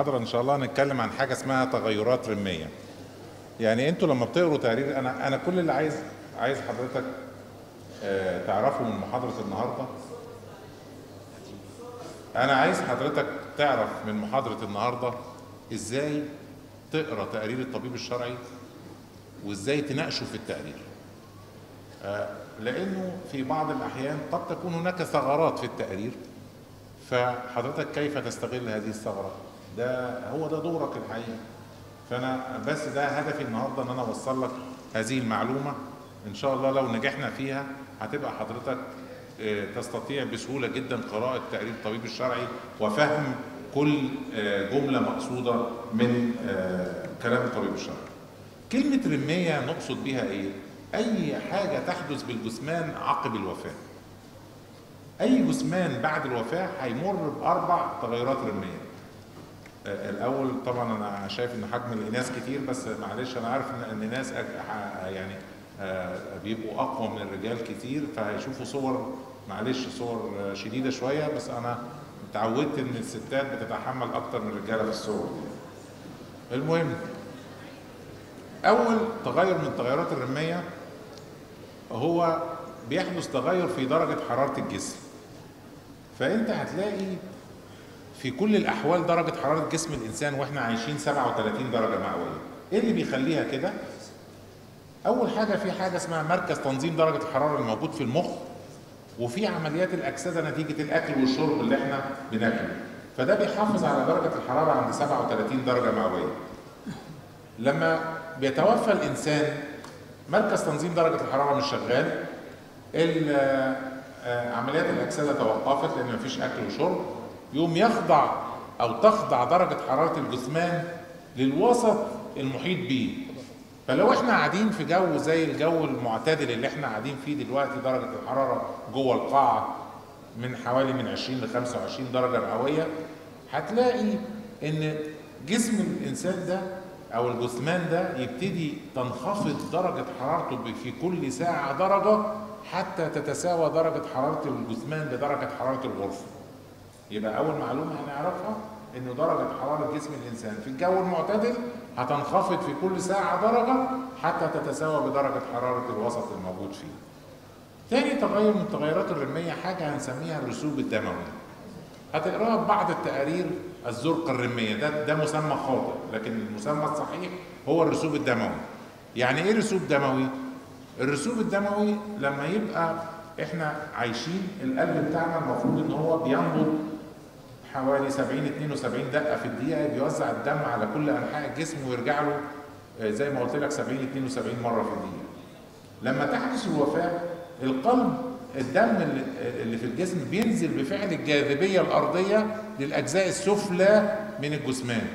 المحاضرة إن شاء الله هنتكلم عن حاجة اسمها تغيرات رمية. يعني أنتوا لما بتقروا تقرير أنا أنا كل اللي عايز عايز حضرتك آه، تعرفه من محاضرة النهاردة أنا عايز حضرتك تعرف من محاضرة النهاردة إزاي تقرا تقرير الطبيب الشرعي وإزاي تناقشه في التقرير. آه، لأنه في بعض الأحيان قد تكون هناك ثغرات في التقرير فحضرتك كيف تستغل هذه الثغرة ده هو ده دورك الحقيقي فانا بس ده هدفي النهارده ان انا اوصل لك هذه المعلومه ان شاء الله لو نجحنا فيها هتبقى حضرتك آه، تستطيع بسهوله جدا قراءه تقرير الطبيب الشرعي وفهم كل آه، جمله مقصوده من آه، كلام الطبيب الشرعي. كلمه رميه نقصد بها ايه؟ اي حاجه تحدث بالجثمان عقب الوفاه. اي جثمان بعد الوفاه هيمر باربع تغيرات رميه آه، الاول طبعا انا شايف ان حجم الاناث كتير بس معلش انا عارف ان ان الناس أج- ح- يعني آه، بيبقوا اقوى من الرجال كتير فهيشوفوا صور معلش صور آه، شديده شويه بس انا اتعودت ان الستات بتتحمل اكتر من الرجاله في الصور المهم اول تغير من تغيرات الرميه هو بيحدث تغير في درجة حرارة الجسم فأنت هتلاقي في كل الأحوال درجة حرارة جسم الإنسان وإحنا عايشين 37 درجة مئوية إيه اللي بيخليها كده؟ أول حاجة في حاجة اسمها مركز تنظيم درجة الحرارة الموجود في المخ وفي عمليات الأكسدة نتيجة الأكل والشرب اللي إحنا بناكله فده بيحافظ على درجة الحرارة عند 37 درجة مئوية لما بيتوفى الإنسان مركز تنظيم درجة الحرارة مش شغال ال- آه، عمليات الأكسدة توقفت لأن مفيش أكل وشرب يوم يخضع أو تخضع درجة حرارة الجثمان للوسط المحيط به فلو احنا قاعدين في جو زي الجو المعتدل اللي احنا قاعدين فيه دلوقتي درجة الحرارة جوه القاعة من حوالي من 20 ل 25 درجة مئوية هتلاقي ان جسم الانسان ده او الجثمان ده يبتدي تنخفض درجة حرارته ب- في كل ساعة درجة حتى تتساوى درجة حرارة الجثمان بدرجة حرارة الغرفة يبقى أول معلومة هنعرفها إن درجة حرارة جسم الإنسان في الجو المعتدل هتنخفض في كل ساعة درجة حتى تتساوى بدرجة حرارة الوسط الموجود فيه. تاني تغير من التغيرات الرمية حاجة هنسميها الرسوب الدموي. هتقراها في بعض التقارير الزرقة الرمية ده ده مسمى خاطئ لكن المسمى الصحيح هو الرسوب الدموي. يعني ايه رسوب دموي؟ الرسوب الدموي لما يبقى احنا عايشين القلب بتاعنا المفروض ان هو بينبض حوالي 70 72 دقة في الدقيقة بيوزع الدم على كل أنحاء الجسم ويرجع له آه، زي ما قلت لك 70 72 مرة في الدقيقة. لما تحدث الوفاة القلب الدم اللي, اللي في الجسم بينزل بفعل الجاذبية الأرضية للأجزاء السفلى من الجثمان.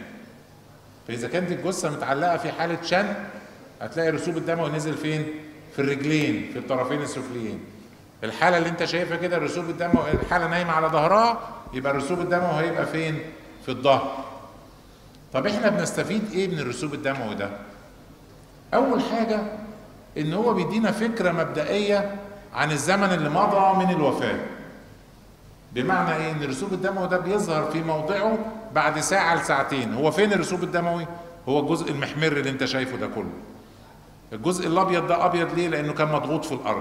فإذا كانت الجثة متعلقة في حالة شن هتلاقي رسوب الدموي نزل فين؟ في الرجلين في الطرفين السفليين. الحالة اللي أنت شايفها كده الرسوب الدموي الحالة نايمة على ظهرها يبقى الرسوب الدموي هيبقى فين؟ في الظهر. طب احنا بنستفيد ايه من الرسوب الدموي ده؟ أول حاجة إن هو بيدينا فكرة مبدئية عن الزمن اللي مضى من الوفاة. بمعنى ايه؟ إن الرسوب الدموي ده بيظهر في موضعه بعد ساعة لساعتين، هو فين الرسوب الدموي؟ هو الجزء المحمر اللي أنت شايفه ده كله. الجزء الأبيض ده أبيض ليه؟ لأنه كان مضغوط في الأرض.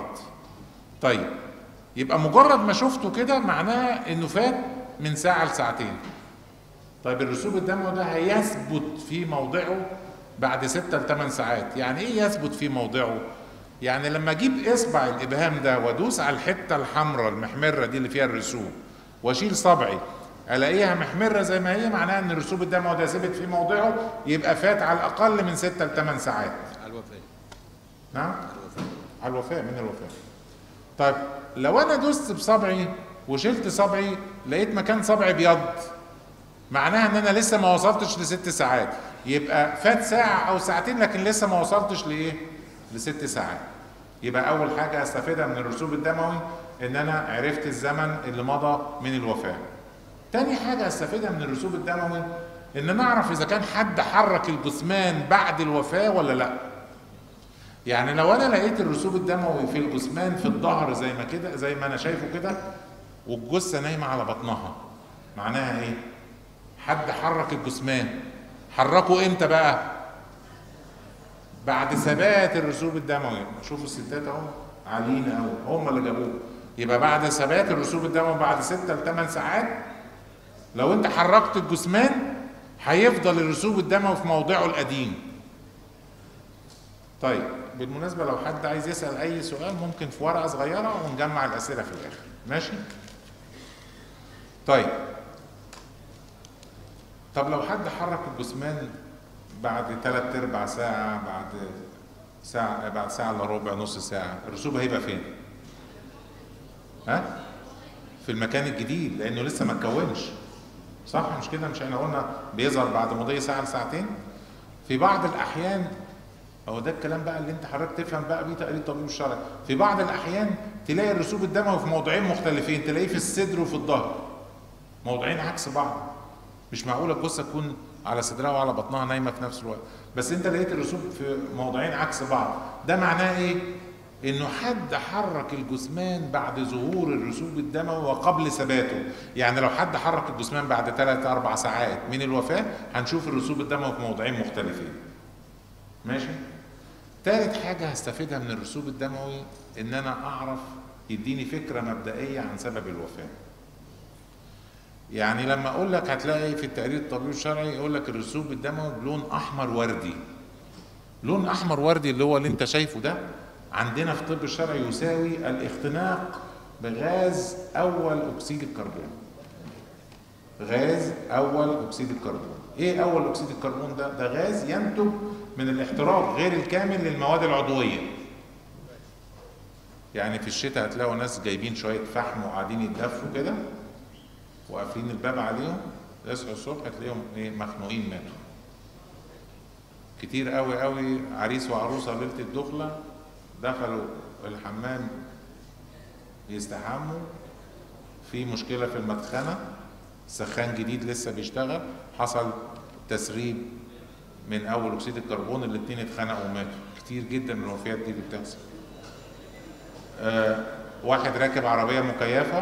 طيب يبقى مجرد ما شفته كده معناها إنه فات من ساعة لساعتين. طيب الرسوب الدموي ده هيثبت في موضعه بعد ستة لثمان ساعات يعني ايه يثبت في موضعه يعني لما اجيب اصبع الابهام ده وادوس على الحته الحمراء المحمره دي اللي فيها الرسوب واشيل صبعي الاقيها محمره زي ما هي معناها ان الرسوب الدموي ده ثبت في موضعه يبقى فات على الاقل من ستة لثمان ساعات على الوفاة نعم على الوفاة على الوفاة من الوفاة طيب لو انا دوست بصبعي وشلت صبعي لقيت مكان صبعي بيض معناها ان انا لسه ما وصلتش لست ساعات يبقى فات ساعة او ساعتين لكن لسه ما وصلتش لايه لست ساعات يبقى اول حاجة استفيدها من الرسوب الدموي ان انا عرفت الزمن اللي مضى من الوفاة تاني حاجة استفيدها من الرسوب الدموي ان انا اعرف اذا كان حد حرك الجثمان بعد الوفاة ولا لا يعني لو انا لقيت الرسوب الدموي في الجثمان في الظهر زي ما كده زي ما انا شايفه كده والجثه نايمه على بطنها معناها ايه حد حرك الجثمان حركه امتى بقى بعد ثبات الرسوب الدموي شوفوا الستات اهو عاليين قوي هم اللي جابوه يبقى بعد ثبات الرسوب الدموي بعد 6 ل 8 ساعات لو انت حركت الجثمان هيفضل الرسوب الدموي في موضعه القديم طيب بالمناسبه لو حد عايز يسال اي سؤال ممكن في ورقه صغيره ونجمع الاسئله في الاخر ماشي طيب طب لو حد حرك الجثمان بعد ثلاث ارباع ساعه بعد ساعه بعد ساعه الا ربع نص ساعه الرسوب هيبقى فين ها في المكان الجديد لانه لسه ما اتكونش صح مش كده مش احنا قلنا بيظهر بعد مضي ساعه لساعتين في بعض الاحيان هو ده الكلام بقى اللي انت حضرتك تفهم بقى بيه تقرير الطبيب الشرعي في بعض الاحيان تلاقي الرسوب الدموي في موضعين مختلفين تلاقيه في الصدر وفي الظهر موضعين عكس بعض مش معقوله الجثه تكون على صدرها وعلى بطنها نايمه في نفس الوقت بس انت لقيت الرسوب في موضعين عكس بعض ده معناه ايه انه حد حرك الجثمان بعد ظهور الرسوب الدموي وقبل ثباته يعني لو حد حرك الجثمان بعد 3 4 ساعات من الوفاه هنشوف الرسوب الدموي في موضعين مختلفين ماشي تالت حاجة هستفيدها من الرسوب الدموي إن أنا أعرف يديني فكرة مبدئية عن سبب الوفاة. يعني لما أقول لك هتلاقي في التقرير الطبيب الشرعي يقول لك الرسوب الدموي بلون أحمر وردي. لون أحمر وردي اللي هو اللي أنت شايفه ده عندنا في الطب الشرعي يساوي الاختناق بغاز أول أكسيد الكربون. غاز أول أكسيد الكربون. إيه أول أكسيد الكربون ده؟ ده غاز ينتج من الاحتراق غير الكامل للمواد العضويه يعني في الشتاء هتلاقوا ناس جايبين شويه فحم وقاعدين يتدفوا كده وقافلين الباب عليهم يصحوا الصبح تلاقيهم ايه مخنوقين ماتوا كتير قوي قوي عريس وعروسه ليله الدخله دخلوا الحمام يستحموا في مشكله في المدخنه سخان جديد لسه بيشتغل حصل تسريب من اول اكسيد الكربون الاثنين اتخنقوا وماتوا كتير جدا من الوفيات دي بتحصل آه واحد راكب عربيه مكيفه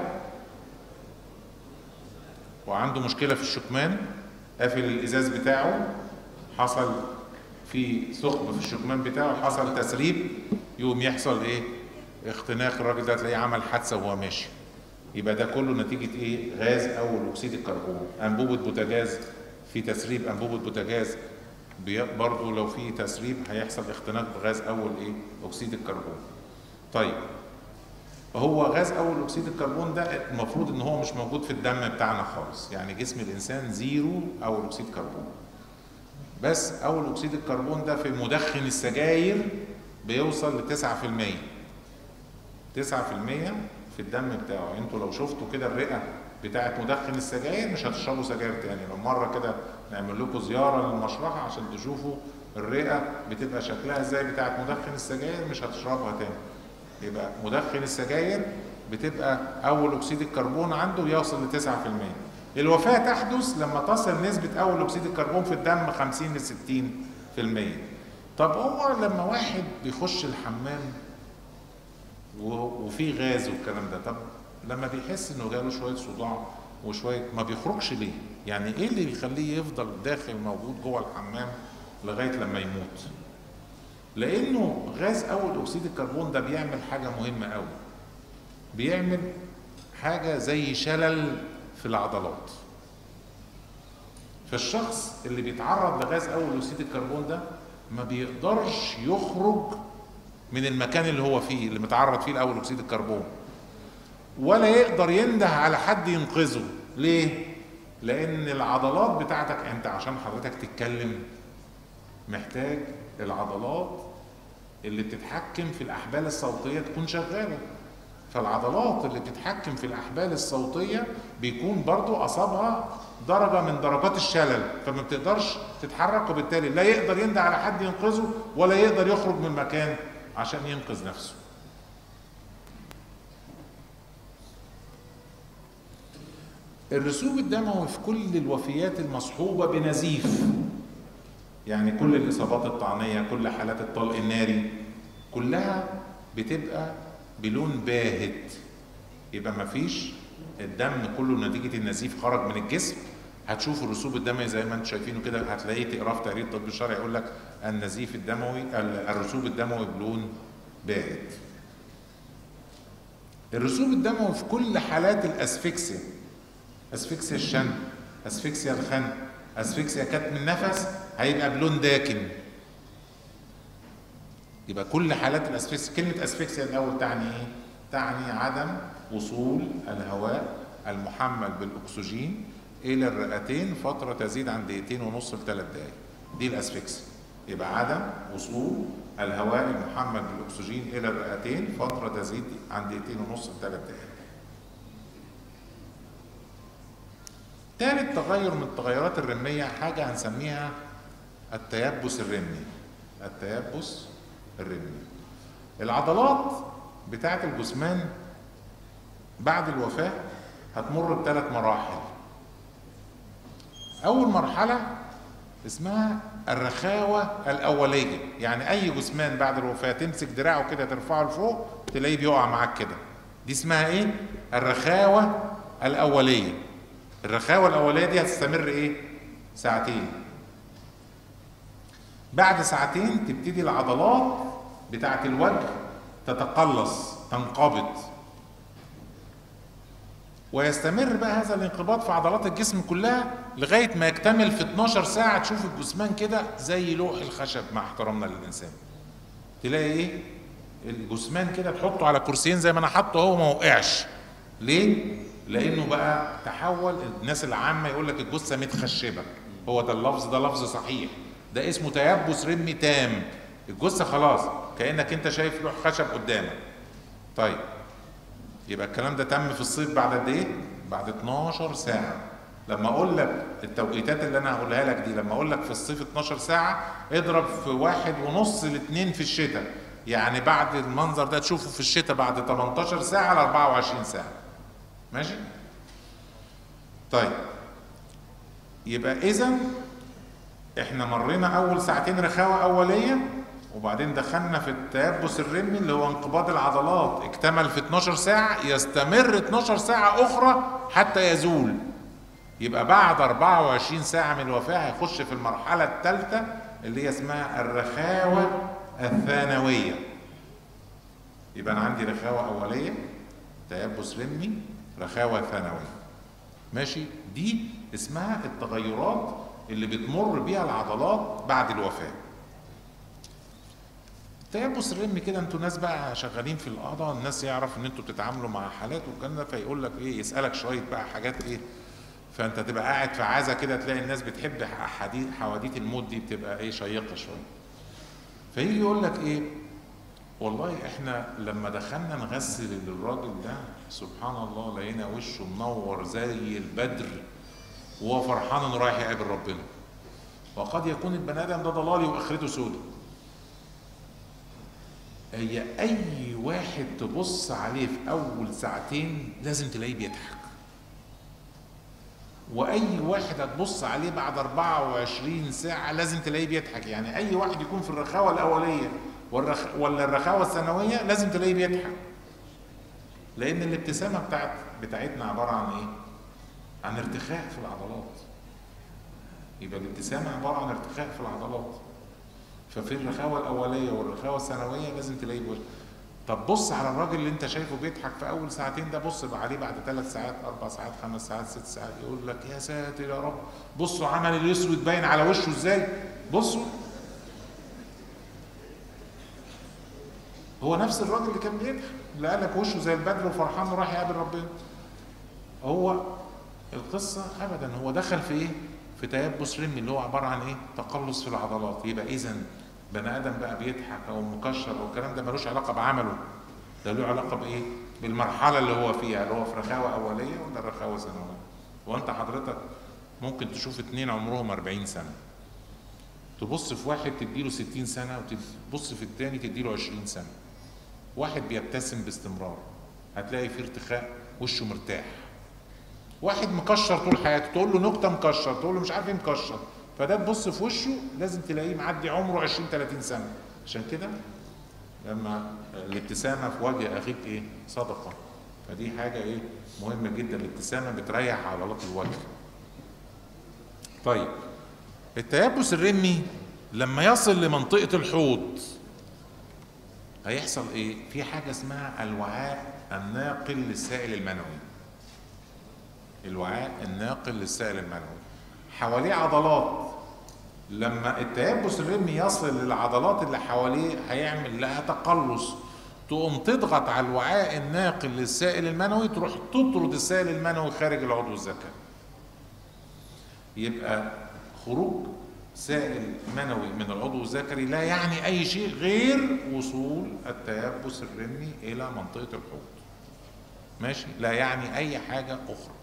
وعنده مشكله في الشكمان قافل الازاز بتاعه حصل في ثقب في الشكمان بتاعه حصل تسريب يقوم يحصل ايه اختناق الراجل ده تلاقيه عمل حادثه وهو ماشي يبقى ده كله نتيجه ايه غاز اول اكسيد الكربون انبوبه بوتاجاز في تسريب انبوبه بوتاجاز برضه لو في تسريب هيحصل اختناق بغاز اول ايه اكسيد الكربون طيب هو غاز اول اكسيد الكربون ده المفروض ان هو مش موجود في الدم بتاعنا خالص يعني جسم الانسان زيرو اول اكسيد كربون بس اول اكسيد الكربون ده في مدخن السجاير بيوصل ل 9% 9% في الدم بتاعه انتوا لو شفتوا كده الرئه بتاعت مدخن السجاير مش هتشربوا سجاير تاني لو مره كده نعمل لكم زياره للمشرحه عشان تشوفوا الرئه بتبقى شكلها ازاي بتاعت مدخن السجاير مش هتشربها تاني يبقى مدخن السجاير بتبقى اول اكسيد الكربون عنده يوصل ل 9% الوفاه تحدث لما تصل نسبه اول اكسيد الكربون في الدم 50 ل 60% طب هو لما واحد بيخش الحمام وفي غاز والكلام ده طب لما بيحس انه جاله شويه صداع وشويه ما بيخرجش ليه؟ يعني ايه اللي بيخليه يفضل داخل موجود جوه الحمام لغايه لما يموت؟ لانه غاز اول اكسيد الكربون ده بيعمل حاجه مهمه قوي. بيعمل حاجه زي شلل في العضلات. فالشخص اللي بيتعرض لغاز اول اكسيد الكربون ده ما بيقدرش يخرج من المكان اللي هو فيه اللي متعرض فيه لاول اكسيد الكربون. ولا يقدر ينده على حد ينقذه ليه لان العضلات بتاعتك انت عشان حضرتك تتكلم محتاج العضلات اللي بتتحكم في الاحبال الصوتيه تكون شغاله فالعضلات اللي بتتحكم في الاحبال الصوتيه بيكون برضو اصابها درجه من درجات الشلل فما بتقدرش تتحرك وبالتالي لا يقدر ينده على حد ينقذه ولا يقدر يخرج من المكان عشان ينقذ نفسه الرسوب الدموي في كل الوفيات المصحوبة بنزيف يعني كل الإصابات الطعنية كل حالات الطلق الناري كلها بتبقى بلون باهت يبقى مفيش الدم كله نتيجة النزيف خرج من الجسم هتشوف الرسوب الدموي زي ما انتم شايفينه كده هتلاقيه تقراه في تقرير الطب الشرعي يقول لك النزيف الدموي ال- الرسوب الدموي بلون بارد الرسوب الدموي في كل حالات الاسفكسيا اسفكسيا الشن اسفكسيا الخن اسفكسيا كتم النفس هيبقى بلون داكن يبقى كل حالات الاسفكسيا كلمه اسفكسيا الاول تعني ايه تعني عدم وصول الهواء المحمل بالاكسجين الى الرئتين فتره تزيد عن دقيقتين ونص لثلاث دقائق دي الاسفكسيا يبقى عدم وصول الهواء المحمل بالاكسجين الى الرئتين فتره تزيد عن دقيقتين ونص لثلاث دقائق ثالث تغير من التغيرات الرمية حاجة هنسميها التيبس الرمي التيبس الرمي العضلات بتاعة الجثمان بعد الوفاة هتمر بثلاث مراحل أول مرحلة اسمها الرخاوة الأولية يعني أي جثمان بعد الوفاة تمسك دراعه كده ترفعه لفوق تلاقيه بيقع معاك كده دي اسمها إيه؟ الرخاوة الأولية الرخاوة الأولية دي هتستمر إيه؟ ساعتين بعد ساعتين تبتدي العضلات بتاعت الوجه تتقلص تنقبض ويستمر بقى هذا الانقباض في عضلات الجسم كلها لغايه ما يكتمل في 12 ساعه تشوف الجثمان كده زي لوح الخشب مع احترامنا للانسان تلاقي ايه الجثمان كده تحطه على كرسيين زي ما انا حاطه هو ما وقعش ليه لانه بقى تحول الناس العامه يقول لك الجثه متخشبه هو ده اللفظ ده لفظ صحيح ده اسمه تيبس رمي تام الجثه خلاص كانك انت شايف لوح خشب قدامك طيب يبقى الكلام ده تم في الصيف بعد قد ايه؟ بعد 12 ساعة. لما اقول لك التوقيتات اللي انا هقولها لك دي لما اقول لك في الصيف 12 ساعة اضرب في واحد ونص لاثنين في الشتاء. يعني بعد المنظر ده تشوفه في الشتاء بعد 18 ساعة ل 24 ساعة. ماشي؟ طيب يبقى إذا احنا مرينا أول ساعتين رخاوة أولية وبعدين دخلنا في التيبس الرمي اللي هو انقباض العضلات اكتمل في 12 ساعة يستمر 12 ساعة أخرى حتى يزول يبقى بعد 24 ساعة من الوفاة هيخش في المرحلة الثالثة اللي هي اسمها الرخاوة الثانوية يبقى أنا عندي رخاوة أولية تيبس رمي رخاوة ثانوية ماشي دي اسمها التغيرات اللي بتمر بيها العضلات بعد الوفاه تيبس الرمي كده انتوا ناس بقى شغالين في القضاء الناس يعرف ان انتوا بتتعاملوا مع حالات والكلام ده فيقول لك ايه يسالك شويه بقى حاجات ايه فانت تبقى قاعد في عزا كده تلاقي الناس بتحب حديث حواديت الموت دي بتبقى ايه شيقه شويه فيجي يقول لك ايه والله احنا لما دخلنا نغسل الراجل ده سبحان الله لقينا وشه منور زي البدر وهو فرحان انه رايح يقابل ربنا وقد يكون البني ادم ده ضلالي واخرته سودة هي اي واحد تبص عليه في اول ساعتين لازم تلاقيه بيضحك واي واحد هتبص عليه بعد 24 ساعه لازم تلاقيه بيضحك يعني اي واحد يكون في الرخاوه الاوليه والرخ... ولا الرخاوه الثانويه لازم تلاقيه بيضحك لان الابتسامه بتاعت بتاعتنا عباره عن ايه عن ارتخاء في العضلات يبقى الابتسامه عباره عن ارتخاء في العضلات ففي الرخاوه الاوليه والرخاوه الثانويه لازم تلاقيه بوجه طب بص على الراجل اللي انت شايفه بيضحك في اول ساعتين ده بص بقى عليه بعد ثلاث ساعات اربع ساعات خمس ساعات ست ساعات يقول لك يا ساتر يا رب بصوا عمل الاسود باين على وشه ازاي بصوا هو نفس الراجل اللي كان بيضحك اللي قال لك وشه زي البدر وفرحان وراح يقابل ربنا هو القصه ابدا هو دخل في ايه؟ في تيبس رمي اللي هو عباره عن ايه؟ تقلص في العضلات يبقى اذا بني ادم بقى بيضحك او مكشر والكلام ده ملوش علاقه بعمله ده له علاقه بايه؟ بالمرحله اللي هو فيها اللي هو في رخاوه اوليه ولا رخاوه ثانويه وانت حضرتك ممكن تشوف اتنين عمرهم 40 سنه تبص في واحد تديله 60 سنه وتبص في التاني تديله 20 سنه واحد بيبتسم باستمرار هتلاقي فيه ارتخاء وشه مرتاح واحد مكشر طول حياته تقول له نكته مكشر تقول له مش عارف ايه مكشر فده تبص في وشه لازم تلاقيه معدي عمره 20 30 سنه عشان كده لما الابتسامه في وجه اخيك ايه صدقه فدي حاجه ايه مهمه جدا الابتسامه بتريح عضلات الوجه طيب التيبس الرمي لما يصل لمنطقة الحوض هيحصل ايه؟ في حاجة اسمها الوعاء الناقل للسائل المنوي. الوعاء الناقل للسائل المنوي. حواليه عضلات لما التيبس الرمي يصل للعضلات اللي حواليه هيعمل لها تقلص تقوم تضغط على الوعاء الناقل للسائل المنوي تروح تطرد السائل المنوي خارج العضو الذكري. يبقى خروج سائل منوي من العضو الذكري لا يعني اي شيء غير وصول التيبس الرمي الى منطقه الحوض ماشي لا يعني اي حاجه اخرى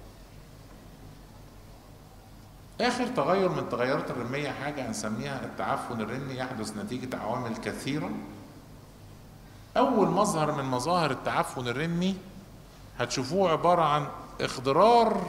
اخر تغير من التغيرات الرميه حاجه هنسميها التعفن الرمي يحدث نتيجه عوامل كثيره اول مظهر من مظاهر التعفن الرمي هتشوفوه عباره عن اخضرار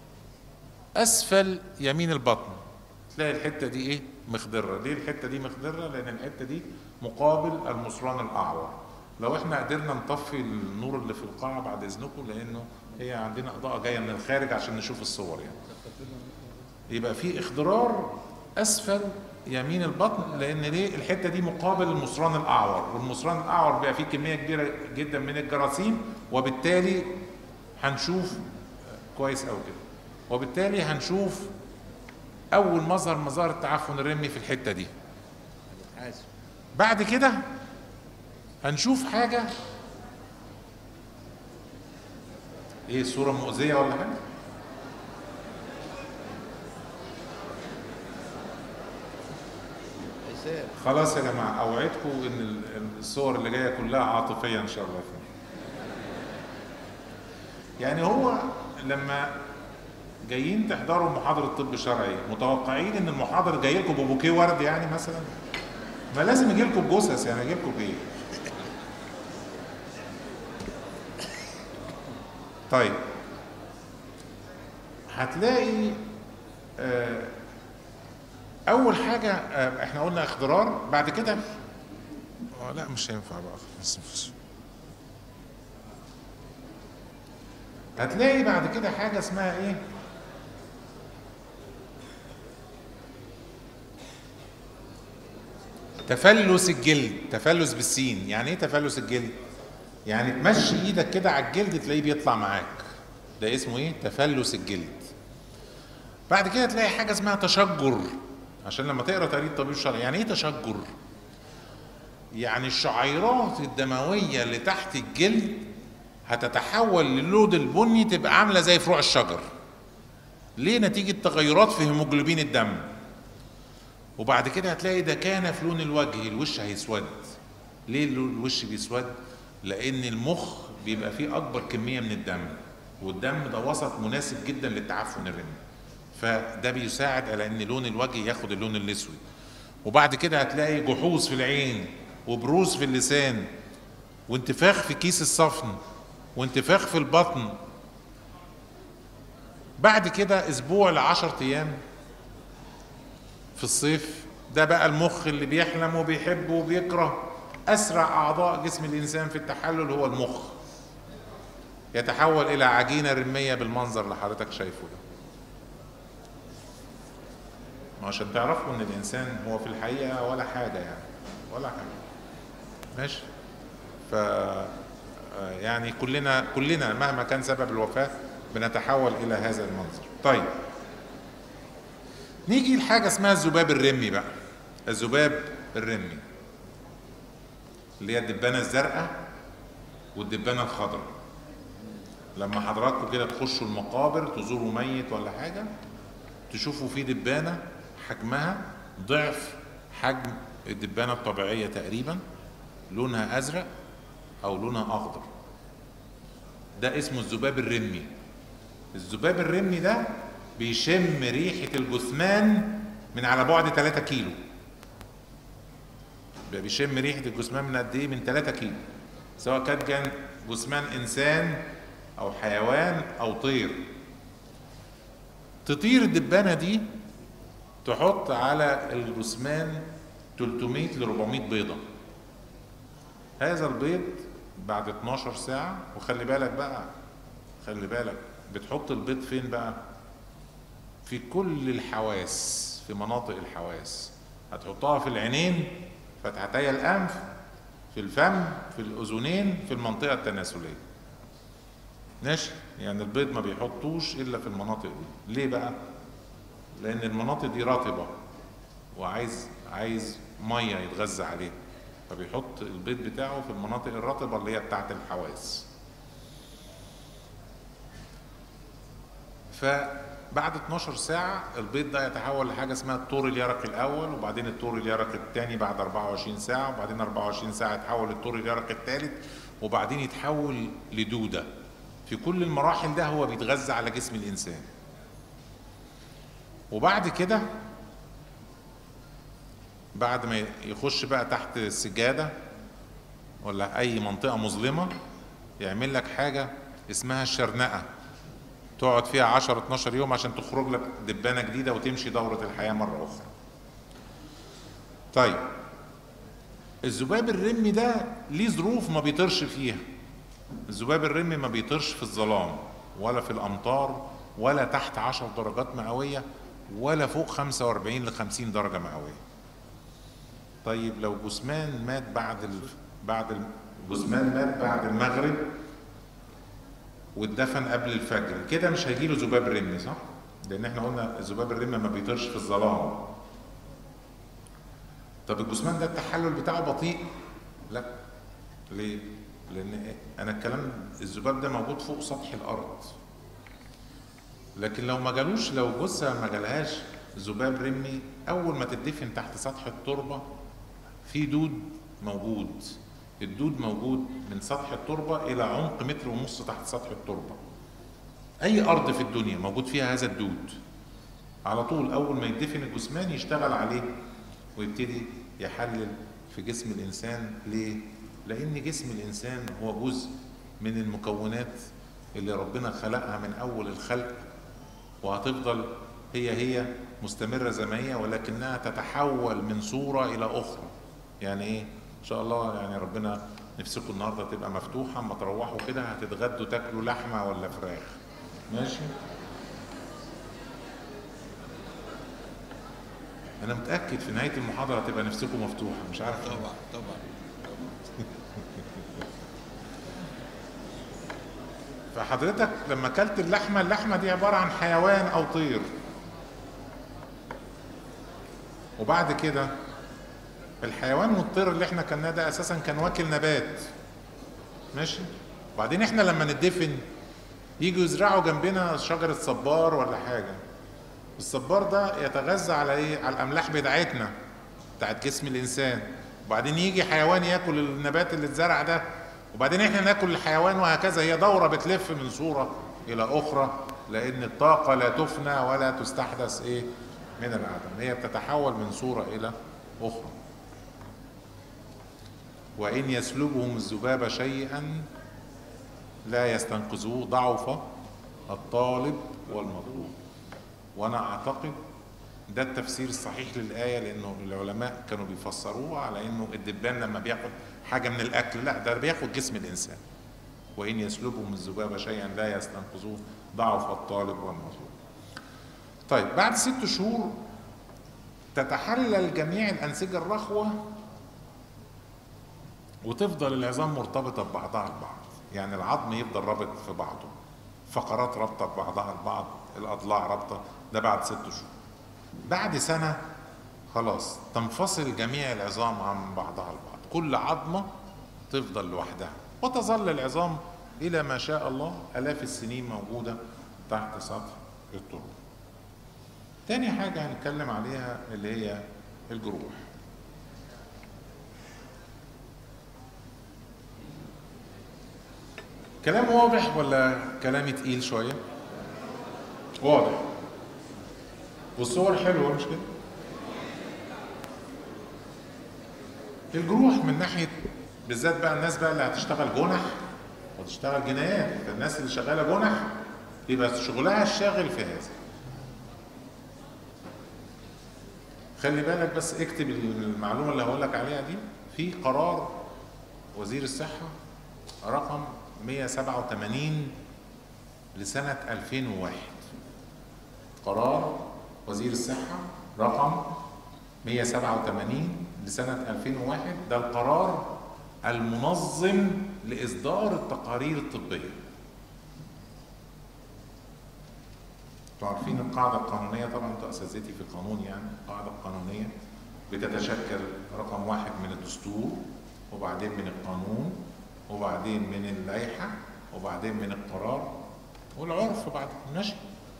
اسفل يمين البطن تلاقي الحته دي ايه مخضره ليه الحته دي مخضره لان الحته دي مقابل المصران الاعور لو احنا قدرنا نطفي النور اللي في القاعه بعد اذنكم لانه هي عندنا اضاءه جايه من الخارج عشان نشوف الصور يعني يبقى في اخضرار اسفل يمين البطن لان ليه الحته دي مقابل المصران الاعور والمصران الاعور بيبقى فيه كميه كبيره جدا من الجراثيم وبالتالي هنشوف كويس قوي كده وبالتالي هنشوف اول مظهر مظاهر التعفن الرمي في الحته دي بعد كده هنشوف حاجه ايه صوره مؤذيه ولا حاجه خلاص يا جماعه اوعدكم ان الصور اللي جايه كلها عاطفيه ان شاء الله يعني هو لما جايين تحضروا محاضرة طب شرعي متوقعين ان المحاضر جاي لكم ببوكيه ورد يعني مثلا ما لازم يجي لكم بجثث يعني يجي لكم بايه طيب هتلاقي آه اول حاجة آه احنا قلنا اخضرار بعد كده آه لا مش هينفع بقى بس بس. هتلاقي بعد كده حاجة اسمها ايه تفلس الجلد تفلس بالسين يعني ايه تفلس الجلد يعني تمشي ايدك كده على الجلد تلاقيه بيطلع معاك ده اسمه ايه تفلس الجلد بعد كده تلاقي حاجه اسمها تشجر عشان لما تقرا تقرير الطبيب الشرعي يعني ايه تشجر يعني الشعيرات الدمويه اللي تحت الجلد هتتحول للود البني تبقى عامله زي فروع الشجر ليه نتيجه تغيرات في هيموجلوبين الدم وبعد كده هتلاقي ده كان في لون الوجه الوش هيسود ليه الوش بيسود لان المخ بيبقى فيه اكبر كميه من الدم والدم ده وسط مناسب جدا للتعفن الرمي فده بيساعد على ان لون الوجه ياخد اللون الاسود وبعد كده هتلاقي جحوظ في العين وبروز في اللسان وانتفاخ في كيس الصفن وانتفاخ في البطن بعد كده اسبوع لعشر ايام في الصيف ده بقى المخ اللي بيحلم وبيحب وبيكره اسرع اعضاء جسم الانسان في التحلل هو المخ يتحول الى عجينه رميه بالمنظر اللي حضرتك شايفه ده ما عشان تعرفوا ان الانسان هو في الحقيقه ولا حاجه يعني ولا حاجه ماشي ف يعني كلنا كلنا مهما كان سبب الوفاه بنتحول الى هذا المنظر طيب نيجي لحاجه اسمها الذباب الرمي بقى الذباب الرمي اللي هي الدبانه الزرقاء والدبانه الخضراء لما حضراتكم كده تخشوا المقابر تزوروا ميت ولا حاجه تشوفوا في دبانه حجمها ضعف حجم الدبانه الطبيعيه تقريبا لونها ازرق او لونها اخضر ده اسمه الذباب الرمي الذباب الرمي ده بيشم ريحه الجثمان من على بعد 3 كيلو بيشم ريحه الجثمان من قد ايه من 3 كيلو سواء كان كان جثمان انسان او حيوان او طير تطير الدبانه دي تحط على الجثمان 300 ل 400 بيضه هذا البيض بعد 12 ساعه وخلي بالك بقى خلي بالك بتحط البيض فين بقى في كل الحواس في مناطق الحواس هتحطها في العينين فتحتي الانف في الفم في الاذنين في المنطقه التناسليه ماشي يعني البيض ما بيحطوش الا في المناطق دي ليه بقى لان المناطق دي رطبه وعايز عايز ميه يتغذى عليها فبيحط البيض بتاعه في المناطق الرطبه اللي هي بتاعت الحواس فبعد 12 ساعة البيض ده يتحول لحاجة اسمها الطور اليرقي الأول وبعدين الطور اليرقي الثاني بعد 24 ساعة وبعدين 24 ساعة يتحول للطور اليرقي الثالث وبعدين يتحول لدودة في كل المراحل ده هو بيتغذى على جسم الإنسان وبعد كده بعد ما يخش بقى تحت السجادة ولا أي منطقة مظلمة يعمل لك حاجة اسمها الشرنقة تقعد فيها 10 12 يوم عشان تخرج لك دبانة جديدة وتمشي دورة الحياة مرة أخرى. طيب الذباب الرمي ده ليه ظروف ما بيطيرش فيها. الذباب الرمي ما بيطيرش في الظلام ولا في الأمطار ولا تحت 10 درجات مئوية ولا فوق 45 ل 50 درجة مئوية. طيب لو جثمان مات بعد ال... بعد ال... جثمان مات بعد المغرب واتدفن قبل الفجر كده مش هيجيله ذباب رمي صح؟ لان احنا قلنا الذباب الرمي ما بيطيرش في الظلام طب الجثمان ده التحلل بتاعه بطيء لا ليه لان انا الكلام الذباب ده موجود فوق سطح الارض لكن لو ما جالوش لو جثه ما جالهاش ذباب رمي اول ما تدفن تحت سطح التربه في دود موجود الدود موجود من سطح التربه الى عمق متر ونص تحت سطح التربه اي ارض في الدنيا موجود فيها هذا الدود على طول اول ما يدفن الجثمان يشتغل عليه ويبتدي يحلل في جسم الانسان ليه لان جسم الانسان هو جزء من المكونات اللي ربنا خلقها من اول الخلق وهتفضل هي هي مستمرة زي ما هي ولكنها تتحول من صورة إلى أخرى يعني إيه إن شاء الله يعني ربنا نفسكم النهاردة تبقى مفتوحة أما تروحوا كده هتتغدوا تاكلوا لحمة ولا فراخ ماشي أنا متأكد في نهاية المحاضرة تبقى نفسكم مفتوحة مش عارف طبعا طبعا فحضرتك لما اكلت اللحمه اللحمه دي عباره عن حيوان او طير وبعد كده الحيوان والطير اللي احنا كلناه ده اساسا كان واكل نبات ماشي وبعدين احنا لما ندفن يجوا يزرعوا جنبنا شجره صبار ولا حاجه الصبار ده يتغذى على ايه على الاملاح بتاعتنا بتاعت جسم الانسان وبعدين يجي حيوان ياكل النبات اللي اتزرع ده وبعدين احنا ناكل الحيوان وهكذا هي دوره بتلف من صوره الى اخرى لان الطاقه لا تفنى ولا تستحدث ايه من العدم هي بتتحول من صوره الى اخرى وان يسلبهم الذباب شيئا لا يستنقذوه ضعف الطالب والمطلوب وانا اعتقد ده التفسير الصحيح للآية لأنه العلماء كانوا بيفسروها على إنه الدبان لما بياخد حاجة من الأكل لا ده بياخد جسم الإنسان وإن يسلبهم الذباب شيئا لا يستنقذوه ضعف الطالب والمطلوب طيب بعد ست شهور تتحلل جميع الأنسجة الرخوة وتفضل العظام مرتبطة ببعضها البعض يعني العظم يفضل رابط في بعضه فقرات رابطة ببعضها البعض الأضلاع رابطة ده بعد ست شهور بعد سنة خلاص تنفصل جميع العظام عن بعضها البعض كل عظمة تفضل لوحدها وتظل العظام إلى ما شاء الله آلاف السنين موجودة تحت سطح التربة تاني حاجة هنتكلم عليها اللي هي الجروح كلام واضح ولا كلامي تقيل شوية؟ واضح والصور حلوه مش كده؟ الجروح من ناحيه بالذات بقى الناس بقى اللي هتشتغل جنح وتشتغل جنايات فالناس اللي شغاله جنح يبقى شغلها الشاغل في هذا خلي بالك بس اكتب المعلومه اللي هقول لك عليها دي في قرار وزير الصحه رقم 187 لسنه 2001 قرار وزير الصحة رقم 187 لسنة 2001 ده القرار المنظم لإصدار التقارير الطبية انتوا عارفين القاعدة القانونية طبعا انتوا اساتذتي في القانون يعني القاعدة القانونية بتتشكل رقم واحد من الدستور وبعدين من القانون وبعدين من اللائحة وبعدين من القرار والعرف بعد ماشي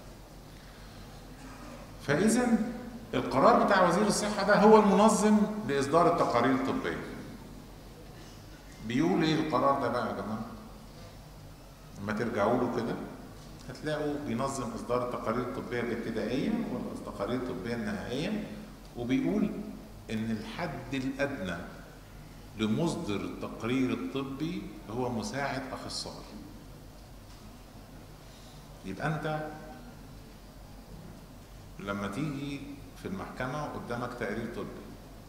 فإذا القرار بتاع وزير الصحة ده هو المنظم لإصدار التقارير الطبية بيقول ايه القرار ده بقى يا جماعة لما ترجعوا له كده هتلاقوا بينظم اصدار التقارير الطبيه الابتدائيه والتقارير الطبيه النهائيه وبيقول ان الحد الادنى لمصدر التقرير الطبي هو مساعد اخصائي يبقى انت لما تيجي في المحكمه قدامك تقرير طبي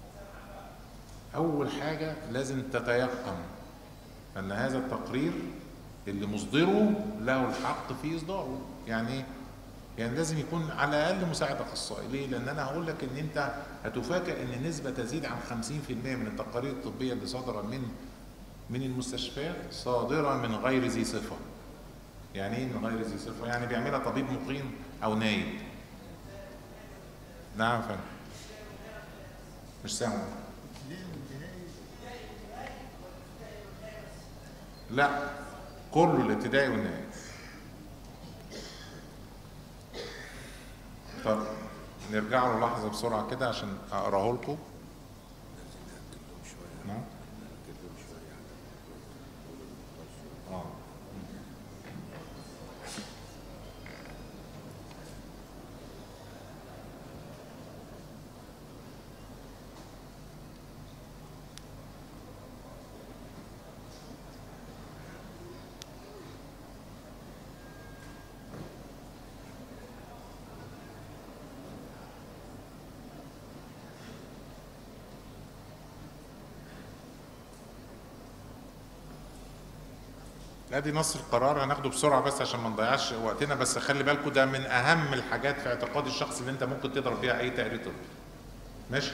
اول حاجه لازم تتيقن ان هذا التقرير اللي مصدره له الحق في اصداره يعني ايه يعني لازم يكون على الاقل مساعد اخصائي ليه لان انا هقول لك ان انت هتفاجئ ان نسبه تزيد عن 50% من التقارير الطبيه اللي صادره من من المستشفيات صادره من غير ذي صفه يعني ايه من غير ذي صفه يعني بيعملها طبيب مقيم او نايب نعم فندم مش سامع لا كله الابتدائي والنهائي طب نرجع له لحظة بسرعة كده عشان أقراه لكم نعم آه. ادي نص القرار هناخده بسرعه بس عشان ما نضيعش وقتنا بس خلي بالكم ده من اهم الحاجات في اعتقاد الشخص اللي انت ممكن تضرب بيها اي تقرير طبي ماشي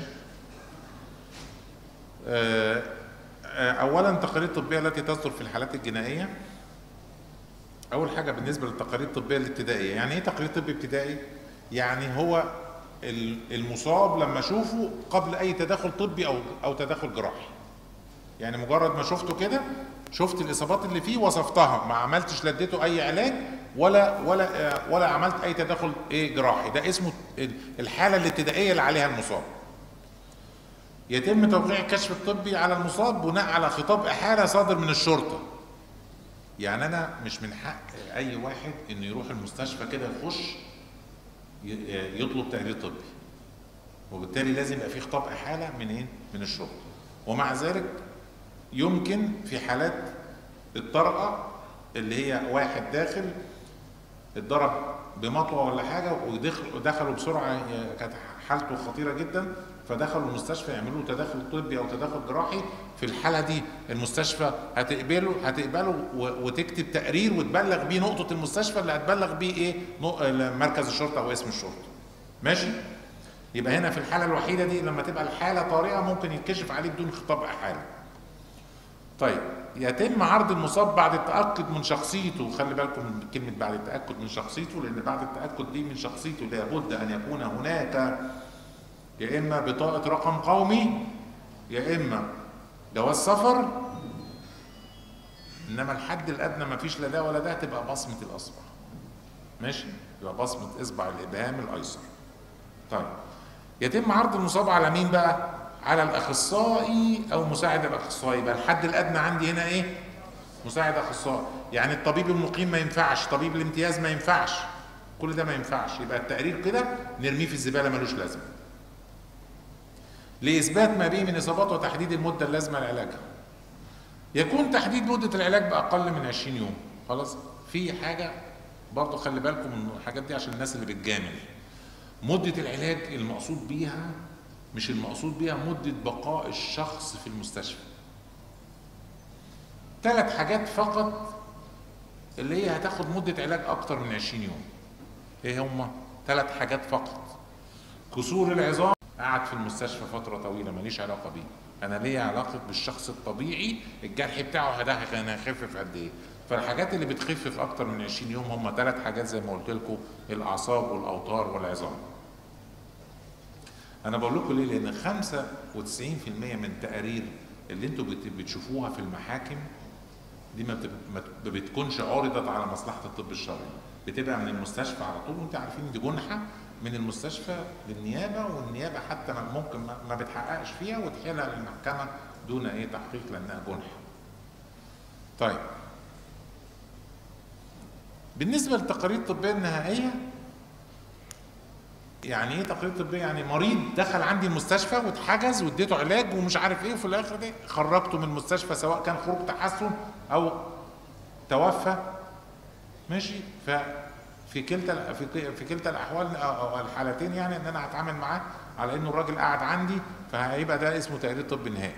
آه، آه، اولا التقارير الطبيه التي تصدر في الحالات الجنائيه اول حاجه بالنسبه للتقارير الطبيه الابتدائيه يعني ايه تقرير طبي ابتدائي يعني هو ال- المصاب لما اشوفه قبل اي تدخل طبي او او تدخل جراحي يعني مجرد ما شفته كده شفت الاصابات اللي فيه وصفتها ما عملتش لديته اي علاج ولا ولا آه، ولا عملت اي تدخل ايه جراحي ده اسمه ال- الحاله الابتدائيه اللي عليها المصاب يتم توقيع الكشف الطبي على المصاب بناء على خطاب احاله صادر من الشرطه يعني انا مش من حق اي واحد انه يروح المستشفى كده يخش ي- يطلب تقرير طبي وبالتالي لازم يبقى في خطاب احاله من ايه من الشرطه ومع ذلك يمكن في حالات الطرقه اللي هي واحد داخل اتضرب بمطوه ولا حاجه ودخل ودخلوا بسرعه كانت حالته خطيره جدا فدخلوا المستشفى يعملوا له تدخل طبي او تدخل جراحي في الحاله دي المستشفى هتقبله هتقبله و- وتكتب تقرير وتبلغ بيه نقطه المستشفى اللي هتبلغ بيه ايه نق- مركز الشرطه او اسم الشرطه ماشي يبقى هنا في الحاله الوحيده دي لما تبقى الحاله طارئه ممكن يتكشف عليه بدون خطاب احاله طيب يتم عرض المصاب بعد التأكد من شخصيته خلي بالكم من كلمة بعد التأكد من شخصيته لأن بعد التأكد دي من شخصيته لابد أن يكون هناك يا إما بطاقة رقم قومي يا إما جواز سفر إنما الحد الأدنى ما فيش لا ده ولا ده تبقى بصمة الأصبع ماشي يبقى بصمة إصبع الإبهام الأيسر طيب يتم عرض المصاب على مين بقى؟ على الاخصائي او مساعد الاخصائي يبقى الحد الادنى عندي هنا ايه؟ مساعد اخصائي يعني الطبيب المقيم ما ينفعش طبيب الامتياز ما ينفعش كل ده ما ينفعش يبقى التقرير كده نرميه في الزباله ملوش لازمه لاثبات ما به من اصابات وتحديد المده اللازمه لعلاجها يكون تحديد مده العلاج باقل من 20 يوم خلاص في حاجه برضه خلي بالكم من الحاجات دي عشان الناس اللي بتجامل مده العلاج المقصود بيها مش المقصود بيها مدة بقاء الشخص في المستشفى ثلاث حاجات فقط اللي هي هتاخد مدة علاج أكتر من 20 يوم إيه هما؟ ثلاث حاجات فقط كسور العظام قعد في المستشفى فتره طويله ماليش علاقه بيه انا ليا علاقه بالشخص الطبيعي الجرح بتاعه ده كان هيخف في قد ايه فالحاجات اللي بتخف في اكتر من 20 يوم هم ثلاث حاجات زي ما قلت لكم الاعصاب والاوتار والعظام انا بقول لكم ليه لان 95% من التقارير اللي انتوا بت- بتشوفوها في المحاكم دي ما بت- ما ت- ما بتكونش عرضت على مصلحه الطب الشرعي بتبقى من المستشفى على طول وانت عارفين دي جنحه من المستشفى للنيابه والنيابه حتى ما- ممكن ما- ما بتحققش فيها وتحيلها للمحكمه دون اي تحقيق لانها جنحه. طيب بالنسبه للتقارير الطبيه النهائيه يعني ايه تقرير طبي يعني مريض دخل عندي المستشفى واتحجز واديته علاج ومش عارف ايه وفي الاخر ده خرجته من المستشفى سواء كان خروج تحسن او توفى ماشي ففي كلتا في في كلتا الاحوال او الحالتين يعني ان انا هتعامل معاه على انه الراجل قاعد عندي فهيبقى ده اسمه تقرير طبي نهائي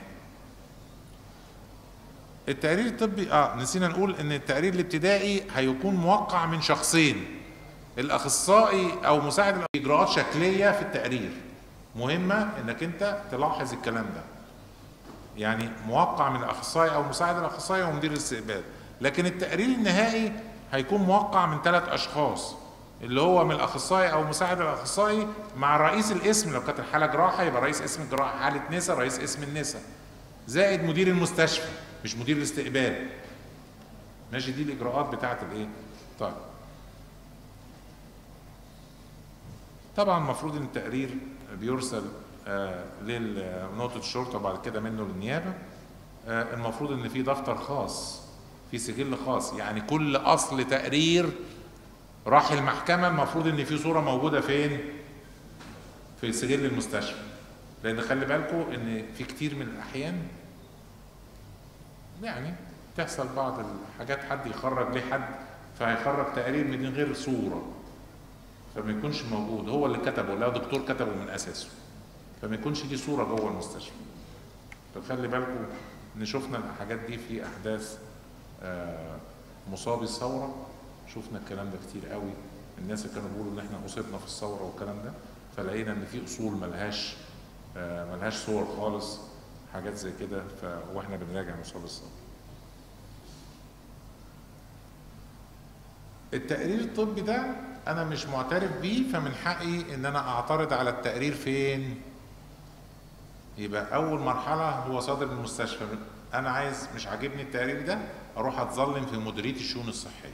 التقرير الطبي اه نسينا نقول ان التقرير الابتدائي هيكون موقع من شخصين الاخصائي او مساعد اجراءات شكليه في التقرير مهمه انك انت تلاحظ الكلام ده يعني موقع من الاخصائي او مساعد الاخصائي او مدير الاستقبال لكن التقرير النهائي هيكون موقع من ثلاث اشخاص اللي هو من الاخصائي او مساعد الاخصائي مع رئيس القسم لو كانت الحاله جراحه يبقى رئيس قسم الجراحه حاله نسا رئيس قسم النسا زائد مدير المستشفى مش مدير الاستقبال ماشي دي الاجراءات بتاعه الايه طيب طبعا المفروض ان التقرير بيرسل آه لنقطة الشرطة وبعد كده منه للنيابة آه المفروض ان في دفتر خاص في سجل خاص يعني كل اصل تقرير راح المحكمة المفروض ان في صورة موجودة فين في سجل المستشفى لان خلي بالكم ان في كتير من الاحيان يعني تحصل بعض الحاجات حد يخرج ليه حد فهيخرج تقرير من غير صوره فما يكونش موجود هو اللي كتبه لا دكتور كتبه من اساسه فما يكونش دي صوره جوه المستشفى فخلي بالكم ان شفنا الحاجات دي في احداث آه، مصابي الثوره شفنا الكلام ده كتير قوي الناس اللي كانوا بيقولوا ان احنا اصبنا في الثوره والكلام ده فلقينا ان في اصول ملهاش آه، ملهاش صور خالص حاجات زي كده ف... واحنا بنراجع مصاب الثوره التقرير الطبي ده انا مش معترف بيه فمن حقي ان انا اعترض على التقرير فين يبقى اول مرحله هو صادر من المستشفى انا عايز مش عاجبني التقرير ده اروح اتظلم في مديريه الشؤون الصحيه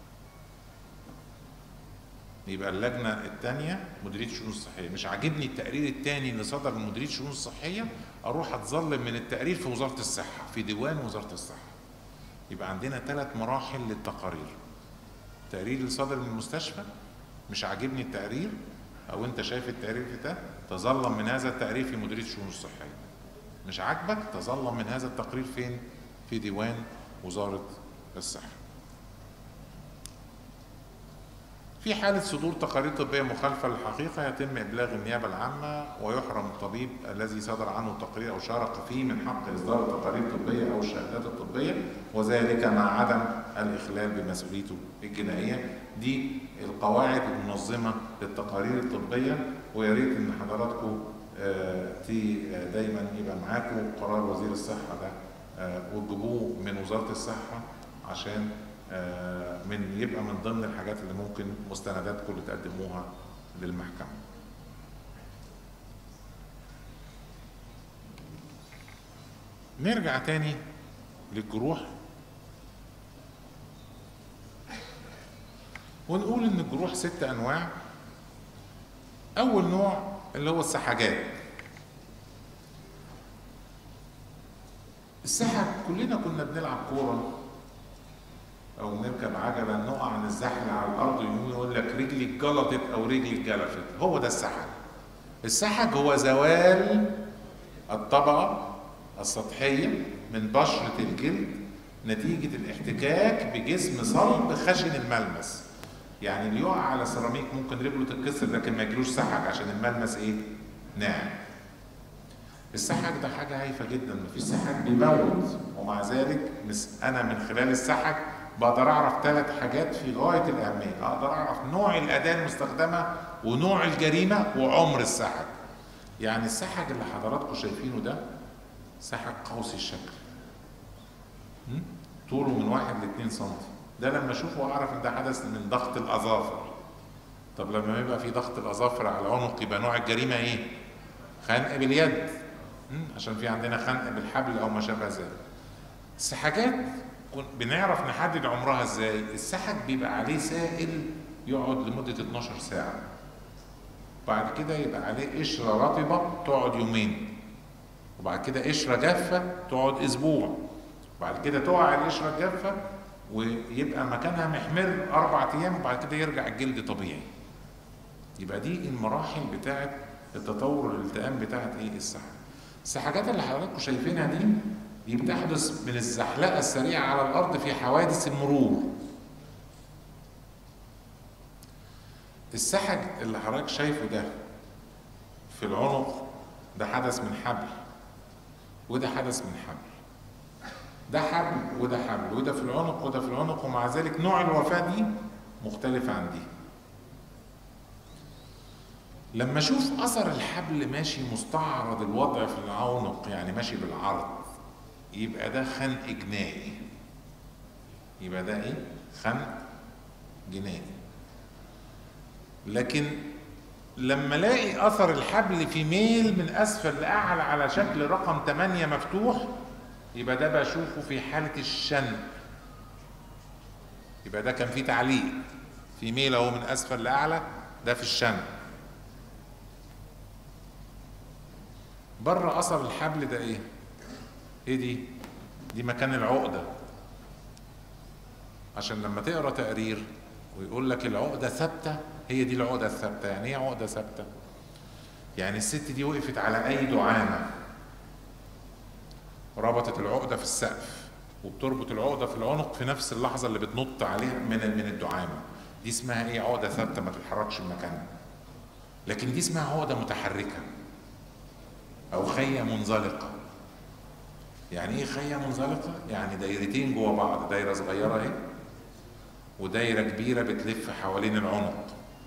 يبقى اللجنه الثانيه مديريه الشؤون الصحيه مش عاجبني التقرير الثاني اللي صدر من مديريه الشؤون الصحيه اروح اتظلم من التقرير في وزاره الصحه في ديوان وزاره الصحه يبقى عندنا ثلاث مراحل للتقارير التقرير اللي صادر من المستشفى مش عاجبني التقرير او انت شايف التقرير ده تظلم من هذا التقرير في مديريه الشؤون الصحيه مش عاجبك تظلم من هذا التقرير فين في ديوان وزاره الصحه في حالة صدور تقارير طبية مخالفة للحقيقة يتم إبلاغ النيابة العامة ويحرم الطبيب الذي صدر عنه التقرير أو شارك فيه من حق إصدار التقارير الطبية أو الشهادات الطبية وذلك مع عدم الإخلال بمسؤوليته الجنائية دي القواعد المنظمة للتقارير الطبية ويا ريت إن حضراتكم آه، تي آه، دايما يبقى معاكم قرار وزير الصحة ده آه، وتجيبوه من وزارة الصحة عشان آه، من يبقى من ضمن الحاجات اللي ممكن مستنداتكم اللي تقدموها للمحكمة. نرجع تاني للجروح ونقول ان الجروح ست انواع اول نوع اللي هو السحجات السحج كلنا كنا بنلعب كوره او نركب عجله نقع عن الزحل على الارض يقوم يقول لك رجلي اتجلطت او رجلي اتجلفت هو ده السحج السحج هو زوال الطبقه السطحيه من بشره الجلد نتيجه الاحتكاك بجسم صلب خشن الملمس يعني اللي يقع على سيراميك ممكن رجله تتكسر لكن ما يجيلوش سحج عشان الملمس ايه ناعم السحج ده حاجه هايفه جدا مفيش سحج بيموت ومع ذلك مس- انا من خلال السحج بقدر اعرف ثلاث حاجات في غايه الاهميه اقدر اعرف نوع الاداه المستخدمه ونوع الجريمه وعمر السحج يعني السحج اللي حضراتكم شايفينه ده سحج قوسي الشكل م? طوله من واحد لاتنين سنتي ده لما اشوفه اعرف ان ده حدث من ضغط الاظافر طب لما يبقى في ضغط الاظافر على العنق يبقى نوع الجريمه ايه خنق باليد م? عشان في عندنا خنق بالحبل او ما شابه ذلك السحاجات كن- بنعرف نحدد عمرها ازاي السحج بيبقى عليه سائل يقعد لمدة 12 ساعة بعد كده يبقى عليه قشرة رطبة تقعد يومين وبعد كده قشرة جافة تقعد أسبوع بعد كده تقع القشرة الجافة ويبقى مكانها محمر أربع أيام وبعد كده يرجع الجلد طبيعي يبقى دي المراحل بتاعت التطور الالتئام بتاعت ايه السحج السحاجات اللي حضراتكم شايفينها دي دي بتحدث من الزحلقه السريعه على الارض في حوادث المرور السحج اللي حضرتك شايفه ده في العنق ده حدث من حبل وده حدث من حبل ده حبل وده حبل وده في العنق وده في العنق ومع ذلك نوع الوفاة دي مختلف عن دي لما اشوف اثر الحبل ماشي مستعرض الوضع في العنق يعني ماشي بالعرض يبقى ده خنق جنائي يبقى ده ايه خنق جنائي لكن لما الاقي اثر الحبل في ميل من اسفل لاعلى على شكل رقم 8 مفتوح يبقى ده بشوفه في حاله الشنق يبقى ده كان فيه تعليق في ميل اهو من اسفل لاعلى ده في الشنق بره اثر الحبل ده ايه ايه دي دي مكان العقده عشان لما تقرا تقرير ويقول لك العقده ثابته هي دي العقده الثابته يعني ايه عقده ثابته يعني الست دي وقفت على اي دعامه ربطت العقده في السقف وبتربط العقده في العنق في نفس اللحظه اللي بتنط عليها من من الدعامه دي اسمها ايه عقده ثابته ما تتحركش من مكانها لكن دي اسمها عقده متحركه او خيه منزلقه يعني ايه خيه منزلقه يعني دايرتين جوه بعض دايره صغيره اهي ودايره كبيره بتلف حوالين العنق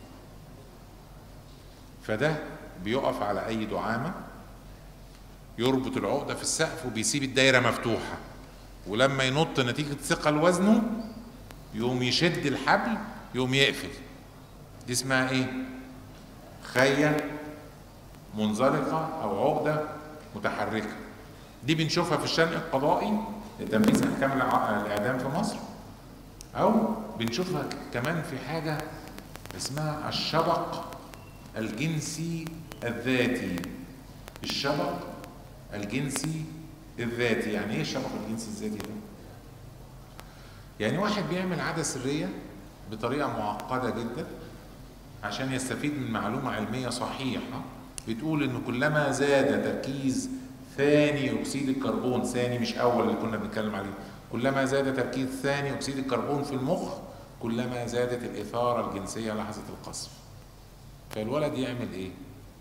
فده بيقف على اي دعامه يربط العقده في السقف وبيسيب الدايره مفتوحه ولما ينط نتيجه ثقل وزنه يقوم يشد الحبل يقوم يقفل دي اسمها ايه خيه منزلقه او عقده متحركه دي بنشوفها في الشنق القضائي لتنفيذ احكام الع- الاعدام في مصر او بنشوفها كمان في حاجه اسمها الشبق الجنسي الذاتي الشبق الجنسي الذاتي يعني ايه الشبق الجنسي الذاتي ده يعني واحد بيعمل عاده سريه بطريقه معقده جدا عشان يستفيد من معلومه علميه صحيحه بتقول ان كلما زاد تركيز ثاني اكسيد الكربون ثاني مش اول اللي كنا بنتكلم عليه كلما زاد تركيز ثاني اكسيد الكربون في المخ كلما زادت الاثاره الجنسيه لحظه القذف فالولد يعمل ايه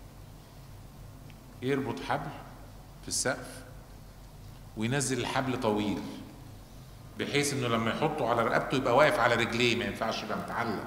يربط حبل في السقف وينزل الحبل طويل بحيث انه لما يحطه على رقبته يبقى واقف على رجليه ما ينفعش يبقى متعلق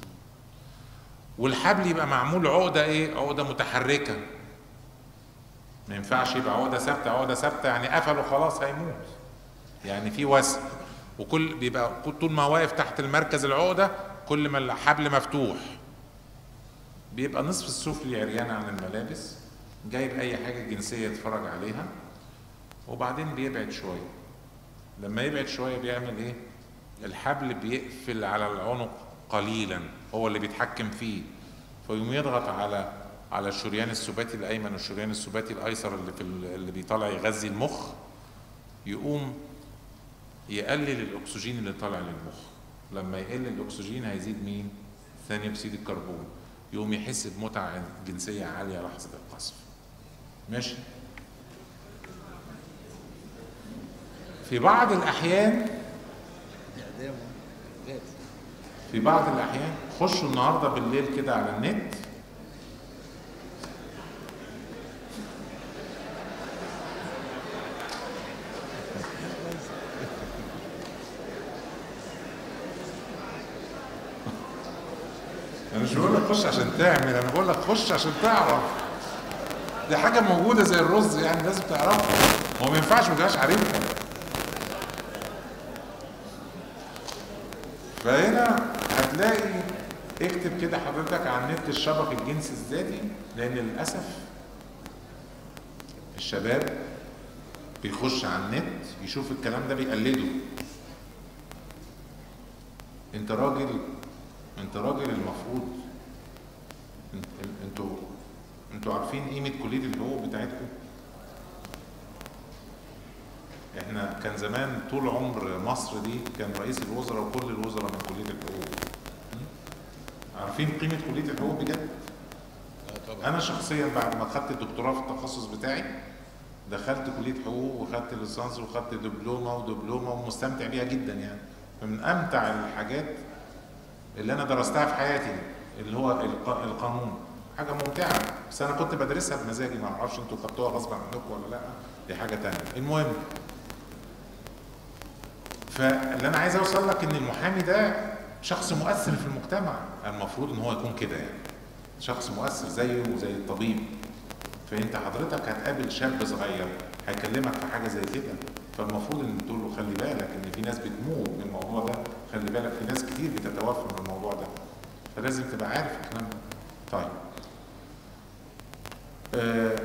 والحبل يبقى معمول عقده ايه عقده متحركه ما ينفعش يبقى عقده ثابته عقده ثابته يعني قفله خلاص هيموت يعني في وسع وكل بيبقى طول ما واقف تحت المركز العقده كل ما الحبل مفتوح بيبقى نصف السفلي عريان عن الملابس جايب اي حاجه جنسيه يتفرج عليها وبعدين بيبعد شويه لما يبعد شويه بيعمل ايه الحبل بيقفل على العنق قليلا هو اللي بيتحكم فيه فيقوم يضغط على على الشريان السباتي الايمن والشريان السباتي الايسر اللي في ال- اللي بيطلع يغذي المخ يقوم يقلل الاكسجين اللي طالع للمخ لما يقل الاكسجين هيزيد مين ثاني اكسيد الكربون يقوم يحس بمتعه جنسيه عاليه لحظه القذف ماشي في بعض الاحيان في بعض الاحيان خشوا النهارده بالليل كده على النت انا مش بقول لك خش عشان تعمل انا بقول لك خش عشان تعرف دي حاجه موجوده زي الرز يعني لازم تعرفها هو ما ينفعش ما تبقاش عارفها فهنا هتلاقي اكتب كده حضرتك على النت الشبك الجنسي الذاتي لان للاسف الشباب بيخش على النت يشوف الكلام ده بيقلده انت راجل انت راجل المفروض انت- انتوا انتوا عارفين قيمه كليه الحقوق بتاعتكم احنا كان زمان طول عمر مصر دي كان رئيس الوزراء وكل الوزراء من كليه الحقوق عارفين قيمه كليه الحقوق بجد انا شخصيا بعد ما خدت الدكتوراه في التخصص بتاعي دخلت كليه حقوق وخدت ليسانس وخدت دبلومه ودبلومه ومستمتع بيها جدا يعني فمن امتع الحاجات اللي انا درستها في حياتي اللي هو الق- القانون حاجه ممتعه بس انا كنت بدرسها بمزاجي ما اعرفش انتوا خدتوها غصب عنكم ولا لا دي حاجه تانية المهم فاللي انا عايز اوصل لك ان المحامي ده شخص مؤثر في المجتمع المفروض ان هو يكون كده يعني شخص مؤثر زيه وزي الطبيب فانت حضرتك هتقابل شاب صغير هيكلمك في حاجه زي كده فالمفروض ان تقول له خلي بالك ان في ناس بتموت من الموضوع ده خلي بالك في ناس كتير بتتوفى من الموضوع ده فلازم تبقى عارف الكلام ده طيب آه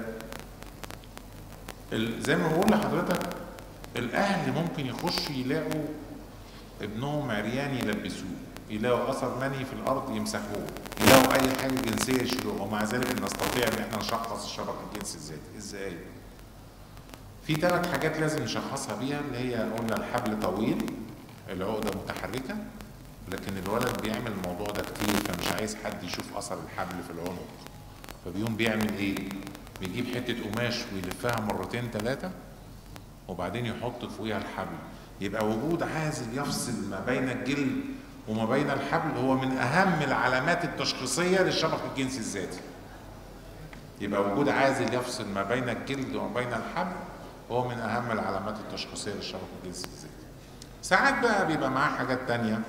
ال- زي ما بقول لحضرتك الاهل ممكن يخشوا يلاقوا ابنهم عريان يلبسوه يلاقوا اثر مني في الارض يمسحوه يلاقوا اي حاجه جنسيه يشيلوها ومع ذلك نستطيع ان احنا نشخص الشبك الجنسي الذاتي ازاي في ثلاث حاجات لازم نشخصها بيها اللي هي قلنا الحبل طويل العقده متحركه لكن الولد بيعمل الموضوع ده كتير فمش عايز حد يشوف اثر الحبل في العنق فبيقوم بيعمل ايه بيجيب حته قماش ويلفها مرتين ثلاثه وبعدين يحط فوقيها الحبل يبقى وجود عازل يفصل ما بين الجلد وما بين الحبل هو من اهم العلامات التشخيصيه للشبك الجنسي الذاتي يبقى وجود عازل يفصل ما بين الجلد وما بين الحبل هو من اهم العلامات التشخيصيه للشبك الجنسي الذاتي ساعات بقى بيبقى معاه حاجات تانية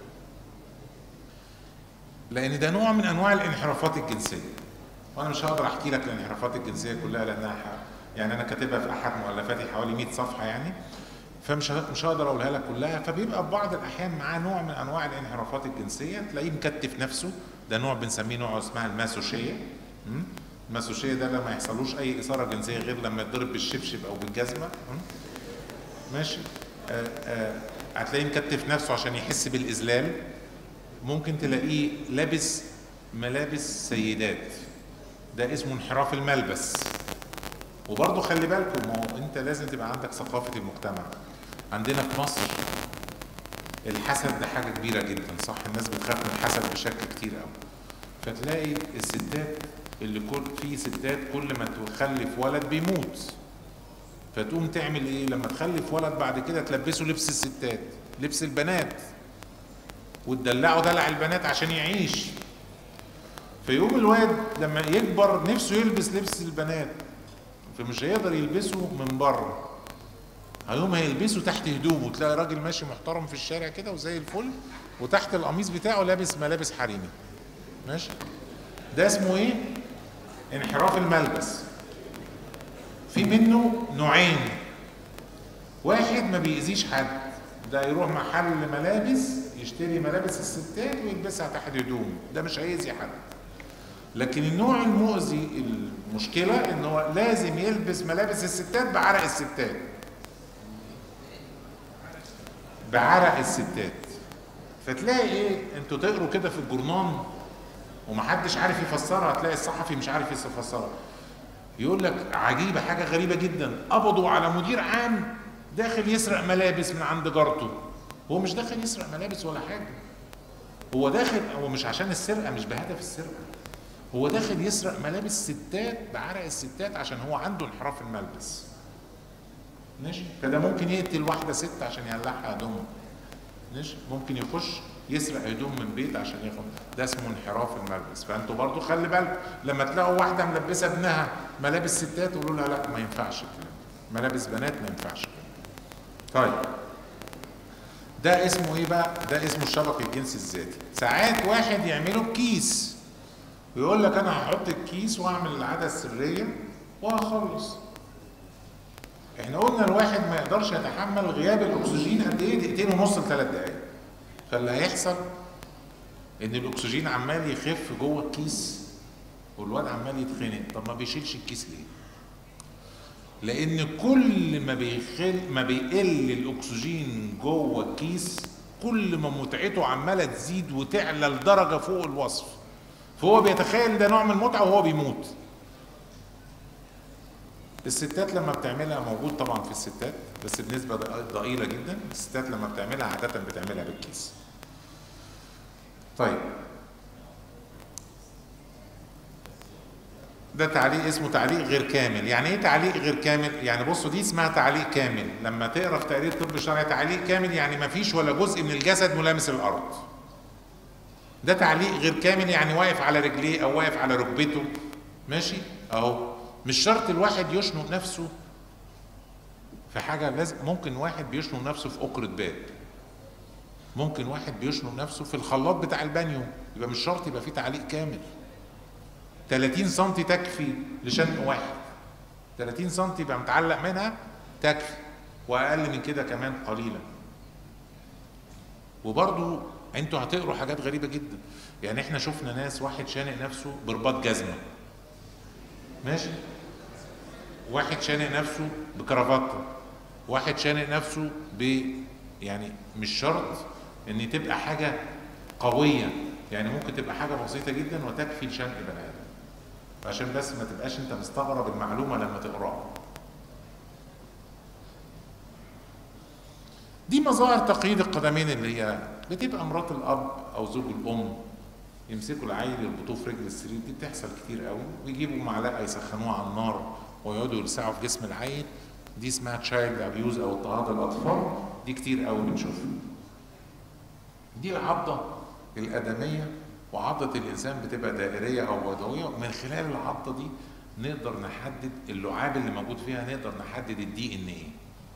لان ده نوع من انواع الانحرافات الجنسيه وانا مش هقدر احكي لك الانحرافات الجنسيه كلها لانها ح- يعني انا كاتبها في احد مؤلفاتي حوالي 100 صفحه يعني فمش ه- مش هقدر اقولها لك كلها فبيبقى في بعض الاحيان معاه نوع من انواع الانحرافات الجنسيه تلاقيه مكتف نفسه ده نوع بنسميه نوع اسمها الماسوشيه م? الماسوشيه ده لما يحصلوش اي اثاره جنسيه غير لما يتضرب بالشبشب او بالجزمه م? ماشي آه آه هتلاقيه مكتف نفسه عشان يحس بالاذلال ممكن تلاقيه لابس ملابس سيدات ده اسمه انحراف الملبس وبرضه خلي بالكم ما هو انت لازم تبقى عندك ثقافه المجتمع عندنا في مصر الحسد ده حاجه كبيره جدا صح الناس بتخاف من الحسد بشكل كتير قوي فتلاقي الستات اللي كل في ستات كل ما تخلف ولد بيموت فتقوم تعمل ايه لما تخلف ولد بعد كده تلبسه لبس الستات لبس البنات وتدلعه دلع البنات عشان يعيش فيقوم الواد لما يكبر نفسه يلبس لبس البنات فمش هيقدر يلبسه من بره هيقوم هيلبسه تحت هدومه تلاقي راجل ماشي محترم في الشارع كده وزي الفل وتحت القميص بتاعه لابس ملابس حريمي ماشي ده اسمه ايه انحراف الملبس في منه نوعين واحد ما بيأذيش حد ده يروح محل ملابس يشتري ملابس الستات ويلبسها تحت هدومه ده مش هيأذي حد لكن النوع المؤذي المشكلة ان هو لازم يلبس ملابس الستات بعرق الستات بعرق الستات فتلاقي ايه انتوا تقروا كده في الجورنان ومحدش عارف يفسرها تلاقي الصحفي مش عارف يفسرها يقول لك عجيبة حاجة غريبة جدا قبضوا على مدير عام داخل يسرق ملابس من عند جارته هو مش داخل يسرق ملابس ولا حاجة هو داخل هو مش عشان السرقة مش بهدف السرقة هو داخل يسرق ملابس ستات بعرق الستات عشان هو عنده انحراف الملبس ماشي فده ممكن يقتل واحدة ست عشان يقلعها هدومها ماشي ممكن يخش يسرق هدوم من بيت عشان ياخد ده اسمه انحراف الملبس فانتوا برضو خلي بالكم لما تلاقوا واحده ملبسه ابنها ملابس ستات قولوا لها لا ما ينفعش الكلام ده. ملابس بنات ما ينفعش الكلام ده. طيب ده اسمه ايه بقى ده اسمه الشبك الجنسي الذاتي ساعات واحد يعمله بكيس ويقول لك انا هحط الكيس واعمل العاده السريه وهخلص احنا قلنا الواحد ما يقدرش يتحمل غياب الاكسجين قد ايه دقيقتين ونص لثلاث دقائق فاللي هيحصل ان الاكسجين عمال يخف جوه الكيس والواد عمال يتخنق طب ما بيشيلش الكيس ليه لان كل ما بيخل ما بيقل الاكسجين جوه الكيس كل ما متعته عماله تزيد وتعلى لدرجه فوق الوصف فهو بيتخيل ده نوع من المتعه وهو بيموت الستات لما بتعملها موجود طبعا في الستات بس بنسبه ضئيله جدا الستات لما بتعملها عاده بتعملها بالكيس طيب ده تعليق اسمه تعليق غير كامل يعني ايه تعليق غير كامل يعني بصوا دي اسمها تعليق كامل لما تقرا في تقرير طب شرعي تعليق كامل يعني ما فيش ولا جزء من الجسد ملامس الارض ده تعليق غير كامل يعني واقف على رجليه او واقف على ركبته ماشي اهو مش شرط الواحد يشنق نفسه في حاجه لازم ممكن واحد بيشنق نفسه في أقرة باب ممكن واحد بيشنق نفسه في الخلاط بتاع البانيو يبقى مش شرط يبقى فيه تعليق كامل 30 سم تكفي لشنق واحد 30 سم يبقى متعلق منها تكفي واقل من كده كمان قليلا وبرضو انتوا هتقروا حاجات غريبه جدا يعني احنا شفنا ناس واحد شانق نفسه برباط جزمه ماشي واحد شانق نفسه بكرافته واحد شانق نفسه ب يعني مش شرط ان تبقى حاجه قويه يعني ممكن تبقى حاجه بسيطه جدا وتكفي لشنق بني ادم عشان بس ما تبقاش انت مستغرب المعلومه لما تقراها دي مظاهر تقييد القدمين اللي هي بتبقى مرات الاب او زوج الام يمسكوا العيل يربطوه في رجل السرير دي بتحصل كتير قوي ويجيبوا معلقه يسخنوها على النار ويقعدوا يلسعوا في جسم العيل دي اسمها تشايلد ابيوز او اضطهاد الاطفال دي كتير قوي بنشوفها دي العضه الادميه وعضه الانسان بتبقى دائريه او بيضاويه ومن خلال العضه دي نقدر نحدد اللعاب اللي موجود فيها نقدر نحدد الدي ان ايه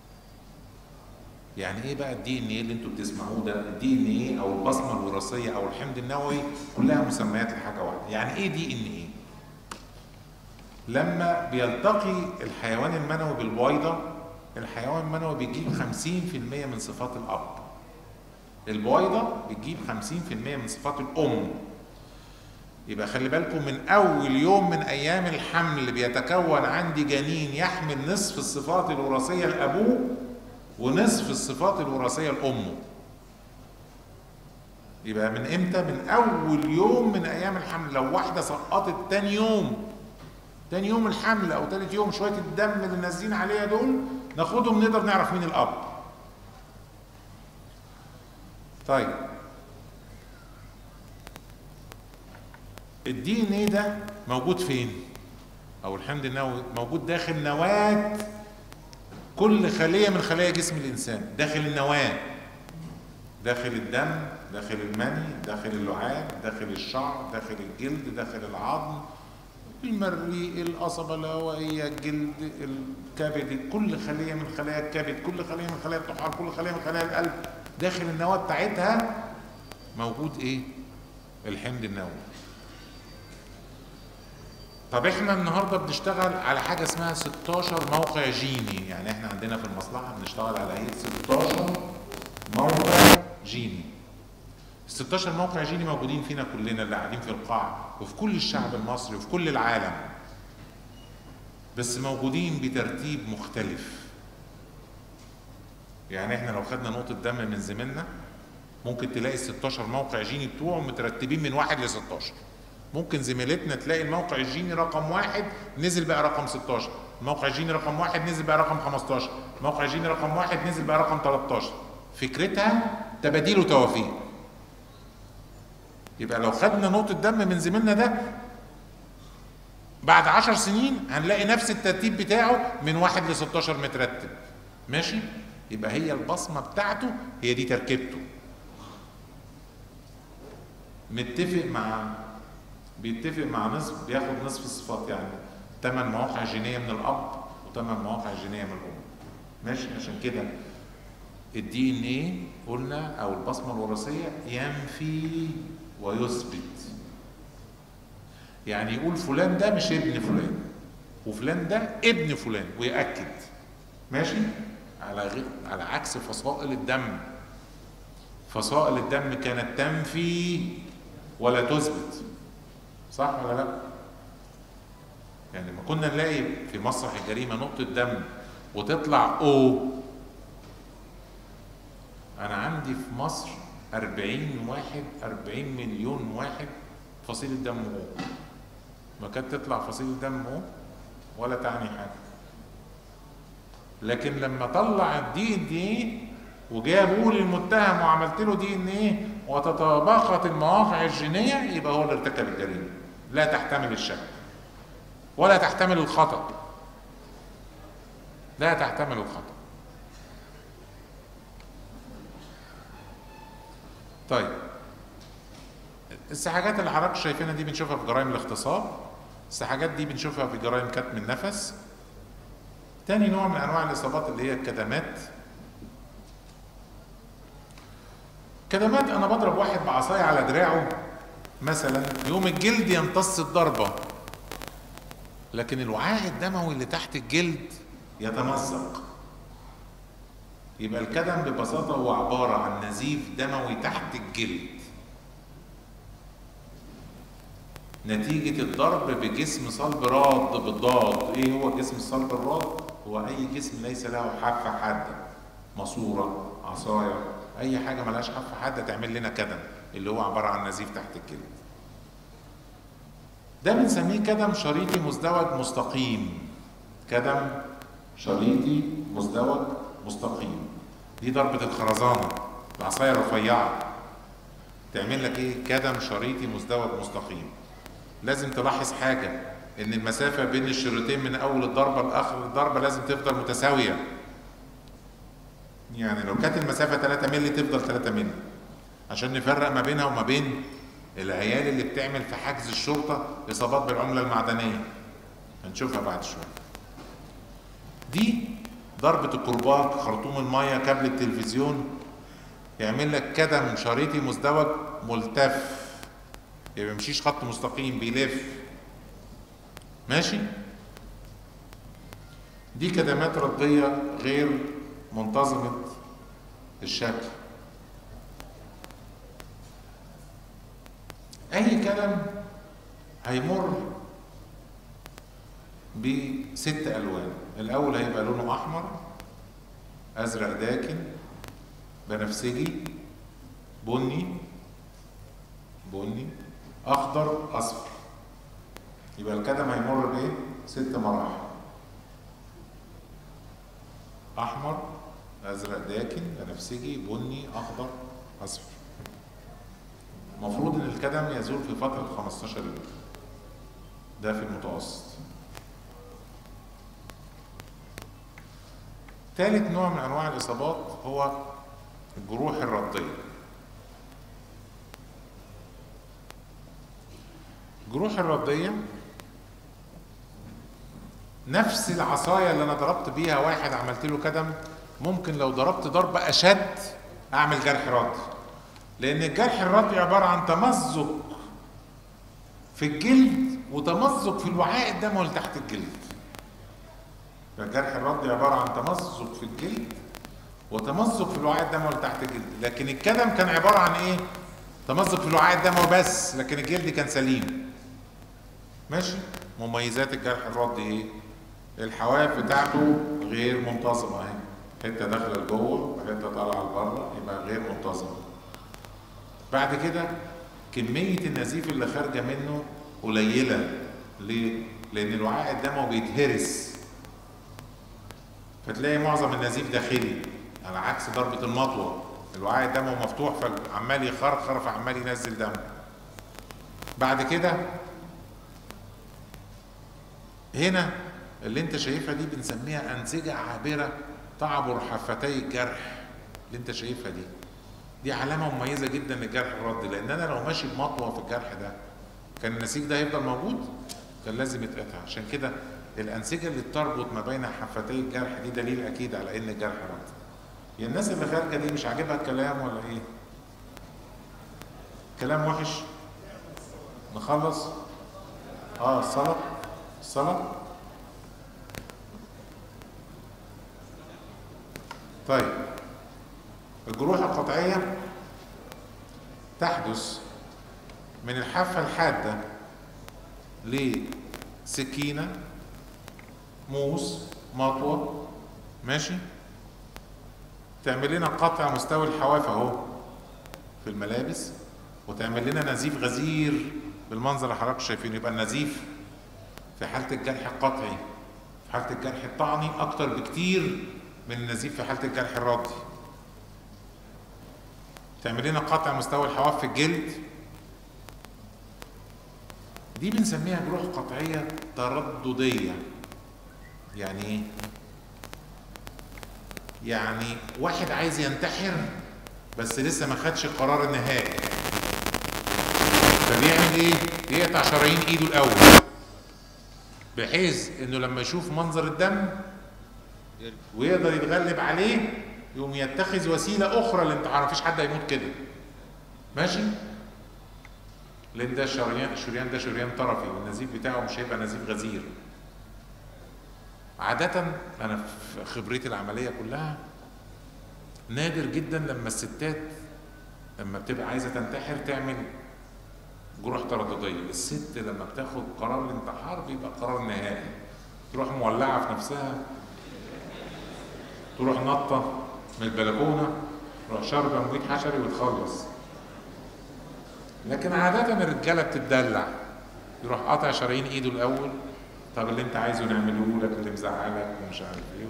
يعني ايه بقى الدي ان ايه اللي انتوا بتسمعوه ده الدي ان ايه او البصمه الوراثيه او الحمض النووي كلها مسميات لحاجه واحده يعني ايه دي ان ايه لما بيلتقي الحيوان المنوي بالبويضه الحيوان المنوي بيجيب 50% من صفات الاب البويضه بتجيب 50% من صفات الام يبقى خلي بالكم من اول يوم من ايام الحمل بيتكون عندي جنين يحمل نصف الصفات الوراثيه لابوه ونصف الصفات الوراثيه لامه يبقى من امتى من اول يوم من ايام الحمل لو واحده سقطت تاني يوم تاني يوم الحمل او تالت يوم شويه الدم اللي نازلين عليها دول ناخدهم نقدر نعرف مين الاب طيب الدي ان ايه ده موجود فين او الحمض النووي موجود داخل نواه كل خليه من خلايا جسم الانسان داخل النواه داخل الدم داخل المني داخل اللعاب داخل الشعر داخل الجلد داخل العظم المريء القصبة الهوائية الجلد الكبد كل خلية من خلايا الكبد كل خلية من خلايا الطحال كل خلية من خلايا القلب داخل النواة بتاعتها موجود ايه الحمض النووي طب احنا النهارده بنشتغل على حاجه اسمها 16 موقع جيني يعني احنا عندنا في المصلحه بنشتغل على هيئه 16 موقع جيني 16 موقع جيني موجودين فينا كلنا اللي قاعدين في القاعه وفي كل الشعب المصري وفي كل العالم بس موجودين بترتيب مختلف يعني احنا لو خدنا نقطه دم من زميلنا ممكن تلاقي ال 16 موقع جيني بتوعه مترتبين من واحد ل 16 ممكن زميلتنا تلاقي الموقع الجيني رقم واحد نزل بقى رقم 16 الموقع الجيني رقم واحد نزل بقى رقم 15 الموقع الجيني رقم واحد نزل بقى رقم 13 فكرتها تباديل وتوافيق يبقى لو خدنا نقطة دم من زميلنا ده بعد 10 سنين هنلاقي نفس الترتيب بتاعه من واحد ل 16 مترتب ماشي يبقى هي البصمة بتاعته هي دي تركيبته متفق مع بيتفق مع نصف بياخد نصف الصفات يعني ثمان مواقع جينيه من الاب وثمان مواقع جينيه من الام ماشي عشان كده الدي ان ايه قلنا او البصمه الوراثيه ينفي ويثبت يعني يقول فلان ده مش ابن فلان وفلان ده ابن فلان ويأكد ماشي على غير على عكس فصائل الدم فصائل الدم كانت تنفي ولا تثبت صح ولا لا يعني لما كنا نلاقي في مسرح الجريمه نقطه دم وتطلع او انا عندي في مصر 40 واحد 40 مليون واحد فصيله دم او ما كانت تطلع فصيله دم او ولا تعني حاجه لكن لما طلع الدي ان ايه وجابوه للمتهم وعملت له دي ان ايه وتطابقت المواقع الجينيه يبقى هو اللي ارتكب الجريمه لا تحتمل الشك ولا تحتمل الخطا لا تحتمل الخطا طيب السحاجات اللي حضرتك شايفينها دي بنشوفها في جرائم الاغتصاب السحاجات دي بنشوفها في جرائم كتم النفس تاني نوع من انواع الاصابات اللي هي الكدمات كدمات انا بضرب واحد بعصايه على دراعه مثلا يوم الجلد يمتص الضربه لكن الوعاء الدموي اللي تحت الجلد يتمزق يبقى الكدم ببساطة هو عبارة عن نزيف دموي تحت الجلد نتيجة الضرب بجسم صلب راد بالضاد ايه هو جسم الصلب الراد هو اي جسم ليس له حافة حادة ماسورة عصاية اي حاجة ملهاش حافة حادة تعمل لنا كدم اللي هو عبارة عن نزيف تحت الجلد ده بنسميه كدم شريطي مزدوج مستقيم كدم شريطي مزدوج مستقيم دي ضربة الخرزانة العصاية الرفيعة تعمل لك ايه كدم شريطي مزدوج مستقيم لازم تلاحظ حاجة ان المسافة بين الشريطين من اول الضربة لاخر الضربة لازم تفضل متساوية يعني لو كانت المسافة 3 مللي تفضل 3 مللي عشان نفرق ما بينها وما بين العيال اللي بتعمل في حجز الشرطة إصابات بالعملة المعدنية هنشوفها بعد شوية دي ضربة الكرباج خرطوم المية كابل التلفزيون يعمل لك كدم شريطي مزدوج ملتف يبقى يمشيش خط مستقيم بيلف ماشي دي كدمات ردية غير منتظمة الشكل اي كلام هيمر بست الوان الاول هيبقى لونه احمر ازرق داكن بنفسجي بني بني اخضر اصفر يبقى الكدم هيمر بايه ست مراحل احمر ازرق داكن بنفسجي بني اخضر اصفر المفروض ان الكدم يزول في فترة 15 يوم ده في المتوسط ثالث نوع من انواع الاصابات هو الجروح الردية الجروح الردية نفس العصاية اللي انا ضربت بيها واحد عملت له كدم ممكن لو ضربت ضربة اشد اعمل جرح ردي لان الجرح الردي عباره عن تمزق في الجلد وتمزق في الوعاء الدموي اللي تحت الجلد الجرح الردي عباره عن تمزق في الجلد وتمزق في الوعاء الدموي اللي تحت الجلد لكن الكدم كان عباره عن ايه تمزق في الوعاء الدموي بس لكن الجلد كان سليم ماشي مميزات الجرح الردي ايه الحواف بتاعته غير منتظمه اهي حته داخله لجوه وحته طالعه لبره يبقى غير منتظمه بعد كده كمية النزيف اللي خارجة منه قليلة ليه؟ لأن الوعاء الدموي بيتهرس فتلاقي معظم النزيف داخلي على عكس ضربة المطوة الوعاء الدموي مفتوح فعمال يخرخر فعمال ينزل دم بعد كده هنا اللي انت شايفها دي بنسميها أنسجة عابرة تعبر حفتي الجرح اللي انت شايفها دي دي علامة مميزة جدا للجرح الردي لأن أنا لو ماشي بمطوة في الجرح ده كان النسيج ده هيفضل موجود؟ كان لازم يتقطع عشان كده الأنسجة اللي بتربط ما بين حفتي الجرح دي دليل أكيد على إن الجرح ردي. هي الناس اللي خارجه دي مش عاجبها الكلام ولا ايه كلام وحش نخلص اه الصلاه الصلاه طيب الجروح القطعيه تحدث من الحافه الحاده لسكينه موس مطوه ماشي تعمل لنا قطع مستوي الحواف اهو في الملابس وتعمل لنا نزيف غزير بالمنظر اللي حضراتكم شايفينه يبقى النزيف في حاله الجرح القطعي في حاله الجرح الطعني اكتر بكتير من النزيف في حاله الجرح الردي تعمل لنا قطع مستوى الحواف في الجلد دي بنسميها جروح قطعيه تردديه يعني ايه يعني واحد عايز ينتحر بس لسه ما خدش القرار النهائي فبيعمل ايه يقطع شرايين ايده الاول بحيث انه لما يشوف منظر الدم ويقدر يتغلب عليه يقوم يتخذ وسيله اخرى للانتحار مفيش حد هيموت كده ماشي لان ده الشريان الشريان ده شريان طرفي والنزيف بتاعه مش هيبقى نزيف غزير عادة أنا في خبرتي العملية كلها نادر جدا لما الستات لما بتبقى عايزة تنتحر تعمل جروح ترددية الست لما بتاخد قرار الانتحار بيبقى قرار نهائي تروح مولعة في نفسها تروح نطة من البلكونة تروح شاربة مبيد حشري وتخلص لكن عادة الرجالة بتتدلع يروح قاطع شرايين ايده الأول طب اللي انت عايزه نعمله لك اللي مزعلك ومش عارف ايه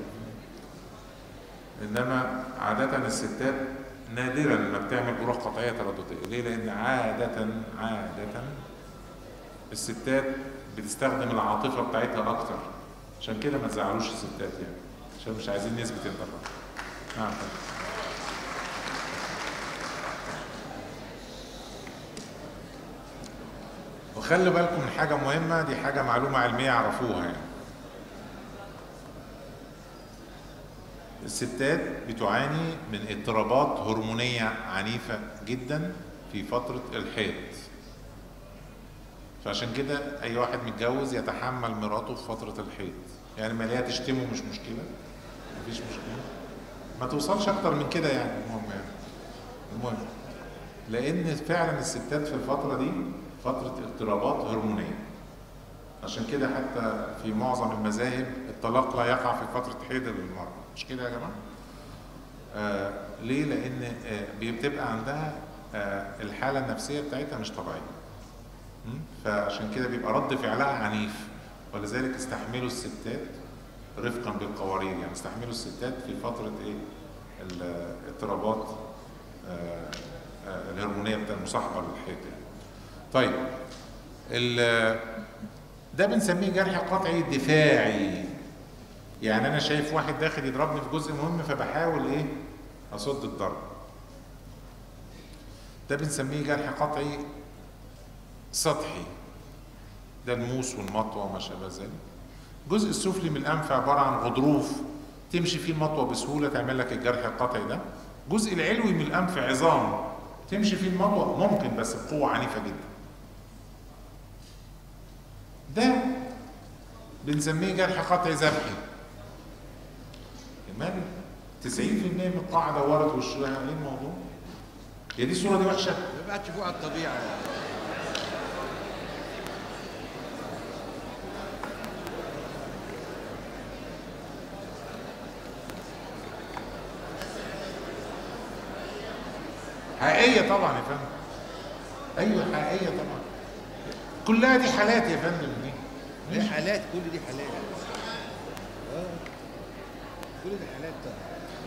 انما عادة الستات نادرا ما بتعمل جروح قطعية ترددية ليه؟ لأن عادة عادة الستات بتستخدم العاطفة بتاعتها أكتر عشان كده ما تزعلوش الستات يعني عشان مش عايزين نسبة انتحار نعم وخلوا بالكم من حاجة مهمة دي حاجة معلومة علمية اعرفوها يعني الستات بتعاني من اضطرابات هرمونية عنيفة جدا في فترة الحيض فعشان كده أي واحد متجوز يتحمل مراته في فترة الحيض يعني ما ليها تشتمه مش مشكلة مفيش مشكلة ما توصلش أكتر من كده يعني المهم يعني المهم لأن فعلا الستات في الفترة دي فترة اضطرابات هرمونية عشان كده حتى في معظم المذاهب الطلاق لا يقع في فترة حيض للمرأة مش كده يا جماعة؟ آه ليه؟ لأن آه بتبقى عندها آه الحالة النفسية بتاعتها مش طبيعية م? فعشان كده بيبقى رد فعلها عنيف ولذلك استحملوا الستات رفقا بالقوارير يعني استحملوا الستات في فترة ايه؟ الاضطرابات آه آه الهرمونية بتاع المصاحبة للحيض يعني. طيب ده بنسميه جرح قطعي دفاعي يعني انا شايف واحد داخل يضربني في جزء مهم فبحاول ايه اصد الضرب ده بنسميه جرح قطعي سطحي ده الموس والمطوه وما شابه ذلك الجزء السفلي من الانف عباره عن غضروف تمشي فيه المطوه بسهوله تعمل لك الجرح القطعي ده الجزء العلوي من الانف عظام تمشي فيه المطوه ممكن بس بقوه عنيفه جدا ده بنسميه جرح قطعي ذبحي كمان 90% من القاعة دورت وشها ايه الموضوع؟ هي دي الصورة دي وحشة؟ ما بقى تشوفوها على الطبيعة يعني. حقيقية طبعا يا فندم أيوه حقيقية طبعا كلها دي حالات يا فندم دي دي حالات كل دي حالات اه كل دي حالات طبعا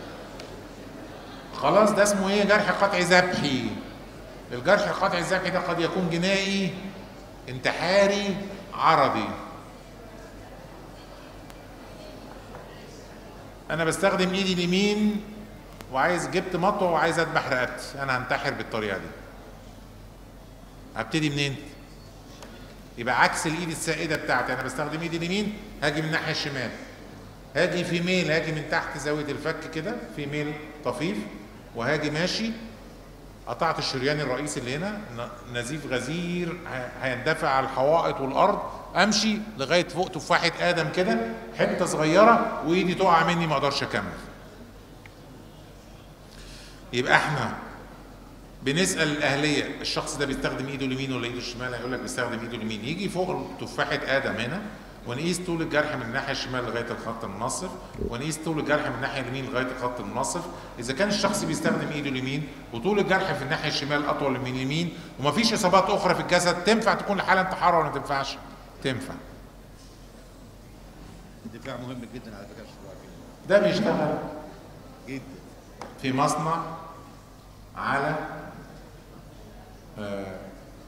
خلاص ده اسمه ايه جرح قطعي ذبحي الجرح القطعي الذبحي ده قد يكون جنائي انتحاري عرضي انا بستخدم ايدي اليمين وعايز جبت مطوه وعايز اذبح رقبتي انا هنتحر بالطريقه دي هبتدي منين يبقى عكس الايد السائده بتاعتي انا بستخدم ايدي اليمين هاجي من الناحيه الشمال هاجي في ميل هاجي من تحت زاويه الفك كده في ميل طفيف وهاجي ماشي قطعت الشريان الرئيسي اللي هنا ن- نزيف غزير ه- هيندفع على الحوائط والارض امشي لغايه فوق تفاحه ادم كده حته صغيره وايدي تقع مني ما اقدرش اكمل يبقى احنا بنسال الاهليه الشخص ده بيستخدم ايده اليمين ولا ايده الشمال هيقول لك بيستخدم ايده اليمين يجي فوق تفاحه ادم هنا ونقيس طول الجرح من الناحيه الشمال لغايه الخط المنصف ونقيس طول الجرح من الناحيه اليمين لغايه الخط المنصف اذا كان الشخص بيستخدم ايده اليمين وطول الجرح في الناحيه الشمال اطول من اليمين ومفيش اصابات اخرى في الجسد تنفع تكون الحاله انتحار ولا ما تنفعش تنفع الدفاع مهم جدا على فكره الشروع فيه ده بيشتغل جدا في مصنع على آه،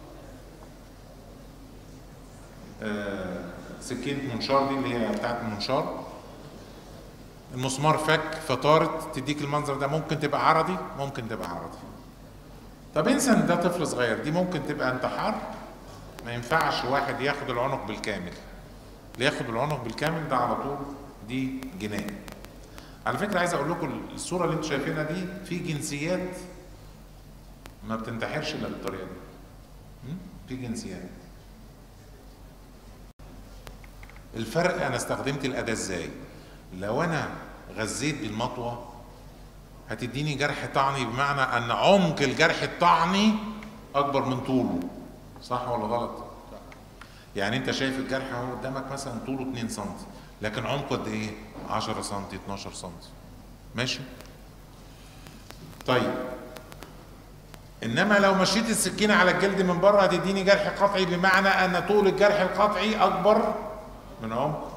آه، سكينة منشار دي اللي هي بتاعت المنشار المسمار فك فطارت تديك المنظر ده ممكن تبقى عرضي ممكن تبقى عرضي طب انسى ان ده طفل صغير دي ممكن تبقى انتحار ما ينفعش واحد ياخد العنق بالكامل اللي ياخد العنق بالكامل ده على طول دي جنايه على فكره عايز اقول لكم الصوره اللي انتم شايفينها دي في جنسيات ما بتنتحرش الا بالطريقه دي م? في جنسيات الفرق انا استخدمت الاداه ازاي لو انا غذيت بالمطوه هتديني جرح طعني بمعنى ان عمق الجرح الطعني اكبر من طوله صح ولا غلط يعني انت شايف الجرح اهو قدامك مثلا طوله 2 سم لكن عمقه قد ايه 10 سم 12 سم ماشي طيب انما لو مشيت السكينه على الجلد من بره هتديني جرح قطعي بمعنى ان طول الجرح القطعي اكبر من عمق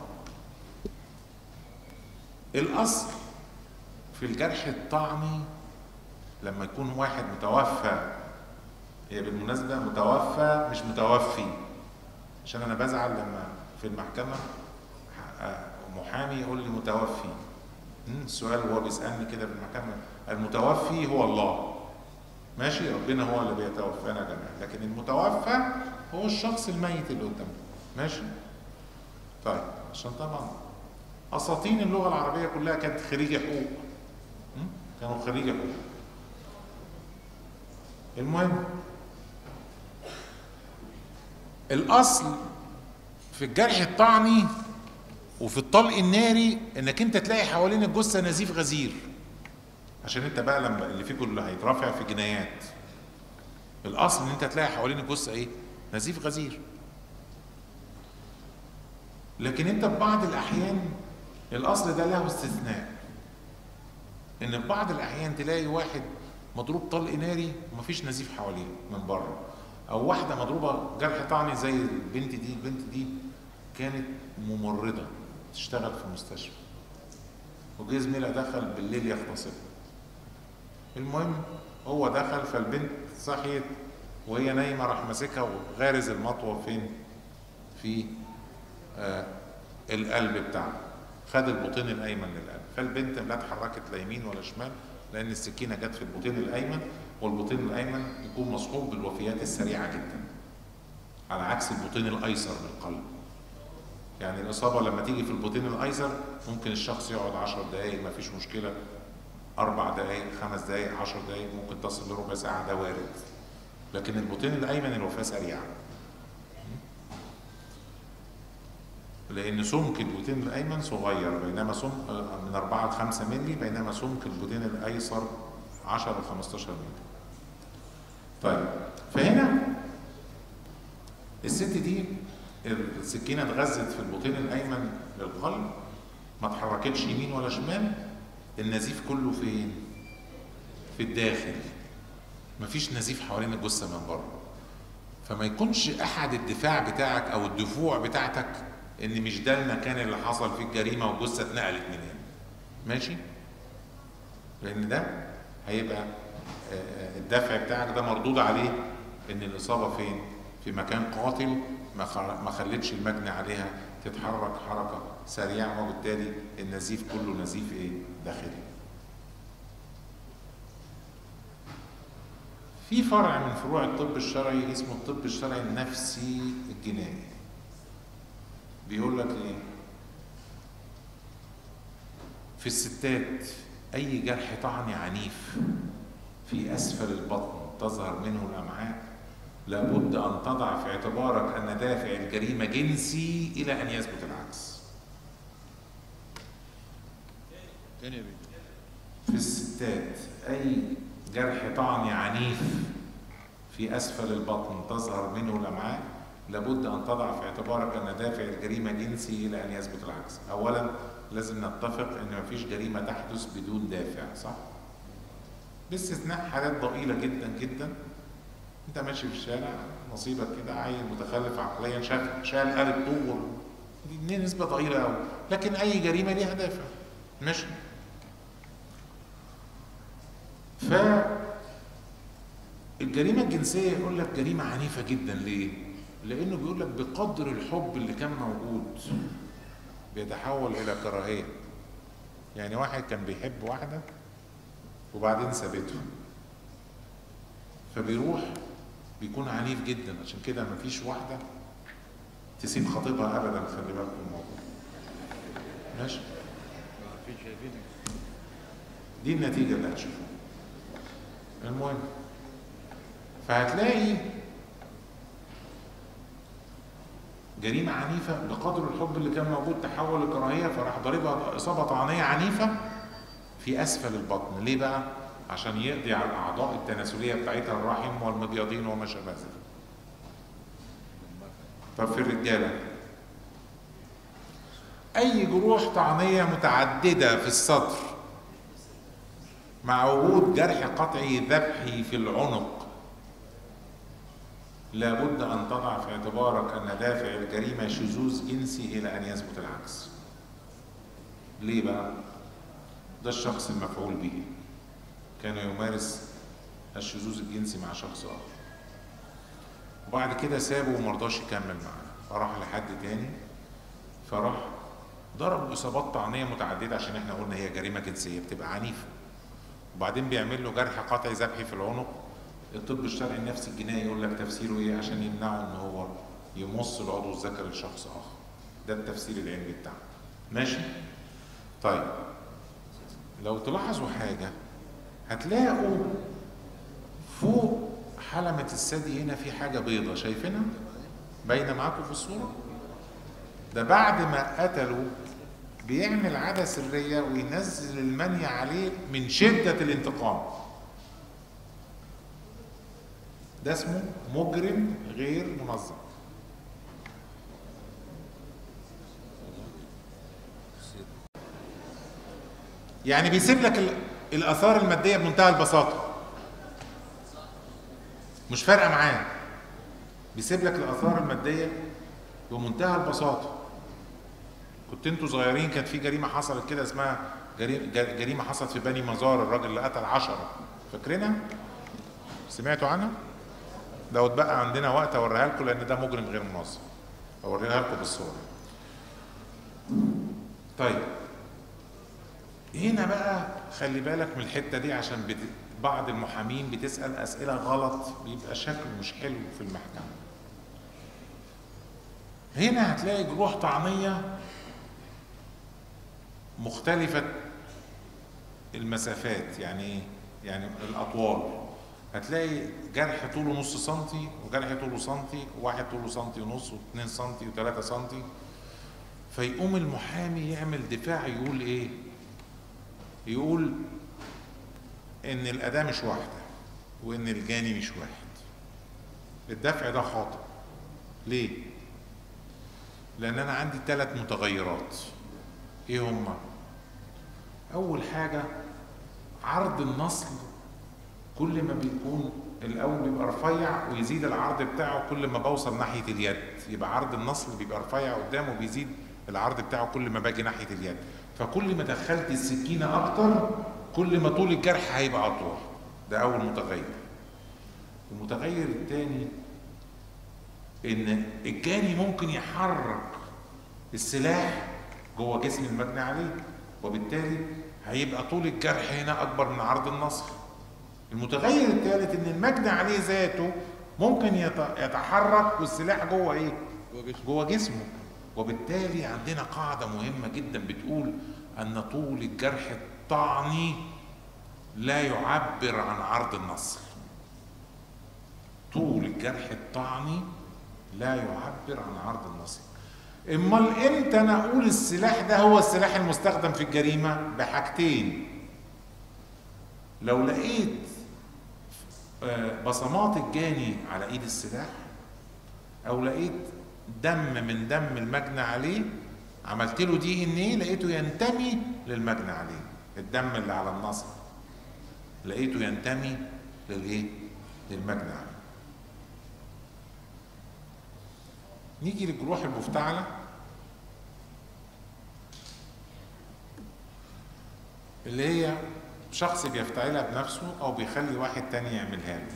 الاصل في الجرح الطعني لما يكون واحد متوفى هي بالمناسبه متوفى مش متوفي عشان انا بزعل لما في المحكمه ح- محامي يقول لي متوفي مم، السؤال وهو بيسالني كده في المحكمه المتوفي هو الله ماشي ربنا هو اللي بيتوفانا جميعا لكن المتوفى هو الشخص الميت اللي قدامنا ماشي طيب عشان طبعا اساطين اللغه العربيه كلها كانت خريجه حقوق مم؟ كانوا خريجه حقوق المهم الاصل في الجرح الطعني وفي الطلق الناري انك انت تلاقي حوالين الجثه نزيف غزير عشان انت بقى لما اللي فيكم اللي هيترافع في جنايات الاصل ان انت تلاقي حوالين الجثه ايه نزيف غزير لكن انت في بعض الاحيان الاصل ده له استثناء ان في بعض الاحيان تلاقي واحد مضروب طلق ناري ومفيش نزيف حواليه من بره او واحده مضروبه جرح طعني زي البنت دي البنت دي كانت ممرضه تشتغل في مستشفى وجه زميلها دخل بالليل يغتصبها المهم هو دخل فالبنت صحيت وهي نايمه راح ماسكها وغارز المطوه فين في آه القلب بتاعها خد البطين الايمن للقلب فالبنت لا اتحركت لا يمين ولا شمال لان السكينه جت في البطين الايمن والبطين الايمن يكون مصحوب بالوفيات السريعه جدا على عكس البطين الايسر للقلب يعني الاصابه لما تيجي في البطين الايسر ممكن الشخص يقعد 10 دقائق ما فيش مشكله اربع دقائق خمس دقائق 10 دقائق ممكن تصل لربع ساعه ده وارد لكن البطين الايمن الوفاه سريعه لان سمك البطين الايمن صغير بينما سمك من 4 ل 5 مللي بينما سمك البطين الايسر 10 ل 15 مللي طيب فهنا الست دي السكينه اتغزت في البطين الايمن للقلب ما اتحركتش يمين ولا شمال النزيف كله فين في الداخل مفيش نزيف حوالين الجثه من بره فما يكونش احد الدفاع بتاعك او الدفوع بتاعتك ان مش ده المكان اللي حصل فيه الجريمه والجثه اتنقلت من هنا ماشي لان ده هيبقى آه، الدفع بتاعك ده مردود عليه ان الاصابه فين في مكان قاتل ما خ- ما خلتش المجني عليها تتحرك حركه سريعه وبالتالي النزيف كله نزيف ايه داخلي في فرع من فروع الطب الشرعي اسمه الطب الشرعي النفسي الجنائي بيقول لك ايه في الستات أي جرح طعن عنيف في أسفل البطن تظهر منه الأمعاء لابد أن تضع في اعتبارك أن دافع الجريمة جنسي إلى أن يثبت العكس تاني يا بيه في الستات أي جرح طعن عنيف في أسفل البطن تظهر منه الأمعاء لابد أن تضع في اعتبارك أن دافع الجريمة جنسي إلى أن يثبت العكس أولا لازم نتفق أن مفيش جريمة تحدث بدون دافع صح؟ باستثناء حالات ضئيلة جدا جدا أنت ماشي في الشارع نصيبك كده عيل متخلف عقليا شاف شال آلة طول دي نسبة ضئيلة أوي لكن أي جريمة ليها دافع ماشي ف الجريمة الجنسية يقول لك جريمة عنيفة جدا ليه؟ لأنه بيقول لك بقدر الحب اللي كان موجود بيتحول إلى كراهية. يعني واحد كان بيحب واحدة وبعدين سابته. فبيروح بيكون عنيف جدا عشان كده مفيش واحدة تسيب خطيبها أبدا خلي بالكم من الموضوع. ماشي؟ ما فيش شايفين دي النتيجة اللي هتشوفوها. المهم فهتلاقي جريمة عنيفة بقدر الحب اللي كان موجود تحول لكراهية فراح ضاربها إصابة طعنية عنيفة في أسفل البطن، ليه بقى؟ عشان يقضي على الأعضاء التناسلية بتاعتها الرحم والمبيضين وما شابه ذلك. طب في الرجالة أي جروح طعنية متعددة في الصدر مع وجود جرح قطعي ذبحي في العنق لابد أن تضع في اعتبارك أن دافع الجريمة شذوذ جنسي إلى أن يثبت العكس. ليه بقى؟ ده الشخص المفعول به. كان يمارس الشذوذ الجنسي مع شخص آخر. وبعد كده سابه ومرضاش يكمل معاه، فراح لحد تاني فراح ضرب إصابات طعنية متعددة عشان احنا قلنا هي جريمة جنسية بتبقى عنيفة. وبعدين بيعمل له جرح قطعي ذبحي في العنق الطب الشرعي النفسي الجنائي يقول لك تفسيره ايه عشان يمنعه ان هو يمص العضو الذكري لشخص اخر ده التفسير العلمي بتاعه ماشي طيب لو تلاحظوا حاجه هتلاقوا فوق حلمة الثدي هنا في حاجة بيضة شايفينها؟ باينة معاكم في الصورة؟ ده بعد ما قتلوا بيعمل عادة سرية وينزل المني عليه من شدة الانتقام ده اسمه مجرم غير منظم يعني بيسيب لك ال- الآثار المادية بمنتهى البساطة مش فارقة معاه بيسيب لك الآثار المادية بمنتهى البساطة كنت انتوا صغيرين كانت في جريمه حصلت كده اسمها جري- جر- جريمه حصلت في بني مزار الراجل اللي قتل عشرة فاكرينها؟ سمعتوا عنها؟ لو اتبقى عندنا وقت اوريها لكم لان ده مجرم غير منظم اوريها لكم بالصور طيب هنا بقى خلي بالك من الحته دي عشان بت... بعض المحامين بتسال اسئله غلط بيبقى شكله مش حلو في المحكمه هنا هتلاقي جروح طعنيه مختلفة المسافات يعني ايه؟ يعني الأطوال هتلاقي جرح طوله نص سنتي وجرح طوله سنتي وواحد طوله سنتي ونص واثنين سنتي وثلاثة سنتي فيقوم المحامي يعمل دفاع يقول ايه؟ يقول ان الأداة مش واحدة وان الجاني مش واحد الدفع ده خاطئ ليه؟ لأن أنا عندي ثلاث متغيرات ايه هما اول حاجه عرض النصل كل ما بيكون الاول بيبقى رفيع ويزيد العرض بتاعه كل ما بوصل ناحيه اليد يبقى عرض النصل بيبقى رفيع قدامه وبيزيد العرض بتاعه كل ما باجي ناحيه اليد فكل ما دخلت السكينه اكتر كل ما طول الجرح هيبقى اطول ده اول متغير المتغير الثاني ان الجاني ممكن يحرك السلاح جوه جسم المجني عليه وبالتالي هيبقى طول الجرح هنا اكبر من عرض النصر المتغير الثالث ان المجني عليه ذاته ممكن يت- يتحرك والسلاح جوه ايه جوه جسمه جوه جسمه وبالتالي عندنا قاعده مهمه جدا بتقول ان طول الجرح الطعني لا يعبر عن عرض النصر طول الجرح الطعني لا يعبر عن عرض النصر امال امتى انا اقول السلاح ده هو السلاح المستخدم في الجريمه بحاجتين لو لقيت آه، بصمات الجاني على ايد السلاح او لقيت دم من دم المجني عليه عملت له دي ان ايه لقيته ينتمي للمجني عليه الدم اللي على النصر لقيته ينتمي للايه للمجني عليه نيجي للجروح المفتعله اللي هي شخص بيفتعلها بنفسه او بيخلي واحد تاني يعملها له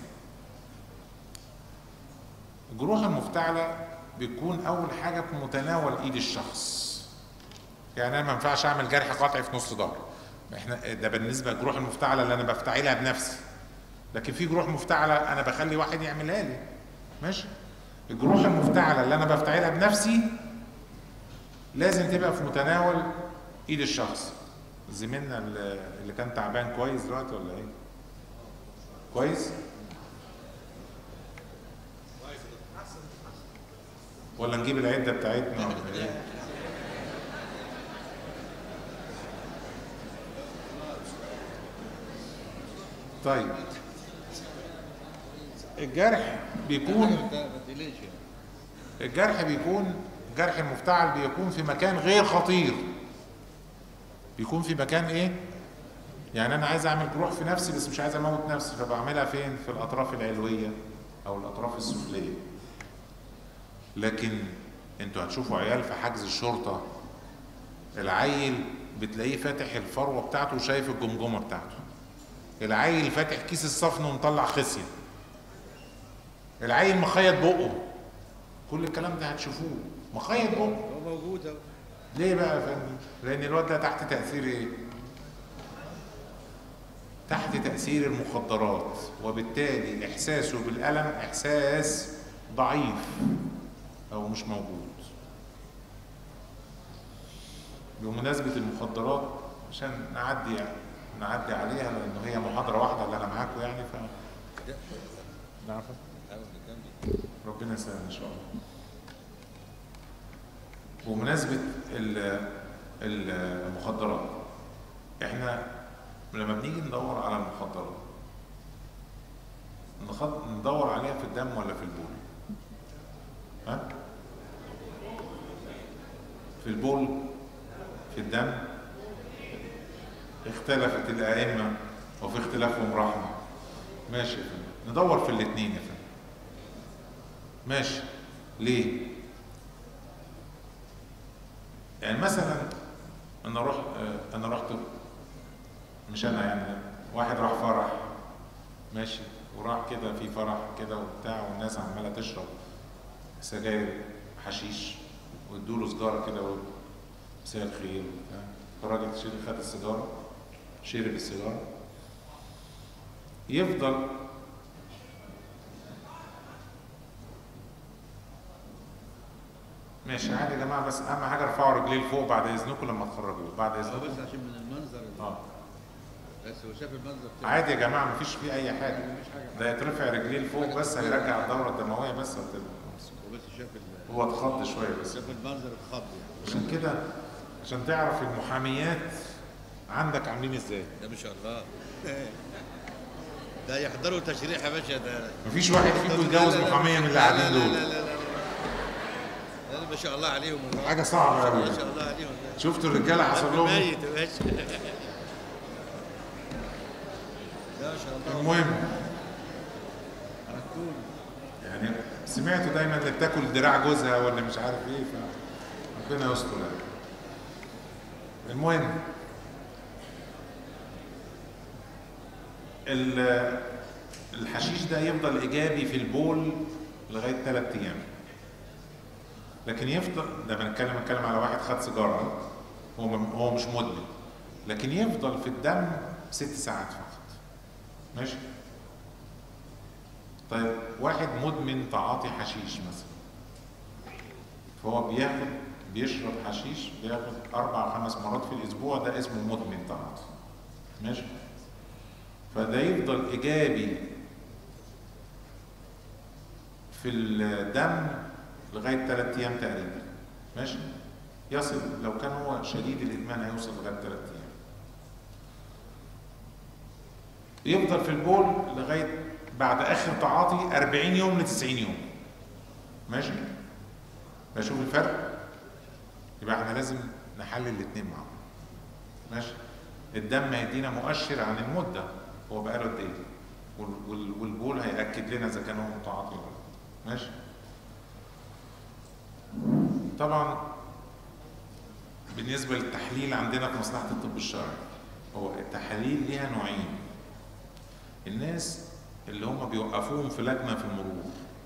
الجروح المفتعله بيكون اول حاجه في متناول ايد الشخص يعني انا ما ينفعش اعمل جرح قطعي في نص ظهر احنا ده بالنسبه للجروح المفتعله اللي انا بفتعلها بنفسي لكن في جروح مفتعله انا بخلي واحد يعملها لي ماشي الجروح المفتعله اللي انا بفتعلها بنفسي لازم تبقى في متناول ايد الشخص زميلنا اللي اللي كان تعبان كويس دلوقتي ولا ايه كويس ولا نجيب العده بتاعتنا ولا ايه طيب الجرح بيكون ما تقلقش يعني. الجرح بيكون الجرح المفتعل بيكون في مكان غير خطير بيكون في مكان ايه يعني انا عايز اعمل جروح في نفسي بس مش عايز اموت نفسي فبعملها فين في الاطراف العلويه او الاطراف السفليه لكن انتوا هتشوفوا عيال في حجز الشرطه العيل بتلاقيه فاتح الفروه بتاعته وشايف الجمجمه بتاعته العيل فاتح كيس الصفن ومطلع خصيه العيل مخيط بقه كل الكلام ده هتشوفوه مخيط بقه هو موجود اهو ليه بقى يا فندم؟ لأن الواد ده تحت تأثير إيه؟ تحت تأثير المخدرات وبالتالي إحساسه بالألم إحساس ضعيف أو مش موجود. بمناسبة المخدرات عشان نعدي نعدي عليها لأن هي محاضرة واحدة اللي أنا معاكم يعني ف نعم ربنا يسهل إن شاء الله. بمناسبة ال- ال- المخدرات احنا لما بنيجي ندور على المخدرات نخد- ندور عليها في الدم ولا في البول ها في البول في الدم اختلفت الأئمة وفي اختلافهم رحمة ماشي يا فندم ندور في الاثنين يا فندم ماشي ليه يعني مثلا انا رحت انا رحت مش انا يعني واحد راح فرح ماشي وراح كده في فرح كده وبتاع والناس عماله تشرب سجاير حشيش وادوا له سيجاره كده وقالوا مساء الخير وبتاع فالراجل شرب خد السيجاره شرب السيجاره يفضل ماشي عادي يا جماعه بس اهم حاجه ارفعوا رجليه لفوق بعد اذنكم لما تخرجوا بعد هو اذنكم بس عشان من المنظر اللي- اه بس هو شاف المنظر بتاعه عادي يا جماعه مفيش فيه اي حاجه مفيش حاجه ده يترفع رجليه لفوق بس هيرجع الدوره الدمويه بس هت- هو بس شاف ال- هو اتخض شويه بس شاف المنظر اتخض يعني عشان كده عشان تعرف المحاميات عندك عاملين ازاي ده ما شاء الله ده يحضروا تشريح يا باشا ده مفيش واحد فيكم يتجوز لا، لا، لا، محاميه من اللي لا، قاعدين لا، دول لا لا لا لا لا ما شاء الله عليهم والله. حاجه صعبه قوي ما شاء الله عليهم شفتوا الرجاله حصل لهم إيه؟ ميت يا باشا لا ما شاء الله المهم عتول. يعني سمعتوا دايما اللي بتاكل دراع جوزها ولا مش عارف ايه فربنا يستر يعني. المهم ال- الحشيش ده يفضل ايجابي في البول لغايه ثلاث ايام لكن يفضل ده بنتكلم بنتكلم على واحد خد سيجاره هو م- هو مش مدمن لكن يفضل في الدم ست ساعات فقط ماشي طيب واحد مدمن تعاطي حشيش مثلا فهو بياخد بيشرب حشيش بياخد اربع خمس مرات في الاسبوع ده اسمه مدمن تعاطي ماشي فده يفضل ايجابي في الدم لغايه ثلاث ايام تقريبا ماشي يصل لو كان هو شديد الادمان هيوصل لغايه ثلاث ايام يفضل في البول لغايه بعد اخر تعاطي 40 يوم ل 90 يوم ماشي بشوف الفرق يبقى احنا لازم نحلل الاثنين مع بعض ماشي الدم هيدينا مؤشر عن المده هو بقاله قد ايه وال- وال- والبول هياكد لنا اذا كان هو متعاطي ولا لا ماشي طبعا بالنسبه للتحليل عندنا في مصلحه الطب الشرعي هو التحاليل ليها نوعين الناس اللي هم بيوقفوهم في لجنه في المرور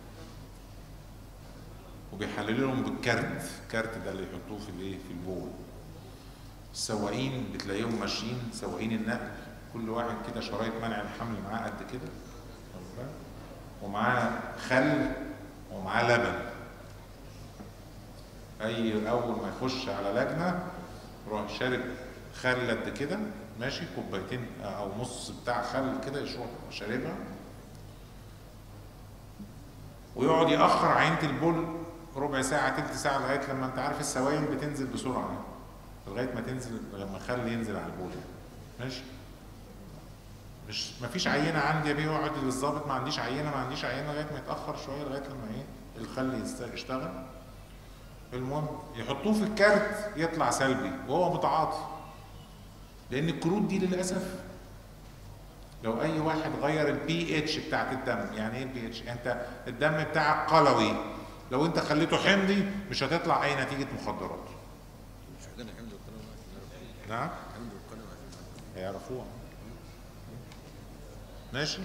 وبيحللوا لهم بالكارت الكارت ده اللي يحطوه في الايه في البول السواقين بتلاقيهم ماشيين سواقين النقل كل واحد كده شرايط منع الحمل معاه قد كده واخد بالك؟ ومعاه خل ومعاه لبن اي اول ما يخش على لجنه يروح شارب خل قد كده ماشي كوبايتين او نص بتاع خل كده يشرب شاربها ويقعد ياخر عينه البول ربع ساعه تلت ساعه لغايه لما انت عارف السوائل بتنزل بسرعه لغايه ما تنزل لما الخل ينزل على البول ماشي مش مفيش عينه عندي يا بيه يقعد للظابط ما عنديش عينه ما عنديش عينه لغايه ما يتاخر شويه لغايه لما ايه الخل يست- يشتغل المهم يحطوه في الكارت يطلع سلبي وهو متعاطي لان الكروت دي للاسف لو اي واحد غير البي اتش بتاعت الدم يعني ايه البي اتش انت الدم بتاعك قلوي لو انت خليته حمضي مش هتطلع اي نتيجه مخدرات مش عندنا حمد والقناه نعم حمد والقناه هيعرفوها ماشي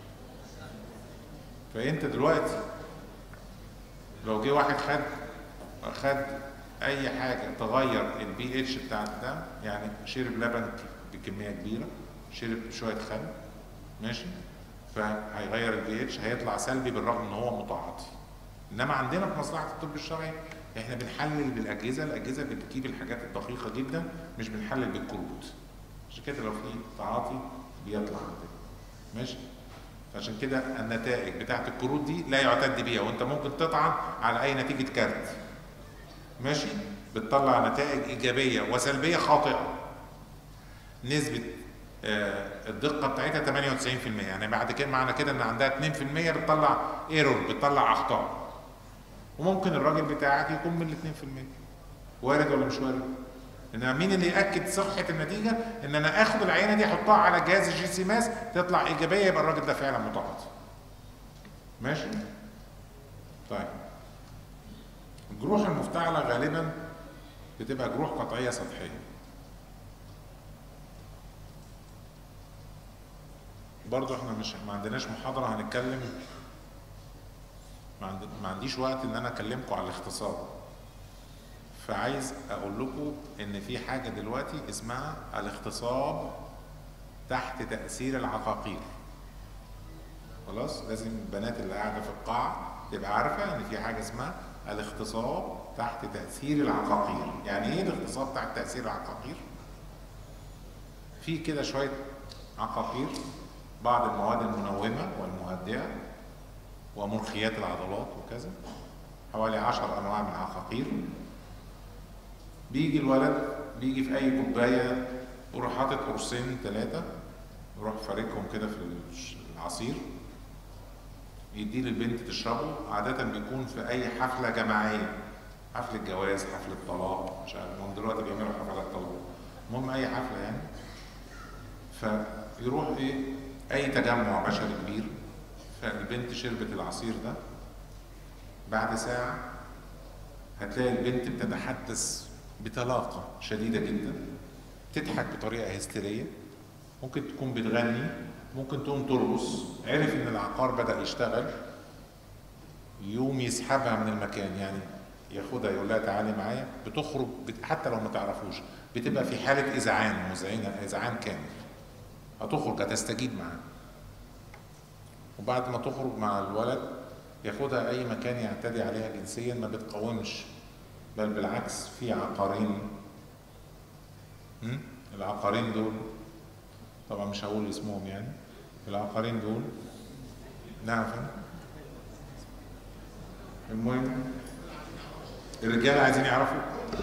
فانت دلوقتي لو جه واحد خد خد اي حاجه تغير البي اتش بتاع الدم يعني شرب لبن بكميه كبيره شرب شويه خل ماشي فهيغير البي اتش هيطلع سلبي بالرغم ان هو متعاطي انما عندنا في مصلحه الطب الشرعي احنا بنحلل بالاجهزه الاجهزه بتجيب الحاجات الدقيقه جدا مش بنحلل بالكروت عشان كده لو في تعاطي بيطلع عندنا ماشي عشان كده النتائج بتاعت الكروت دي لا يعتد بيها وانت ممكن تطعن على اي نتيجه كارت ماشي بتطلع نتائج ايجابيه وسلبيه خاطئه نسبه آه، الدقه بتاعتها 98% يعني بعد كده معنى كده ان عندها 2% بتطلع ايرور بتطلع اخطاء وممكن الراجل بتاعك يكون من ال 2% وارد ولا مش وارد؟ انما مين اللي ياكد صحه النتيجه ان انا اخد العينه دي احطها على جهاز الجي سي ماس تطلع ايجابيه يبقى الراجل ده فعلا متعاطي ماشي طيب الجروح المفتعله غالبا بتبقى جروح قطعيه سطحيه برضه احنا مش ما عندناش محاضره هنتكلم ما, عند... ما عنديش وقت ان انا اكلمكم على الاختصار فعايز اقول لكم ان في حاجه دلوقتي اسمها الاغتصاب تحت تاثير العقاقير خلاص لازم البنات اللي قاعده في القاعه تبقى عارفه ان في حاجه اسمها الاغتصاب تحت تاثير العقاقير يعني ايه الاغتصاب تحت تاثير العقاقير في كده شويه عقاقير بعض المواد المنومه والمهدئه ومرخيات العضلات وكذا حوالي عشر انواع من العقاقير بيجي الولد بيجي في اي كوبايه يروح حاطط قرصين ثلاثه يروح فاركهم كده في العصير يديه للبنت تشربه عادة بيكون في أي حفلة جماعية حفلة جواز حفلة طلاق مش عارف هم دلوقتي بيعملوا حفلات طلاق المهم أي حفلة يعني فيروح إيه أي تجمع بشري كبير فالبنت شربت العصير ده بعد ساعة هتلاقي البنت بتتحدث بطلاقة شديدة جدا تضحك بطريقة هستيرية ممكن تكون بتغني ممكن تقوم ترقص عرف ان العقار بدأ يشتغل يقوم يسحبها من المكان يعني ياخدها يقول لها تعالي معايا بتخرج بت... حتى لو ما تعرفوش بتبقى في حالة إذعان مذعنة إذعان كامل هتخرج هتستجيب معاه وبعد ما تخرج مع الولد ياخدها أي مكان يعتدي عليها جنسيا ما بتقاومش بل بالعكس في عقارين م? العقارين دول طبعا مش هقول اسمهم يعني العقارين دول نعم فندم المهم الرجاله عايزين يعرفوا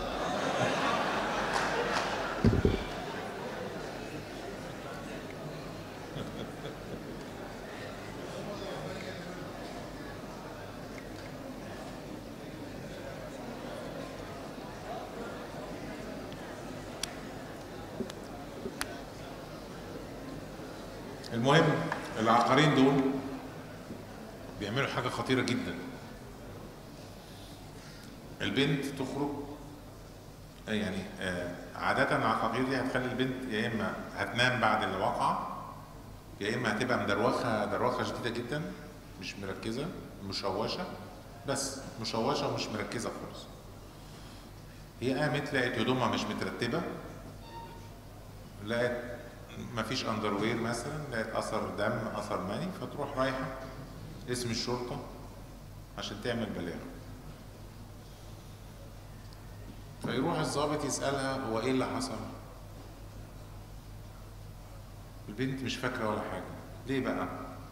المهم العقارين دول بيعملوا حاجة خطيرة جدا البنت تخرج آه يعني آه عادة العقاقير دي هتخلي البنت يا إما هتنام بعد الواقعة يا إما هتبقى مدروخة دروخة شديدة جدا مش مركزة مشوشة بس مشوشة ومش مركزة خالص هي قامت لقت هدومها مش مترتبة لقت مفيش اندروير مثلا لقت اثر دم اثر مني فتروح رايحه اسم الشرطه عشان تعمل بلاغ فيروح الضابط يسالها هو ايه اللي حصل البنت مش فاكره ولا حاجه ليه بقى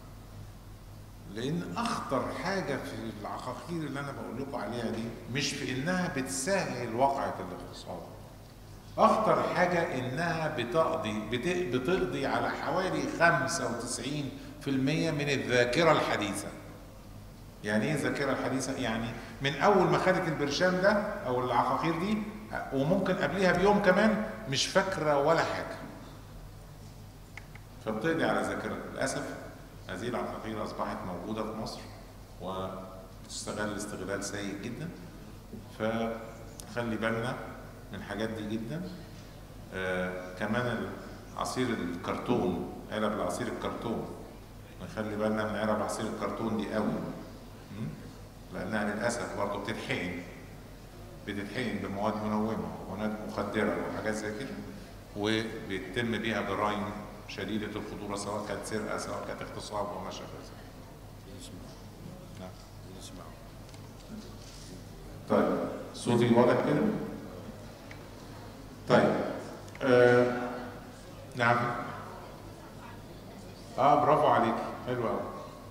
لان اخطر حاجه في العقاقير اللي انا بقول لكم عليها دي مش في انها بتسهل واقعه الاغتصاب اخطر حاجه انها بتقضي بت- بتقضي على حوالي 95% من الذاكره الحديثه يعني ايه الذاكره الحديثه يعني من اول ما خدت البرشام ده او العقاقير دي وممكن قبلها بيوم كمان مش فاكره ولا حاجه فبتقضي على ذاكرتها للاسف هذه العقاقير اصبحت موجوده في مصر وبتستغل استغلال سيء جدا فخلي بالنا من الحاجات دي جدا آه كمان عصير الكرتون علب العصير الكرتون نخلي بالنا من علب عصير الكرتون دي قوي م? لانها للاسف برضه بتتحقن بتتحقن بمواد منومه ومواد مخدره وحاجات زي كده وبيتم بيها جرائم شديده الخطوره سواء كانت سرقه سواء كانت اغتصاب وما شابه ذلك. نعم. نسمعه طيب صوتي واضح كده؟ طيب آه نعم اه برافو عليك حلو قوي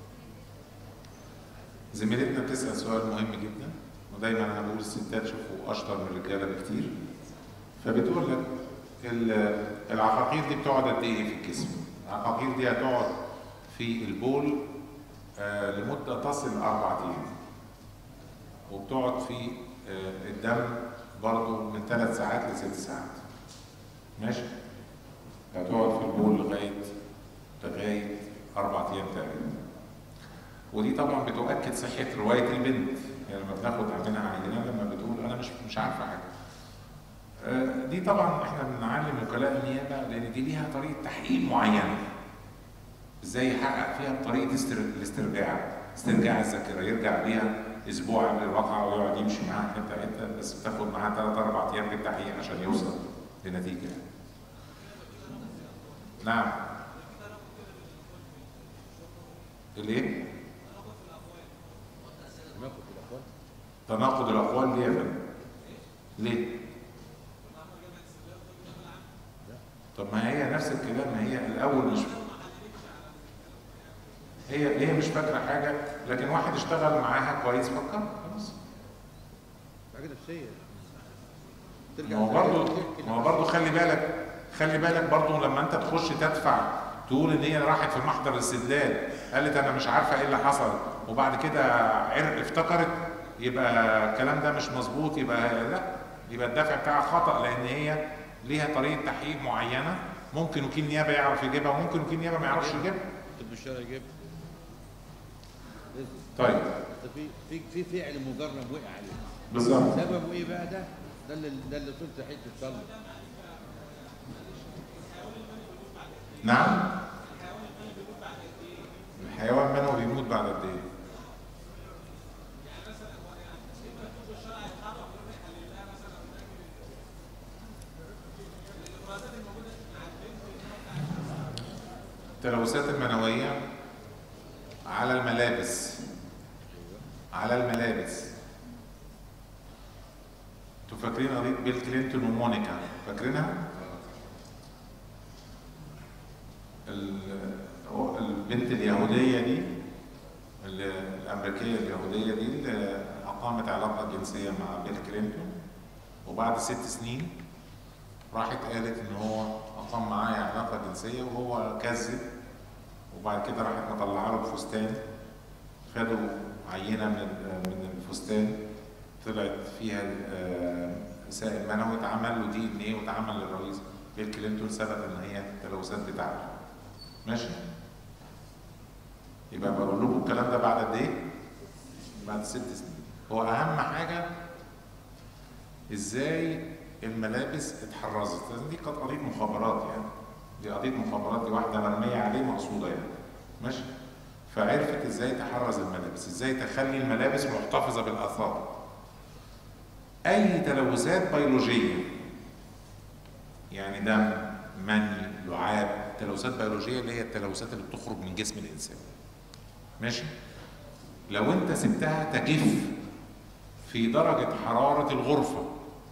زميلتنا بتسأل سؤال مهم جدا ودايما انا بقول الستات شوفوا اشطر من الرجاله بكتير فبتقول لك ال- العقاقير دي بتقعد قد ايه في الجسم؟ العقاقير دي هتقعد في البول آه لمده تصل اربع ايام وبتقعد في آه، الدم برضو من ثلاث ساعات لست ساعات ماشي هتقعد في البول لغايه لغايه اربع ايام تقريبا ودي طبعا بتؤكد صحه روايه البنت يعني لما بناخد منها عينه لما بتقول انا مش مش عارفه حاجه آه، دي طبعا احنا بنعلم وكلاء النيابه لان دي ليها طريقه تحقيق معينه ازاي يحقق فيها بطريقه استر- الاسترجاع استرجاع الذاكره يرجع بيها اسبوع قبل الواقعه ويقعد يمشي معاها حته حته بس بتاخد معاه ثلاث اربع ايام للتحقيق عشان يوصل لنتيجه نعم الايه؟ ناخد الاخوان تناقض الاقوال ليه يا فندم؟ ليه؟ طب ما هي نفس الكلام ما هي الاول مش هي هي مش فاكره حاجه لكن واحد اشتغل معاها كويس فكر خلاص حاجه نفسيه ما هو برضه ما هو برضه خلي بالك خلي بالك برضه لما انت تخش تدفع تقول ان هي راحت في محضر الاستدلال قالت انا مش عارفه ايه اللي حصل وبعد كده عرق افتكرت يبقى الكلام ده مش مظبوط يبقى لا يبقى الدفع بتاعها خطا لان هي ليها طريقه تحقيق معينه ممكن وكيل نيابه يعرف يجيبها وممكن وكيل نيابه ما يعرفش يجيبها طب الشارع يجيب طيب طب في في في فعل مجرم وقع عليه بالظبط سببه ايه بقى ده؟ ده اللي ده اللي طلت حته صلب نعم الحيوان منه بيموت بعد قد ايه؟ التلوثات المنوية على الملابس على الملابس انتوا فاكرين قضيه بيل كلينتون ومونيكا فاكرينها؟ ال- هو البنت اليهوديه دي ال- الامريكيه اليهوديه دي اللي اقامت علاقه جنسيه مع بيل كلينتون وبعد ست سنين راحت قالت ان هو اقام معايا علاقه جنسيه وهو كذب وبعد كده راحت مطلعه له الفستان خدوا عينه من ال- من الفستان طلعت فيها آه، سائل منوي اتعمل له دي ان ايه واتعمل للرئيس بيل كلينتون ثبت ان هي التلوثات بتاعته ماشي يبقى بقول لكم الكلام ده بعد قد ايه؟ بعد ست سنين هو اهم حاجه ازاي الملابس اتحرزت لان دي كانت قضيه مخابرات يعني دي قضيه مخابرات دي واحده مرميه عليه مقصوده يعني ماشي فعرفت ازاي تحرز الملابس ازاي تخلي الملابس محتفظه بالاثار اي تلوثات بيولوجيه يعني دم مني لعاب تلوثات بيولوجيه اللي هي التلوثات اللي بتخرج من جسم الانسان ماشي لو انت سبتها تجف في درجه حراره الغرفه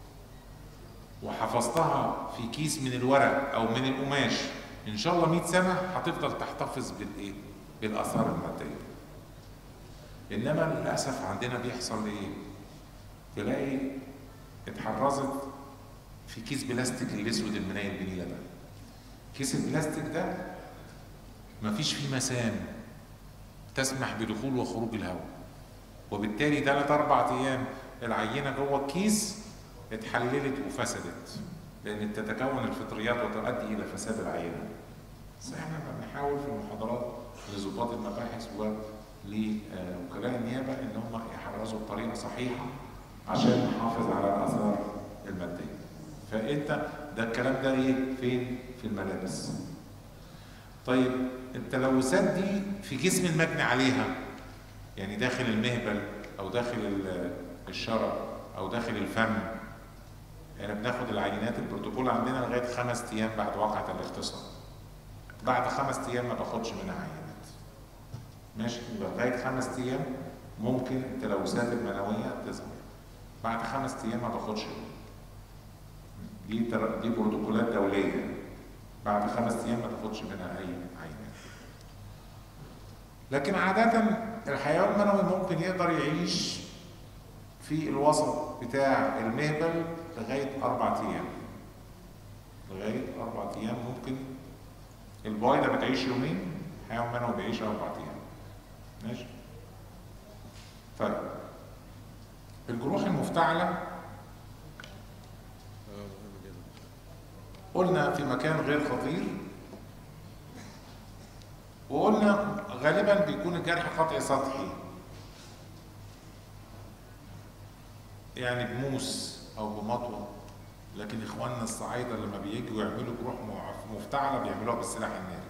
وحفظتها في كيس من الورق او من القماش ان شاء الله 100 سنه هتفضل تحتفظ بالايه بالاثار الماديه انما للاسف عندنا بيحصل ايه تلاقي اتحرزت في كيس بلاستيك الاسود المنيل بنيله ده كيس البلاستيك ده مفيش فيه مسام تسمح بدخول وخروج الهواء وبالتالي ثلاث اربع ايام العينه جوه الكيس اتحللت وفسدت لان تتكون الفطريات وتؤدي الى فساد العينه بس احنا بنحاول في المحاضرات لضباط المباحث ولوكلاء النيابه ان هم يحرزوا بطريقه صحيحه عشان نحافظ على الاثار الماديه فانت ده الكلام ده ايه فين في الملابس طيب التلوثات دي في جسم المبني عليها يعني داخل المهبل او داخل ال- الشرج او داخل الفم يعني بناخد العينات البروتوكول عندنا لغايه خمس ايام بعد واقعه الاغتصاب بعد خمس ايام ما باخدش منها عينات ماشي يبقى لغايه خمس ايام ممكن التلوثات المنويه تظهر بعد خمس ايام ما باخدش دي تر- دي بروتوكولات دوليه بعد خمس ايام ما تاخدش منها اي عينات لكن عاده الحيوان المنوي ممكن يقدر يعيش في الوسط بتاع المهبل لغايه اربع ايام لغايه اربع ايام ممكن البويضه بتعيش يومين الحيوان المنوي بيعيش اربع ايام ماشي طيب الجروح المفتعله اه مهم جدا قلنا في مكان غير خطير وقلنا غالبا بيكون الجرح قطعي سطحي يعني بموس او بمطوه لكن اخواننا الصعايده لما بييجوا يعملوا جروح مع- مفتعله بيعملوها بالسلاح الناري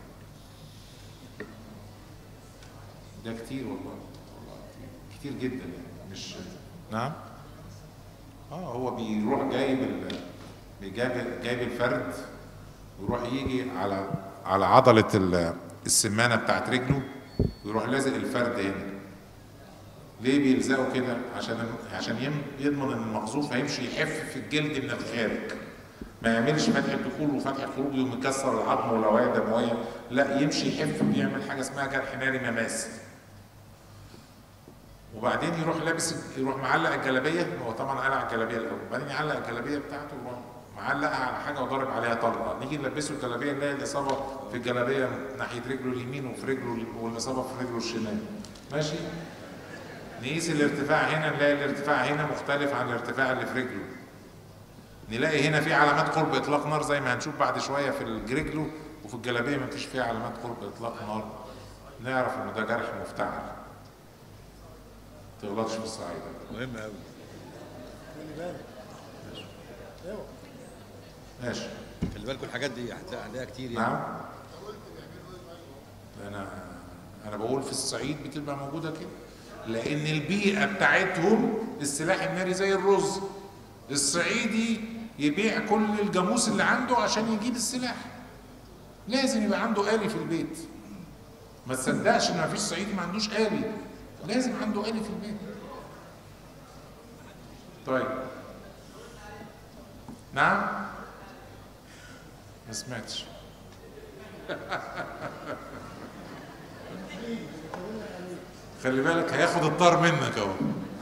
ده كتير والله والله كتير, كتير جدا يعني مش نعم اه هو بيروح جايب ال... جايب جايب الفرد ويروح يجي على على عضله ال- السمانه بتاعت رجله ويروح لازق الفرد هنا ليه بيلزقوا كده عشان عشان يم- يضمن ان المقذوف هيمشي يحف في الجلد من الخارج ما يعملش فتح دخول وفتح خروج يقوم مكسر العظم والاوعيه الدمويه لا يمشي يحف بيعمل حاجه اسمها جرح ناري مماسي وبعدين يروح لابس يروح معلق الجلابيه هو طبعا قلع الجلابيه الاول بعدين يعلق الجلابيه بتاعته ويروح معلقها على حاجه وضارب عليها طلقه نيجي نلبسه الجلابيه نلاقي الاصابه في الجلابيه ناحيه رجله اليمين وفي رجله ال- والاصابه في رجله الشمال ماشي نقيس الارتفاع هنا نلاقي الارتفاع هنا مختلف عن الارتفاع اللي في رجله نلاقي هنا في علامات قرب اطلاق نار زي ما هنشوف بعد شويه في رجله وفي الجلابيه ما فيش فيها علامات قرب اطلاق نار نعرف ان ده جرح مفتعل تغلطش في الصعيد مهم قوي ماشي خلي بالكم الحاجات دي هتلاقي عليها كتير يعني نعم انا انا بقول في الصعيد بتبقى موجوده كده لان البيئه بتاعتهم السلاح الناري زي الرز الصعيدي يبيع كل الجاموس اللي عنده عشان يجيب السلاح لازم يبقى عنده آلي في البيت ما تصدقش ان مفيش صعيدي ما عندوش آلي لازم عنده آلي في البيت طيب نعم ما سمعتش خلي بالك هياخد الطار منك اهو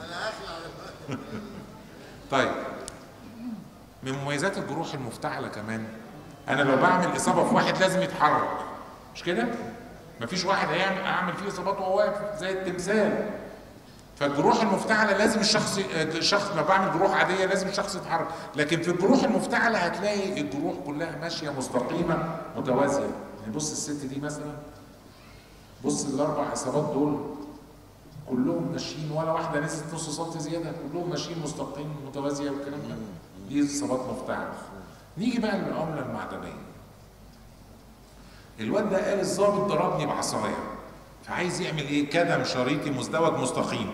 طيب من مميزات الجروح المفتعله كمان انا لو بعمل اصابه في واحد لازم يتحرك مش كده مفيش واحد هيعمل اعمل فيه اصابات وهو واقف زي التمثال فالجروح المفتعله لازم الشخص الشخص لما بعمل جروح عاديه لازم الشخص يتحرك لكن في الجروح المفتعله هتلاقي الجروح كلها ماشيه مستقيمه متوازيه يعني بص الست دي مثلا بص الاربع اصابات دول كلهم ماشيين ولا واحده نزلت نص سم زياده كلهم ماشيين مستقيم متوازيه والكلام ده دي اصابات مفتعله نيجي بقى للعمله المعدنيه الواد ده قال الظابط ضربني بعصايه فعايز يعمل ايه كدم شريطي مزدوج مستقيم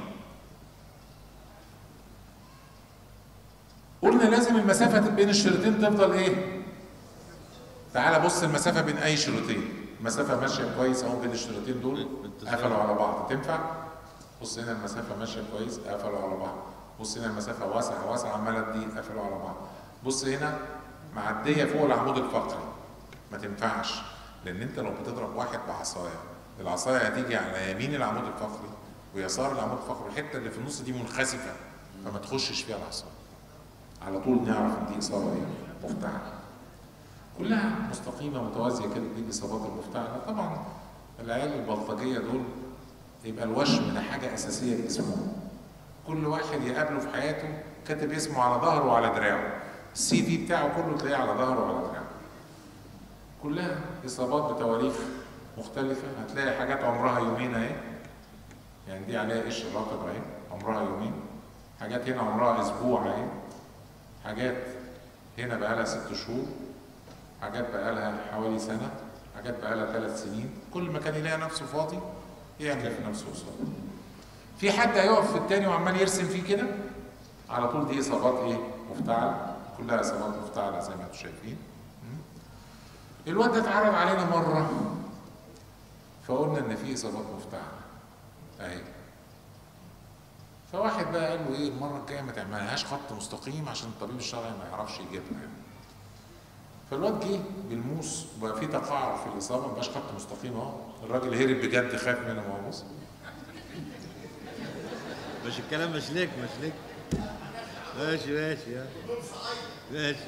قلنا لازم المسافه بين الشريطين تفضل ايه تعال بص المسافه بين اي شريطين المسافه ماشيه كويس اهو بين الشريطين دول قفلوا على بعض تنفع بص هنا المسافه ماشيه كويس قفلوا على بعض بص هنا المسافه واسعه واسعه عماله تضيق قفلوا على بعض بص هنا معديه فوق العمود الفقري ما تنفعش لان انت لو بتضرب واحد بعصايه العصايه هتيجي على يمين العمود الفقري ويسار العمود الفقري الحته اللي في النص دي منخسفه فما تخشش فيها العصايه على طول نعرف ان دي اصابه ايه مفتعله كلها مستقيمه متوازيه كده دي الاصابات المفتعله طبعا العيال البلطجيه دول يبقى الوشم ده حاجه اساسيه في جسمهم كل واحد يقابله في حياته كاتب اسمه على ظهره وعلى دراعه السي في بتاعه كله تلاقيه على ظهره وعلى دراعه كلها اصابات بتواريخ مختلفه هتلاقي حاجات عمرها يومين اهي يعني دي عليها قشر رطب اهي عمرها يومين حاجات هنا عمرها اسبوع اهي حاجات هنا بقالها ست شهور حاجات بقالها حوالي سنه حاجات بقالها ثلاث سنين كل ما كان يلاقي نفسه فاضي يعمل في نفسه اصابه في حد هيقف في التاني وعمال يرسم فيه كده على طول دي اصابات ايه مفتعله كلها اصابات مفتعله زي ما انتم شايفين الواد ده اتعرض علينا مره فقلنا ان في اصابات مفتعله اهي فواحد بقى قال له ايه المره الجايه ما تعملهاش خط مستقيم عشان الطبيب الشرعي ما يعرفش يجيبها يعني فالواد جه بالموس وبقى في تقاعد في الاصابه ما بقاش خط مستقيم اهو الراجل هرب بجد خاف منه ما هو بص مش الكلام مش ليك مش ليك ماشي ماشي يا ماشي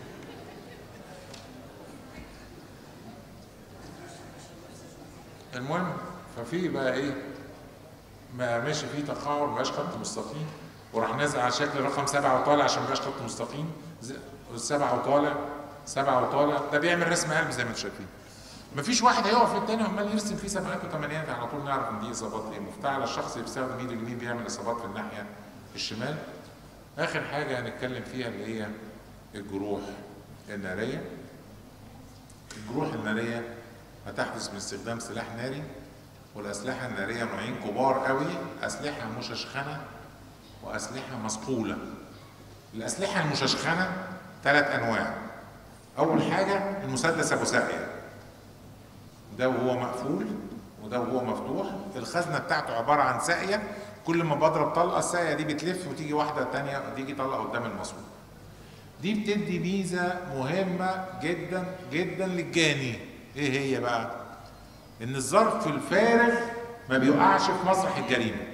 المهم ففي بقى ايه ما ماشي فيه تقاعد ما بقاش خط مستقيم وراح نازل على شكل رقم سبعه وطالع عشان ما بقاش خط مستقيم ز- سبعه وطالع سبعه وطالع ده بيعمل رسم قلب زي ما انتم شايفين مفيش واحد هيقف للتاني وعمال يرسم فيه سبعات وثمانيات على طول نعرف ان دي اصابات ايه مفتعله الشخص اللي بيستخدم ايده اليمين بيعمل اصابات في الناحيه الشمال اخر حاجه هنتكلم فيها اللي هي الجروح الناريه الجروح الناريه هتحدث من استخدام سلاح ناري والاسلحه الناريه نوعين كبار قوي اسلحه مششخنه واسلحه مصقوله الاسلحه المششخنه ثلاث انواع اول حاجه المسدس ابو ساقيه ده وهو مقفول وده وهو مفتوح الخزنه بتاعته عباره عن ساقيه كل ما بضرب طلقه الساقيه دي بتلف وتيجي واحده تانية تيجي طلقه قدام المصروف دي بتدي ميزه مهمه جدا جدا للجاني ايه هي بقى ان الظرف الفارغ ما بيقعش في مسرح الجريمه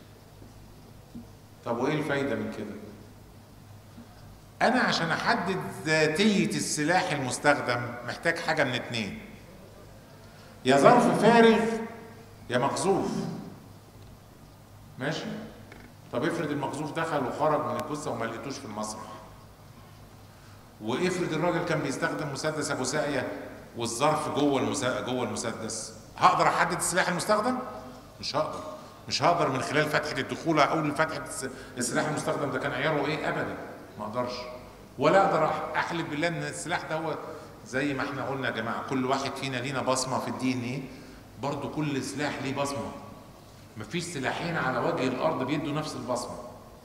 طب وايه الفايده من كده انا عشان احدد ذاتيه السلاح المستخدم محتاج حاجه من اتنين يا ظرف فارغ يا مقذوف ماشي طب افرض المقذوف دخل وخرج من الجثه وما لقيتوش في المسرح وافرض الراجل كان بيستخدم مسدس ابو ساقيه والظرف جوه المسا... جوه المسدس هقدر احدد السلاح المستخدم مش هقدر مش هقدر من خلال فتحه الدخول اقول فتحه الس- السلاح المستخدم ده كان عياره ايه ابدا ما اقدرش ولا اقدر أح- احلف بالله ان السلاح ده هو زي ما احنا قلنا يا جماعه كل واحد فينا لينا بصمه في الدي ان ايه برضه كل سلاح ليه بصمه مفيش سلاحين على وجه الارض بيدوا نفس البصمه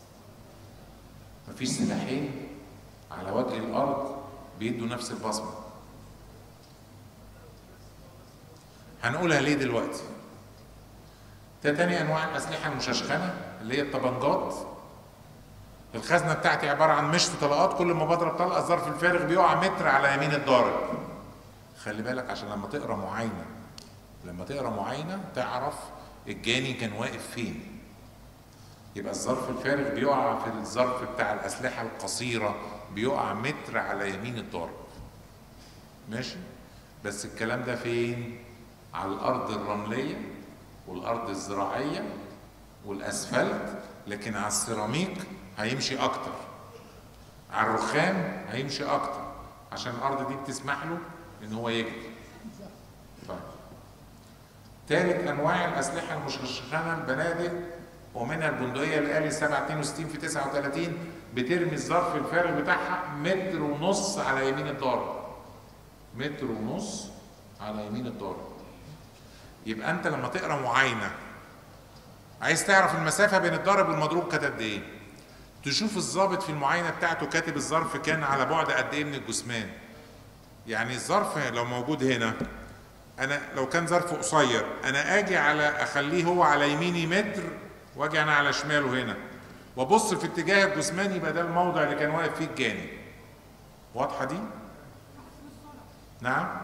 مفيش سلاحين على وجه الارض بيدوا نفس البصمه هنقولها ليه دلوقتي ده تاني انواع الاسلحه المششخنه اللي هي الطبنجات الخزنه بتاعتي عباره عن مشط طلقات كل ما بضرب طلقه الظرف الفارغ بيقع متر على يمين الضارب خلي بالك عشان لما تقرا معاينه لما تقرا معاينه تعرف الجاني كان واقف فين يبقى الظرف الفارغ بيقع في الظرف بتاع الاسلحه القصيره بيقع متر على يمين الضارب ماشي بس الكلام ده فين على الارض الرمليه والارض الزراعيه والاسفلت لكن على السيراميك هيمشي اكتر على الرخام هيمشي اكتر عشان الارض دي بتسمح له ان هو يجري طيب تالت انواع الاسلحه المشخشنه البنادق ومنها البندقيه الالي 762 في 39 بترمي الظرف الفارغ بتاعها متر ونص على يمين الضارب متر ونص على يمين الضارب يبقى انت لما تقرا معاينه عايز تعرف المسافه بين الضارب والمضروب كانت قد ايه تشوف الضابط في المعاينه بتاعته كاتب الظرف كان على بعد قد ايه من الجثمان يعني الظرف لو موجود هنا انا لو كان ظرف قصير انا اجي على اخليه هو على يميني متر واجي انا على شماله هنا وابص في اتجاه الجثمان يبقى ده الموضع اللي كان واقف فيه الجاني واضحه دي نعم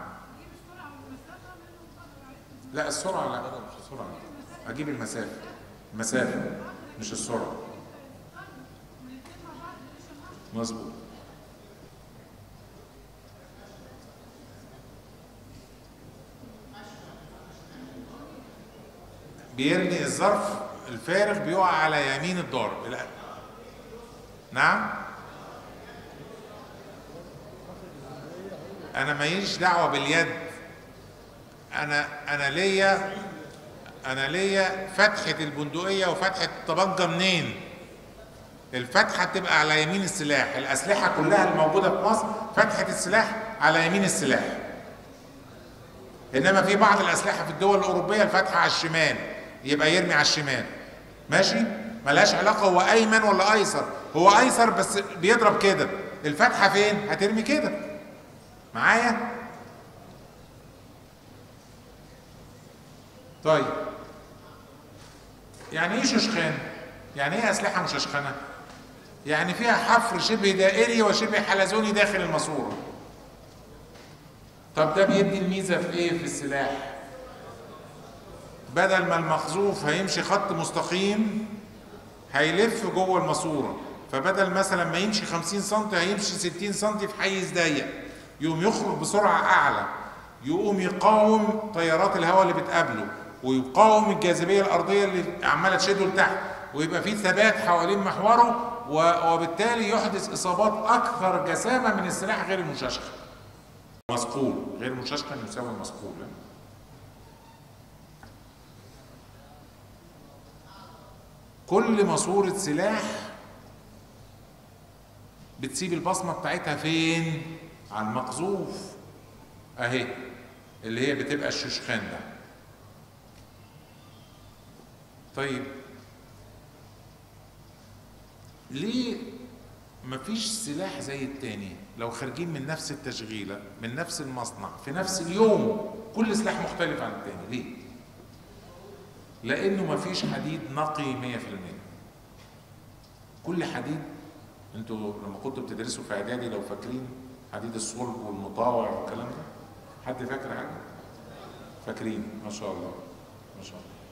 لا السرعه لا مش السرعه اجيب المسافه المسافه مش السرعه مظبوط بيرمي الظرف الفارغ بيقع على يمين الضارب لا. نعم انا ماليش دعوه باليد انا انا ليا انا ليا فتحه البندقيه وفتحه الطبنجه منين الفتحه بتبقى على يمين السلاح الاسلحه كلها الموجوده في مصر فتحه السلاح على يمين السلاح انما في بعض الاسلحه في الدول الاوروبيه الفتحه على الشمال يبقى يرمي على الشمال ماشي ملهاش علاقه هو ايمن ولا ايسر هو ايسر بس بيضرب كده الفتحه فين هترمي كده معايا طيب يعني ايه ششخان يعني ايه اسلحه مششخنه يعني فيها حفر شبه دائري وشبه حلزوني داخل الماسوره طب ده بيدي الميزه في ايه في السلاح بدل ما المخزوف هيمشي خط مستقيم هيلف جوه الماسوره فبدل مثلا ما يمشي 50 سم هيمشي 60 سم في حيز ضيق يقوم يخرج بسرعه اعلى يقوم يقاوم تيارات الهواء اللي بتقابله ويقاوم الجاذبيه الارضيه اللي عماله تشده لتحت ويبقى في ثبات حوالين محوره وبالتالي يحدث اصابات اكثر جسامه من السلاح غير المششخن مسقول غير مششخن يساوي مسقول كل ماسورة سلاح بتسيب البصمة بتاعتها فين؟ على المقذوف اهي اللي هي بتبقى الششخان ده طيب ليه مفيش سلاح زي التاني لو خارجين من نفس التشغيلة من نفس المصنع في نفس اليوم كل سلاح مختلف عن التاني ليه لانه مفيش حديد نقي 100% كل حديد انتوا لما كنتوا بتدرسوا في اعدادي لو فاكرين حديد الصلب والمطاوع والكلام ده حد فاكر حاجه فاكرين ما شاء الله ما شاء الله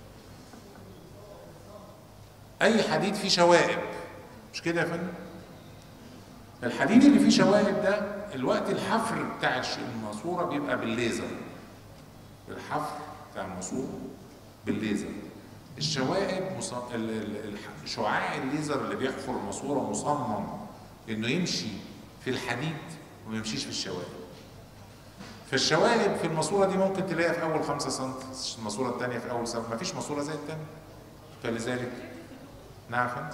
اي حديد فيه شوائب مش كده يا فندم الحديد اللي فيه شوائب ده الوقت الحفر بتاع الماسوره بيبقى بالليزر الحفر بتاع الماسوره بالليزر الشوائب مص... ال... ال... شعاع الليزر اللي بيحفر الماسوره مصمم انه يمشي في الحديد وما يمشيش في الشوائب فالشوائب في الماسوره دي ممكن تلاقيها في اول 5 سم الماسوره الثانيه في اول سم ما فيش ماسوره زي الثانيه فلذلك نعم فهمت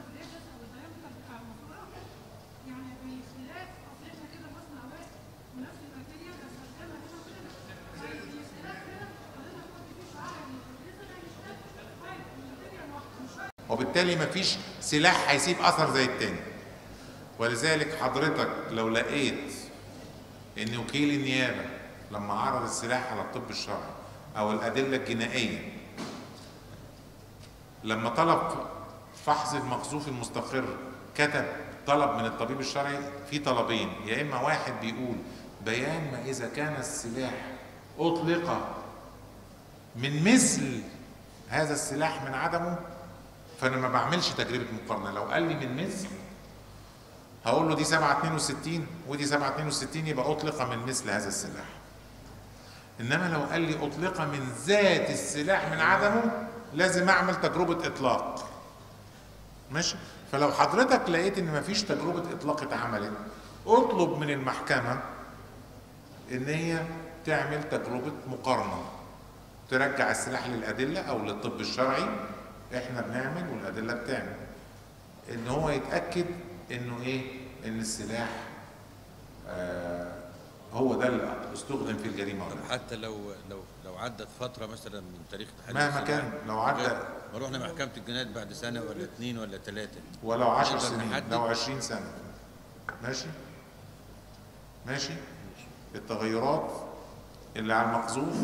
وبالتالي مفيش سلاح هيسيب اثر زي التاني ولذلك حضرتك لو لقيت ان وكيل النيابه لما عرض السلاح على الطب الشرعي او الادله الجنائيه لما طلب فحص المقذوف المستقر كتب طلب من الطبيب الشرعي في طلبين يا اما واحد بيقول بيان ما اذا كان السلاح اطلق من مثل هذا السلاح من عدمه فانا ما بعملش تجربه مقارنه لو قال لي من مثل هقول له دي 762 ودي 762 يبقى اطلق من مثل هذا السلاح انما لو قال لي اطلق من ذات السلاح من عدمه لازم اعمل تجربه اطلاق ماشي فلو حضرتك لقيت ان مفيش تجربه اطلاق اتعملت اطلب من المحكمه ان هي تعمل تجربه مقارنه ترجع السلاح للادله او للطب الشرعي احنا بنعمل والادله بتعمل ان هو يتاكد انه ايه ان السلاح آه هو ده اللي استخدم في الجريمه ولا طب لا. حتى لو لو لو عدت فتره مثلا من تاريخ تحديد مهما السلاح، كان، لو عدى- ما رحنا محكمه الجنايات بعد سنه ولا اثنين ولا ثلاثه ولو عشر نقدر سنين نحدد؟ لو عشرين سنة ماشي ماشي التغيرات اللي على المقذوف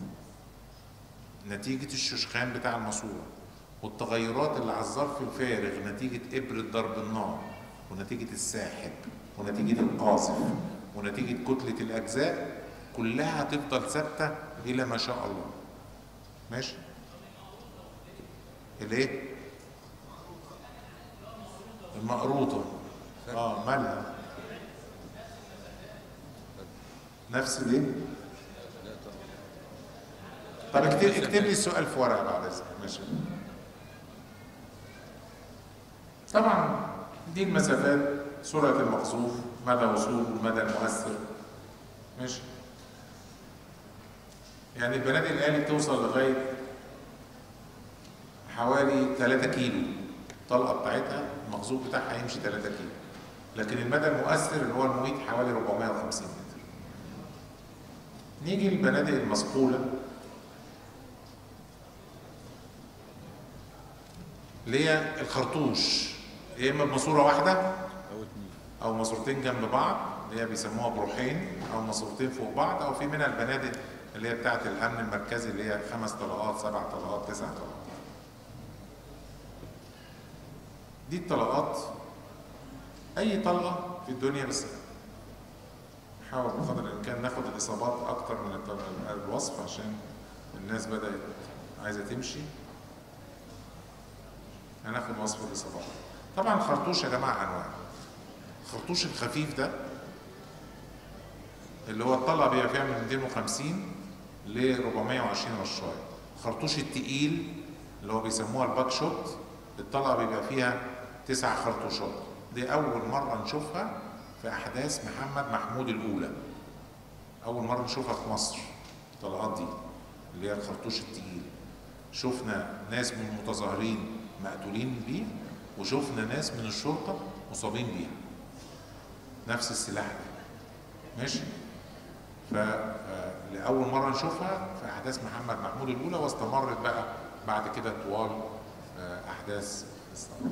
نتيجة الششخان بتاع الماسورة والتغيرات اللي على الظرف الفارغ نتيجة إبرة ضرب النار ونتيجة الساحب ونتيجة القاذف ونتيجة كتلة الأجزاء كلها هتفضل ثابتة إلى ما شاء الله ماشي الإيه؟ المقروطة اه مالها نفس الايه؟ لا طبعا طب اكتب اكتب لي السؤال في ورقه بعد اذنك ماشي طبعا دي المسافات سرعه المقذوف مدى وصوله مدى المؤثر ماشي يعني البنادق الآلي بتوصل لغاية حوالي 3 كيلو الطلقة بتاعتها المخزوق بتاعها هيمشي 3 كيلو لكن المدى المؤثر اللي هو المميت حوالي 450 متر نيجي للبنادق المصقولة اللي هي الخرطوش يا اما بماسوره واحده او اتنين او ماسورتين جنب بعض اللي هي بيسموها بروحين او ماسورتين فوق بعض او في منها البنادق اللي هي بتاعه الامن المركزي اللي هي خمس طلقات سبع طلقات تسع طلقات دي الطلقات اي طلقه في الدنيا بس نحاول بقدر الامكان ناخد الاصابات اكتر من الط- الوصف عشان الناس بدات عايزه تمشي هناخد وصف الاصابات طبعا الخرطوش يا جماعه انواع الخرطوش الخفيف ده اللي هو الطلقه بيبقى فيها من 250 ل 420 رشايه الخرطوش التقيل اللي هو بيسموها الباك شوت الطلقه بيبقى فيها تسع خرطوشات دي اول مره نشوفها في احداث محمد محمود الاولى اول مره نشوفها في مصر الطلقات دي اللي هي الخرطوش التقيل شفنا ناس من المتظاهرين مقتولين بيه وشفنا ناس من الشرطه مصابين بيها نفس السلاح ده ماشي فلأول مرة نشوفها في أحداث محمد محمود الأولى واستمرت بقى بعد كده طوال آه، أحداث الثورة.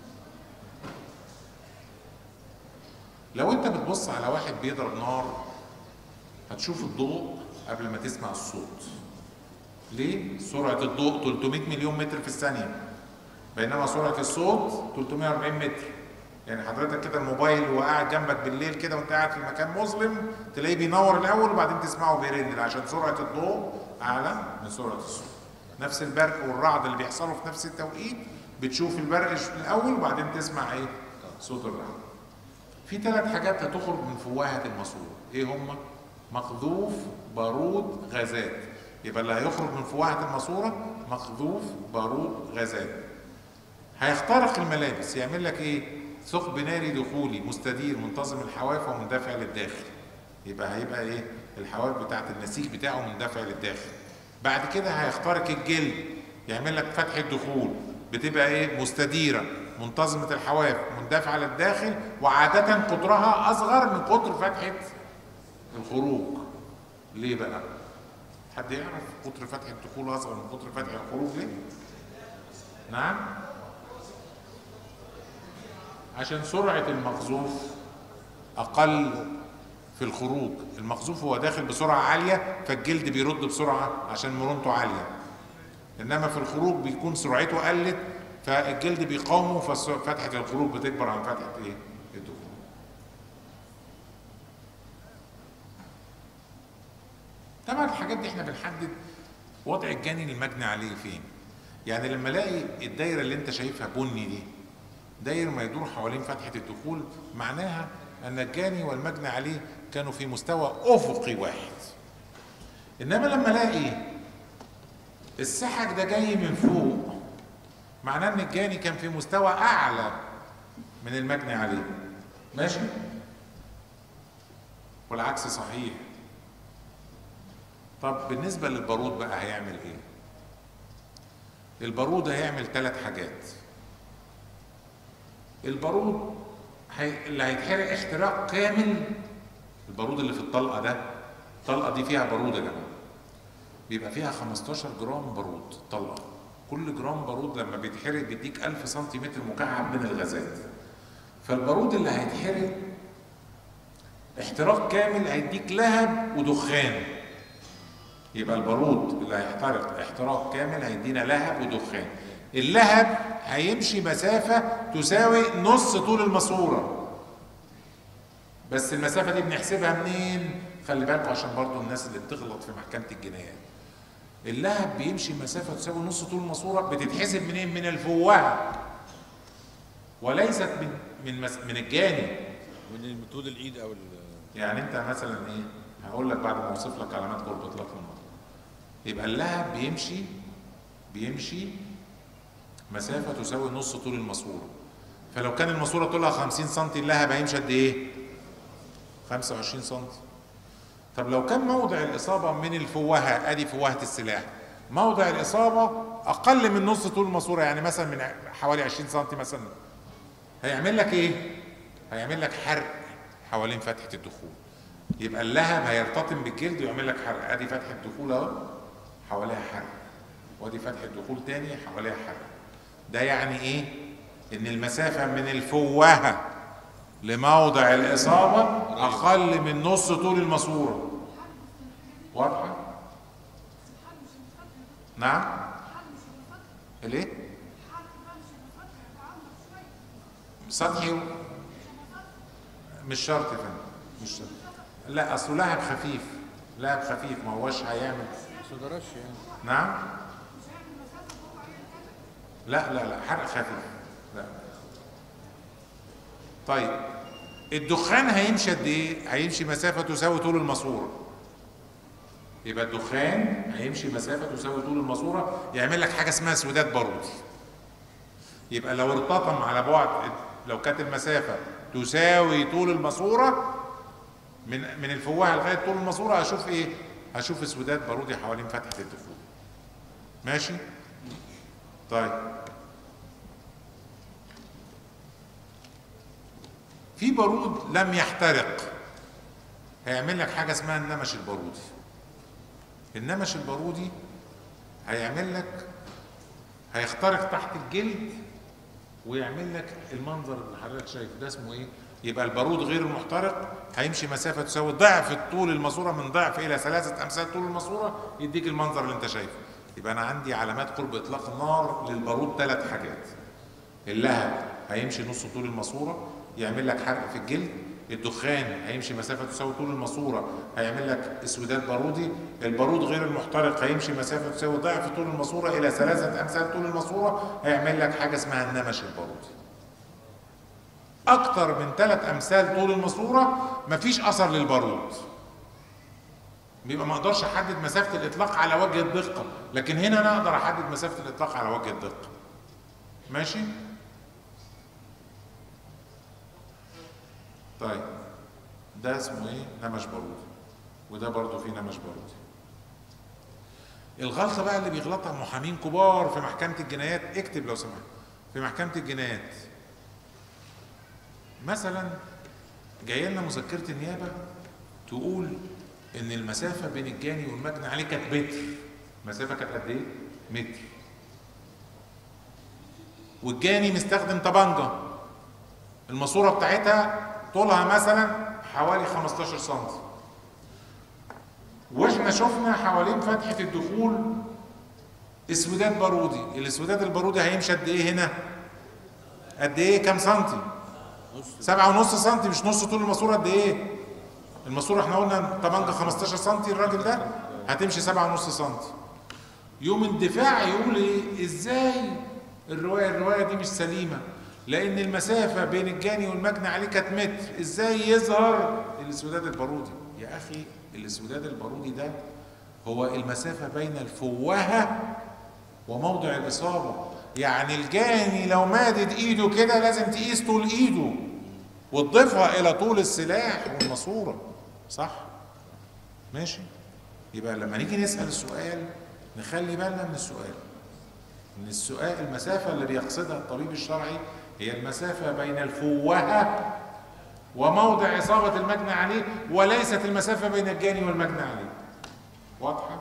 لو أنت بتبص على واحد بيضرب نار هتشوف الضوء قبل ما تسمع الصوت. ليه؟ سرعة الضوء 300 مليون متر في الثانية بينما سرعة الصوت 340 متر يعني حضرتك كده الموبايل وقاعد جنبك بالليل كده وانت قاعد في مكان مظلم تلاقيه بينور الاول وبعدين تسمعه بيرن عشان سرعه الضوء اعلى من سرعه الصوت نفس البرق والرعد اللي بيحصلوا في نفس التوقيت بتشوف البرق الاول وبعدين تسمع ايه صوت الرعد في ثلاث حاجات هتخرج من فواهه الماسوره ايه هم مقذوف بارود غازات يبقى اللي هيخرج من فواهه الماسوره مقذوف بارود غازات هيخترق الملابس يعمل لك ايه ثقب ناري دخولي مستدير منتظم الحواف ومندفع للداخل يبقى هيبقى ايه الحواف بتاعت النسيج بتاعه مندفع للداخل بعد كده هيخترق الجلد يعمل لك فتحة دخول بتبقى ايه مستديرة منتظمة الحواف مندفعة للداخل وعادة قطرها أصغر من قطر فتحة الخروج ليه بقى؟ حد يعرف قطر فتحة الدخول أصغر من قطر فتح الخروج ليه؟ نعم؟ عشان سرعة المقذوف أقل في الخروج المقذوف هو داخل بسرعة عالية فالجلد بيرد بسرعة عشان مرونته عالية إنما في الخروج بيكون سرعته قلت فالجلد بيقاومه ففتحه الخروج بتكبر عن فتحه ايه الدخول طبعا الحاجات دي احنا بنحدد وضع الجاني المجني عليه فين يعني لما الاقي الدايره اللي انت شايفها بني دي داير ما يدور حوالين فتحه الدخول معناها ان الجاني والمجني عليه كانوا في مستوى افقي واحد انما لما الاقي السحك ده جاي من فوق معناه ان الجاني كان في مستوى اعلى من المجني عليه ماشي والعكس صحيح طب بالنسبة للبارود بقى هيعمل ايه البارود هيعمل ثلاث حاجات البارود هي... اللي هيتحرق احتراق كامل البارود اللي في الطلقة ده الطلقة دي فيها بارود يا جماعة بيبقى فيها 15 جرام بارود طلقة كل جرام بارود لما بيتحرق بيديك 1000 سنتيمتر مكعب من الغازات فالبارود اللي هيتحرق احتراق كامل هيديك لهب ودخان يبقى البارود اللي هيحترق احتراق كامل هيدينا لهب ودخان اللهب هيمشي مسافة تساوي نص طول الماسورة بس المسافة دي بنحسبها منين؟ خلي بالكوا عشان برضو الناس اللي بتغلط في محكمة الجنايات اللهب بيمشي مسافة تساوي نص طول الماسورة بتتحسب منين؟ من الفوهة وليست من من مس... من الجاني من طول الايد او ال- يعني انت مثلا ايه هقول لك بعد ما اوصف لك علامات قرب اطلاق النار يبقى اللهب بيمشي بيمشي مسافة تساوي نص طول الماسورة فلو كان الماسورة طولها 50 سم اللهب هيمشي قد ايه 25 سم طب لو كان موضع الإصابة من الفوهة ادي فوهة السلاح موضع الإصابة أقل من نص طول الماسورة يعني مثلا من حوالي 20 سم مثلا هيعمل لك ايه هيعمل لك حرق حوالين فتحة الدخول يبقى اللهب هيرتطم بالجلد ويعمل لك حرق ادي فتحة دخول اهو حواليها حرق وادي فتحة دخول تاني حواليها حرق ده يعني ايه ان المسافة من الفوهة لموضع الإصابة أقل من نص طول الماسورة واضحة؟ نعم؟ الايه؟ سطحي مش شرط يا فندم مش شرط لا اصله لهب خفيف لهب خفيف ما هوش هيعمل بس ما درش يعني نعم لا لا لا حرق خفيف لا طيب الدخان هيمشي قد ايه هيمشي مسافه تساوي طول الماسوره يبقى الدخان هيمشي مسافه تساوي طول الماسوره يعمل لك حاجه اسمها سودات بارودي يبقى لو ارتطم على بعد لو كانت المسافه تساوي طول الماسوره من من الفوهه لغايه طول الماسوره هشوف ايه؟ هشوف اسودات بارودي حوالين فتحه الدخول. ماشي؟ طيب في بارود لم يحترق هيعمل لك حاجه اسمها النمش البارودي. النمش البارودي هيعمل لك هيخترق تحت الجلد ويعمل لك المنظر اللي حضرتك شايفه ده اسمه ايه؟ يبقى البارود غير المحترق هيمشي مسافه تساوي ضعف الطول الماسوره من ضعف الى ثلاثه امثال طول الماسوره يديك المنظر اللي انت شايفه. يبقى انا عندي علامات قرب اطلاق النار للبارود ثلاث حاجات. اللهب هيمشي نص طول الماسوره يعمل لك حرق في الجلد الدخان هيمشي مسافة تساوي طول الماسورة هيعمل لك اسودات بارودي البارود غير المحترق هيمشي مسافة تساوي ضعف طول الماسورة إلى ثلاثة أمثال طول الماسورة هيعمل لك حاجة اسمها النمش البارودي أكتر من ثلاث أمثال طول الماسورة مفيش أثر للبارود بيبقى ما اقدرش احدد مسافه الاطلاق على وجه الدقه لكن هنا انا اقدر احدد مسافه الاطلاق على وجه الدقه ماشي طيب ده اسمه ايه نمش بارودي وده برضو فيه نمش بارودي الغلطه بقى اللي بيغلطها محامين كبار في محكمه الجنايات اكتب لو سمحت في محكمه الجنايات مثلا جايه لنا مذكره النيابه تقول ان المسافه بين الجاني والمجني عليه كانت متر المسافه كانت قد ايه متر والجاني مستخدم طبنجه الماسوره بتاعتها طولها مثلا حوالي 15 سم واحنا شفنا حوالين فتحه الدخول اسوداد بارودي الاسوداد البارودي هيمشي قد ايه هنا قد ايه كام سنتي نص سبعة ونص سنتي مش نص طول الماسوره قد ايه الماسوره احنا قلنا طبنجة 15 سنتي الراجل ده هتمشي سبعة ونص سنتي يوم اندفاع يقول ايه ازاي الروايه الروايه دي مش سليمه لان المسافه بين الجاني والمجني عليه كانت متر ازاي يظهر الاسوداد البارودي يا اخي الاسوداد البارودي ده هو المسافه بين الفوهه وموضع الاصابه يعني الجاني لو مادد ايده كده لازم تقيس طول ايده وتضيفها الى طول السلاح والماسوره صح ماشي يبقى لما نيجي نسال السؤال نخلي بالنا من السؤال ان السؤال المسافه اللي بيقصدها الطبيب الشرعي هي المسافه بين الفوهه وموضع اصابه المجني عليه وليست المسافه بين الجاني والمجني عليه واضحه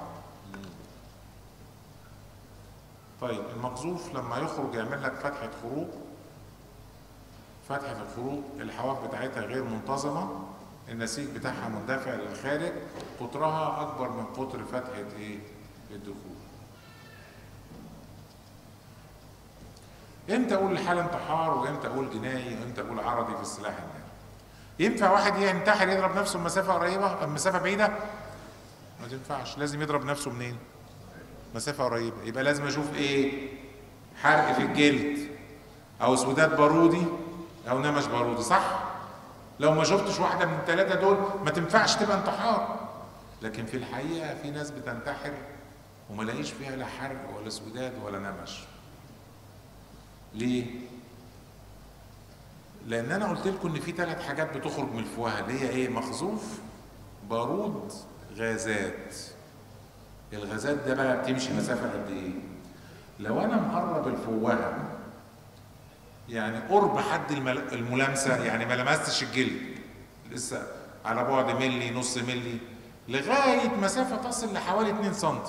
طيب المقذوف لما يخرج يعمل لك فتحه خروج فتحه الخروج الحواف بتاعتها غير منتظمه النسيج بتاعها مندفع للخارج قطرها اكبر من قطر فتحه ايه الدخول امتى اقول الحاله انتحار وامتى اقول جنائي وامتى اقول عرضي في السلاح الناري ينفع واحد ينتحر يضرب نفسه مسافه قريبه مسافه بعيده ما تنفعش لازم يضرب نفسه منين مسافه قريبه يبقى لازم اشوف ايه حرق في الجلد او سودات بارودي او نمش بارودي صح لو ما شفتش واحده من الثلاثه دول ما تنفعش تبقى انتحار لكن في الحقيقه في ناس بتنتحر وما لاقيش فيها لا حرق ولا سوداد ولا نمش ليه لان انا قلت لكم ان في ثلاث حاجات بتخرج من الفوهه اللي هي ايه مخزوف بارود غازات الغازات ده بقى بتمشي مسافه قد ايه لو انا مقرب الفوهه يعني قرب حد المل- الملامسه يعني ما لمستش الجلد لسه على بعد ملي نص ملي لغايه مسافه تصل لحوالي 2 سم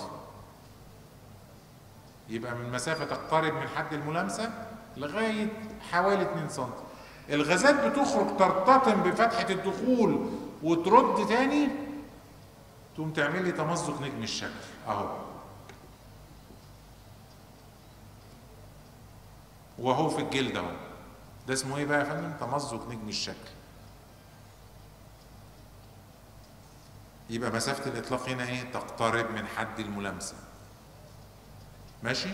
يبقى من مسافه تقترب من حد الملامسه لغايه حوالي 2 سم الغازات بتخرج ترتطم بفتحه الدخول وترد تاني تقوم تعمل لي تمزق نجم الشكل اهو وهو في الجلد اهو ده اسمه ايه بقى يا فندم تمزق نجم الشكل يبقى مسافة الإطلاق هنا إيه؟ تقترب من حد الملامسة. ماشي؟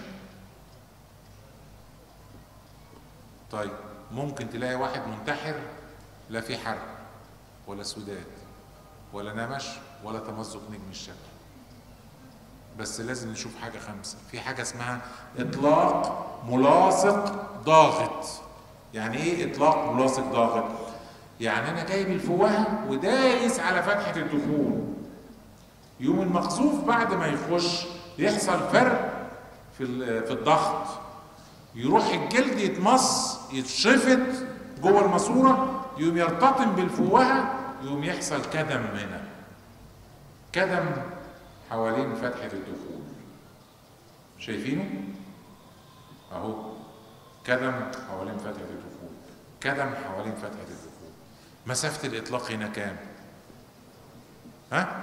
طيب ممكن تلاقي واحد منتحر لا في حرق ولا سوداد ولا نمش ولا تمزق نجم الشكل. بس لازم نشوف حاجة خمسة، في حاجة اسمها إطلاق ملاصق ضاغط. يعني إيه إطلاق ملاصق ضاغط؟ يعني انا جايب الفوهه ودايس على فتحه الدخول يوم المقذوف بعد ما يخش يحصل فرق في ال- في الضغط يروح الجلد يتمص يتشفط جوه الماسوره يقوم يرتطم بالفوهه يقوم يحصل كدم هنا كدم حوالين فتحه الدخول شايفينه اهو كدم حوالين فتحه الدخول كدم حوالين فتحه الدخول مسافة الإطلاق هنا كام؟ ها؟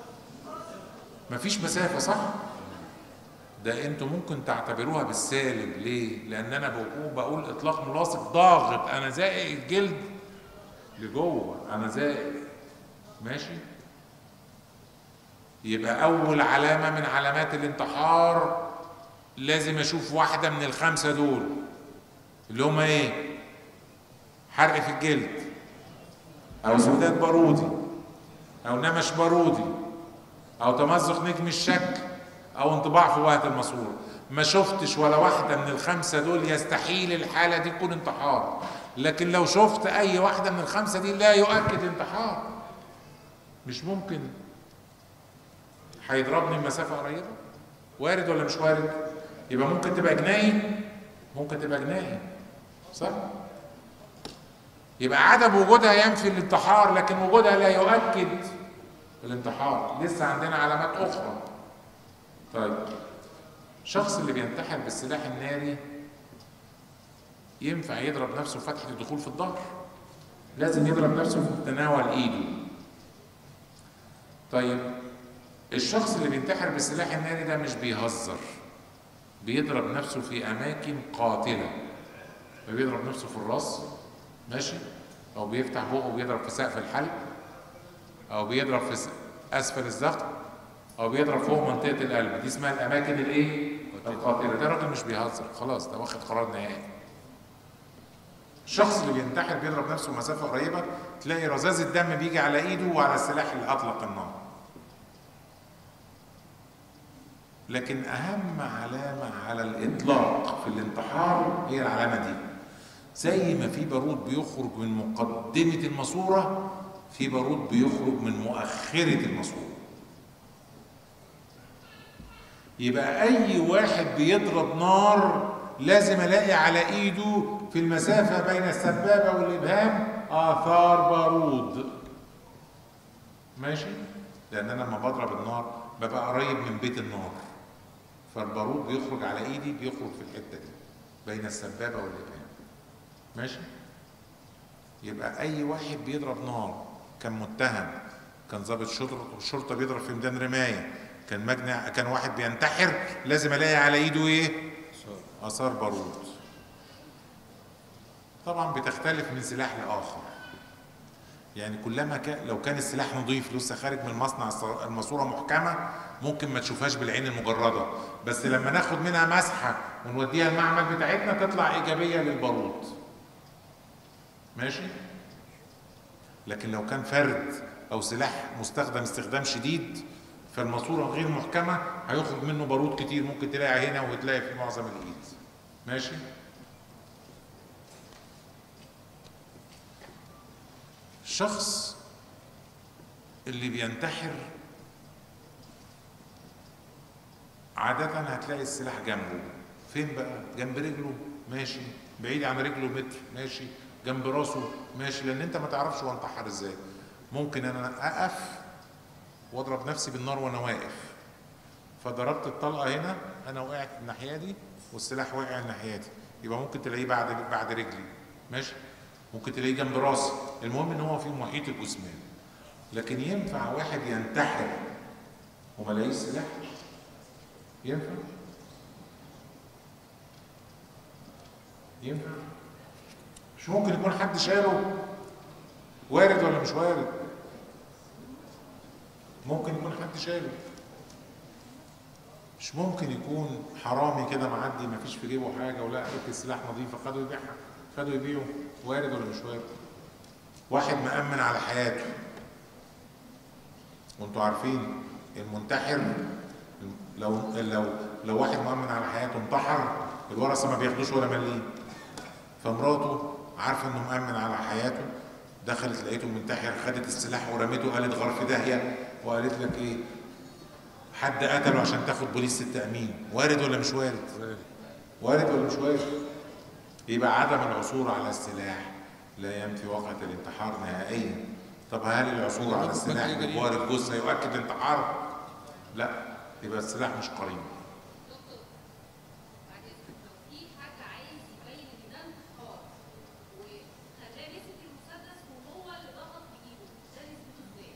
مفيش مسافة صح؟ ده انتوا ممكن تعتبروها بالسالب ليه؟ لأن أنا بقول, بقول إطلاق ملاصق ضاغط أنا زائق الجلد لجوه أنا زائق ماشي؟ يبقى أول علامة من علامات الانتحار لازم أشوف واحدة من الخمسة دول اللي هما إيه؟ حرق في الجلد او سوداد بارودي او نمش بارودي او تمزق نجم الشكل او انطباع في وقت الماسوره ما شفتش ولا واحده من الخمسه دول يستحيل الحاله دي تكون انتحار لكن لو شفت اي واحده من الخمسه دي لا يؤكد انتحار مش ممكن هيضربني مسافه قريبه وارد ولا مش وارد يبقى ممكن تبقى جناي ممكن تبقى جناي صح يبقى عدم وجودها ينفي الانتحار لكن وجودها لا يؤكد الانتحار لسه عندنا علامات اخرى طيب الشخص اللي بينتحر بالسلاح الناري ينفع يضرب نفسه فتحة الدخول في الظهر لازم يضرب نفسه في تناول ايده طيب الشخص اللي بينتحر بالسلاح الناري ده مش بيهزر بيضرب نفسه في اماكن قاتله فبيضرب نفسه في الراس ماشي او بيفتح بقه وبيضرب في سقف الحلق او بيضرب في س- اسفل الذقن او بيضرب فوق منطقه القلب دي اسمها الاماكن الايه القاتله ده راجل مش بيهزر خلاص ده واخد قرار نهائي الشخص اللي بينتحر بيضرب نفسه مسافه قريبه تلاقي رذاذ الدم بيجي على ايده وعلى السلاح اللي اطلق النار لكن اهم علامه على الاطلاق في الانتحار هي العلامه دي زي ما في بارود بيخرج من مقدمه الماسوره في بارود بيخرج من مؤخره الماسوره يبقى اي واحد بيضرب نار لازم الاقي على ايده في المسافه بين السبابه والابهام اثار بارود ماشي لان انا لما بضرب النار ببقى قريب من بيت النار فالبارود بيخرج على ايدي بيخرج في الحته دي بين السبابه والابهام ماشي يبقى اي واحد بيضرب نار كان متهم كان ضابط شرطه شرطه بيضرب في ميدان رمايه كان مجني كان واحد بينتحر لازم الاقي على ايده ايه اثار بارود طبعا بتختلف من سلاح لاخر يعني كلما كان لو كان السلاح نظيف لسه خارج من المصنع الص- الماسوره محكمه ممكن ما تشوفهاش بالعين المجرده بس لما ناخد منها مسحه ونوديها المعمل بتاعتنا تطلع ايجابيه للبارود ماشي لكن لو كان فرد او سلاح مستخدم استخدام شديد فالماسوره غير محكمه هيخرج منه بارود كتير ممكن تلاقي هنا وتلاقي في معظم الايد ماشي الشخص اللي بينتحر عادة هتلاقي السلاح جنبه فين بقى؟ جنب رجله ماشي بعيد عن رجله متر ماشي جنب راسه ماشي لان انت ما تعرفش هو انتحر ازاي ممكن انا اقف واضرب نفسي بالنار وانا واقف فضربت الطلقه هنا انا وقعت الناحيه دي والسلاح وقع الناحيه دي يبقى ممكن تلاقيه بعد بعد رجلي ماشي ممكن تلاقيه جنب راسي المهم ان هو في محيط الجثمان لكن ينفع واحد ينتحر وما لاقيش سلاح ينفع ينفع مش ممكن يكون حد شاله وارد ولا مش وارد ممكن يكون حد شاله مش ممكن يكون حرامي كده معدي ما فيش في جيبه حاجه ولا قالت السلاح نظيفه خدوا يبيعها خدوا يبيعوا وارد ولا مش وارد واحد مأمن على حياته وانتوا عارفين المنتحر لو لو لو واحد مأمن على حياته انتحر الورثه ما بياخدوش ولا مليم فمراته عارفه انه مأمن على حياته دخلت لقيته منتحر خدت السلاح ورمته قالت غار في داهيه وقالت لك ايه حد قتله عشان تاخد بوليس التأمين وارد ولا مش وارد؟ وارد ولا مش وارد؟ يبقى عدم العثور على السلاح لا ينفي وقعة الانتحار نهائيا طب هل العثور على السلاح بجوار الجثة يؤكد الانتحار؟ لا يبقى السلاح مش قريب بعد إذنك لو في حد عايز يبين ان ده انتحار وخلاه مسك المسدس وهو اللي ضغط بايده ده نسبته ازاي؟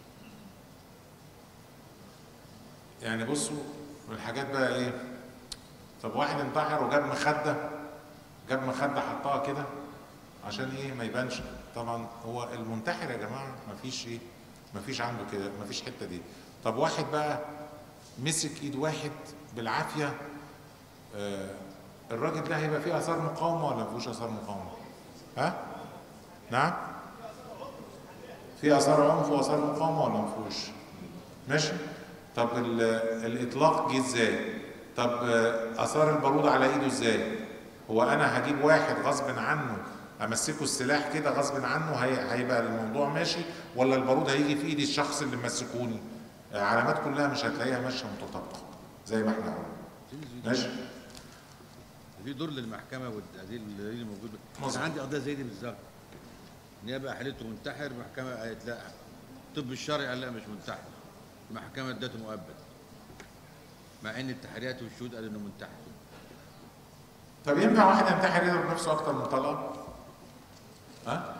يعني بصوا الحاجات بقى ايه طب واحد انتحر وجاب مخده جاب مخده حطها كده عشان ايه ما يبانش طبعا هو المنتحر يا جماعه ما فيش ايه ما فيش عنده كده ما فيش حته دي طب واحد بقى مسك ايد واحد بالعافيه آه الراجل ده هيبقى فيه اثار مقاومه ولا ما فيهوش اثار مقاومه ها نعم في اثار عنف واثار مقاومه ولا ما فيهوش ماشي طب ال- الاطلاق جه ازاي طب آه، اثار البارود على ايده ازاي هو انا هجيب واحد غصب عنه امسكه السلاح كده غصب عنه هي- هيبقى الموضوع ماشي ولا البارود هيجي في ايدي الشخص اللي مسكوني آه، علامات كلها مش هتلاقيها ماشيه متطابقه زي ما احنا قلنا ماشي في دور للمحكمه والتعديل اللي موجود مظبوط. انا عندي قضيه زي دي بالظبط النيابه حالته منتحر محكمه قالت لا الطب الشرعي قال لا مش منتحر المحكمه ادته مؤبد مع ان التحريات والشهود قالوا انه منتحر طب ينفع واحد ينتحر يضرب نفسه اكتر من طلقه؟ ها؟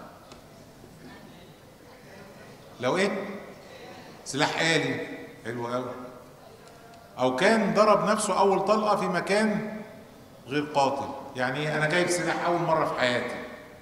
لو ايه؟ سلاح آلي حلو قوي او كان ضرب نفسه اول طلقه في مكان غير قاتل يعني إيه؟ انا جايب سلاح اول مره في حياتي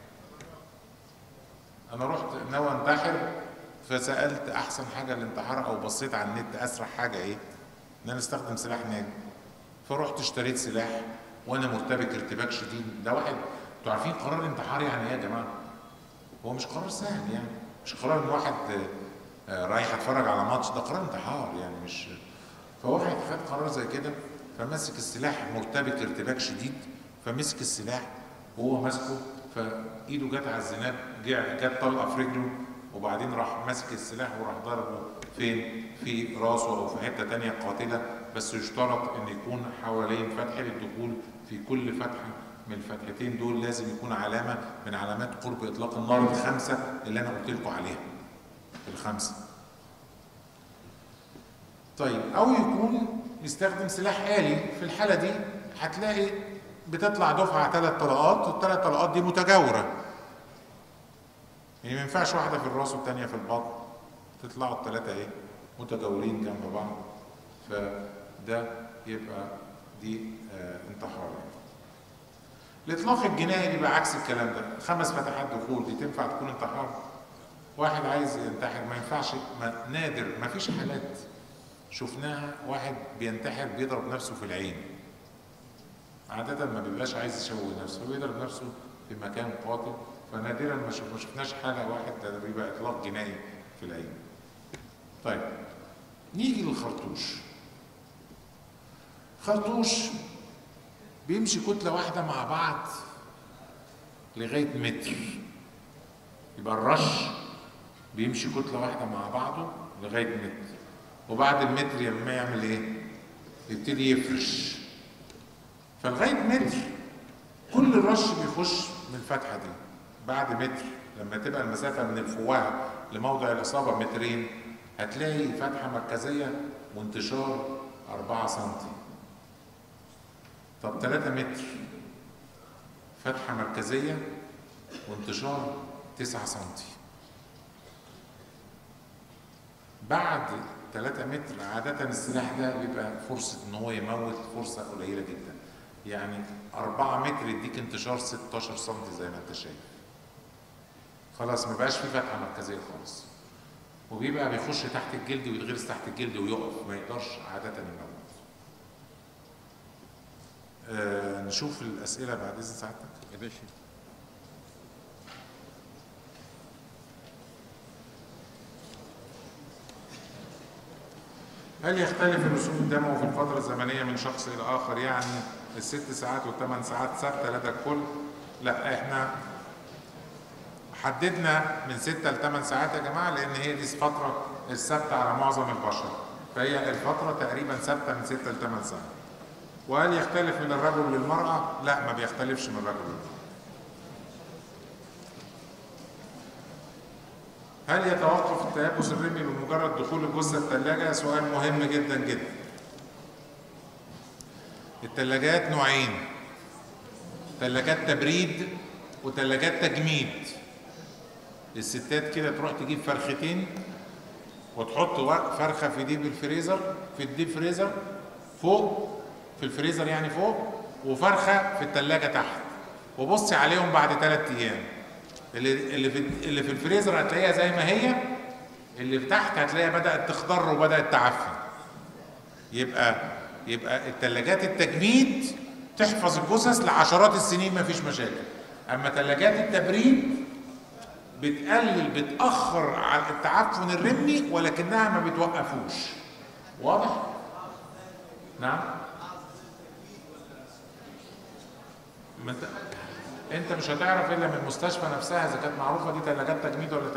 انا رحت ناوي انتحر فسالت احسن حاجه للانتحار او بصيت على النت اسرع حاجه ايه ان انا استخدم سلاح ناجي فرحت اشتريت سلاح وانا مرتبك ارتباك شديد ده واحد انتوا عارفين قرار الانتحار يعني ايه يا جماعه هو مش قرار سهل يعني مش قرار ان واحد آه، آه، رايح اتفرج على ماتش ده قرار انتحار يعني مش فواحد خد قرار زي كده فمسك السلاح مرتبك ارتباك شديد فمسك السلاح وهو ماسكه فايده جت على الزناد جع- جت طلقه في رجله وبعدين راح ماسك السلاح وراح ضربه فين؟ في راسه او في حته تانية قاتله بس يشترط ان يكون حوالين فتح للدخول في كل فتحه من الفتحتين دول لازم يكون علامه من علامات قرب اطلاق النار الخمسه اللي انا قلت لكم عليها. الخمسه. طيب او يكون يستخدم سلاح آلي في الحالة دي هتلاقي بتطلع دفعة ثلاث طلقات والثلاث طلقات دي متجاورة يعني ما ينفعش واحدة في الراس والتانية في البطن تطلعوا الثلاثة ايه متجاورين جنب بعض فده يبقى دي آه انتحار يعني. الإطلاق الجنائي بيبقى عكس الكلام ده خمس فتحات دخول دي تنفع تكون انتحار واحد عايز ينتحر ما ينفعش ما نادر ما فيش حالات شفناها واحد بينتحر بيضرب نفسه في العين عادة ما بيبقاش عايز يشوه نفسه بيضرب نفسه في مكان قاتل فنادرا ما شف- ما شفناش حالة واحد ده بيبقى إطلاق جنائي في العين طيب نيجي للخرطوش خرطوش بيمشي كتلة واحدة مع بعض لغاية متر يبقى الرش بيمشي كتلة واحدة مع بعضه لغاية متر وبعد المتر لما يعمل ايه؟ يبتدي يفرش فلغاية متر كل الرش بيخش من الفتحة دي بعد متر لما تبقى المسافة من الفوهة لموضع الإصابة مترين هتلاقي فتحة مركزية وانتشار 4 سنتي طب 3 متر فتحة مركزية وانتشار 9 سنتي بعد 3 متر عادة السلاح ده بيبقى فرصة ان هو يموت فرصة قليلة جدا يعني 4 متر يديك انتشار 16 سم زي ما انت شايف خلاص ما بقاش في فتحة مركزية خالص وبيبقى بيخش تحت الجلد ويتغرس تحت الجلد ويقف ما يقدرش عادة يموت آه نشوف الأسئلة بعد إذن سعادتك يا باشا هل يختلف الرسوم الدموي في الفترة الزمنية من شخص إلى آخر يعني الست ساعات والثمان ساعات ثابتة لدى الكل؟ لا احنا حددنا من ستة لثمان ساعات يا جماعة لأن هي دي الفترة الثابتة على معظم البشر فهي الفترة تقريبا ثابتة من ستة لثمان ساعات وهل يختلف من الرجل للمرأة؟ لا ما بيختلفش من الرجل للمرأة هل يتوقف التيبس الرمي بمجرد دخول الجثة الثلاجة؟ سؤال مهم جدا جدا. الثلاجات نوعين. ثلاجات تبريد وثلاجات تجميد. الستات كده تروح تجيب فرختين وتحط وا- فرخة في ديب الفريزر في الديب فريزر فوق في الفريزر يعني فوق وفرخة في الثلاجة تحت وبصي عليهم بعد ثلاث أيام. اللي اللي في اللي في الفريزر هتلاقيها زي ما هي اللي في تحت هتلاقيها بدأت تخضر وبدأت تعفن يبقى يبقى الثلاجات التجميد تحفظ الجثث لعشرات السنين ما فيش مشاكل اما ثلاجات التبريد بتقلل بتأخر على التعفن الرمي ولكنها ما بتوقفوش واضح؟ نعم ما انت انت مش هتعرف الا من المستشفى نفسها اذا كانت معروفه دي ثلاجات تجميد ولا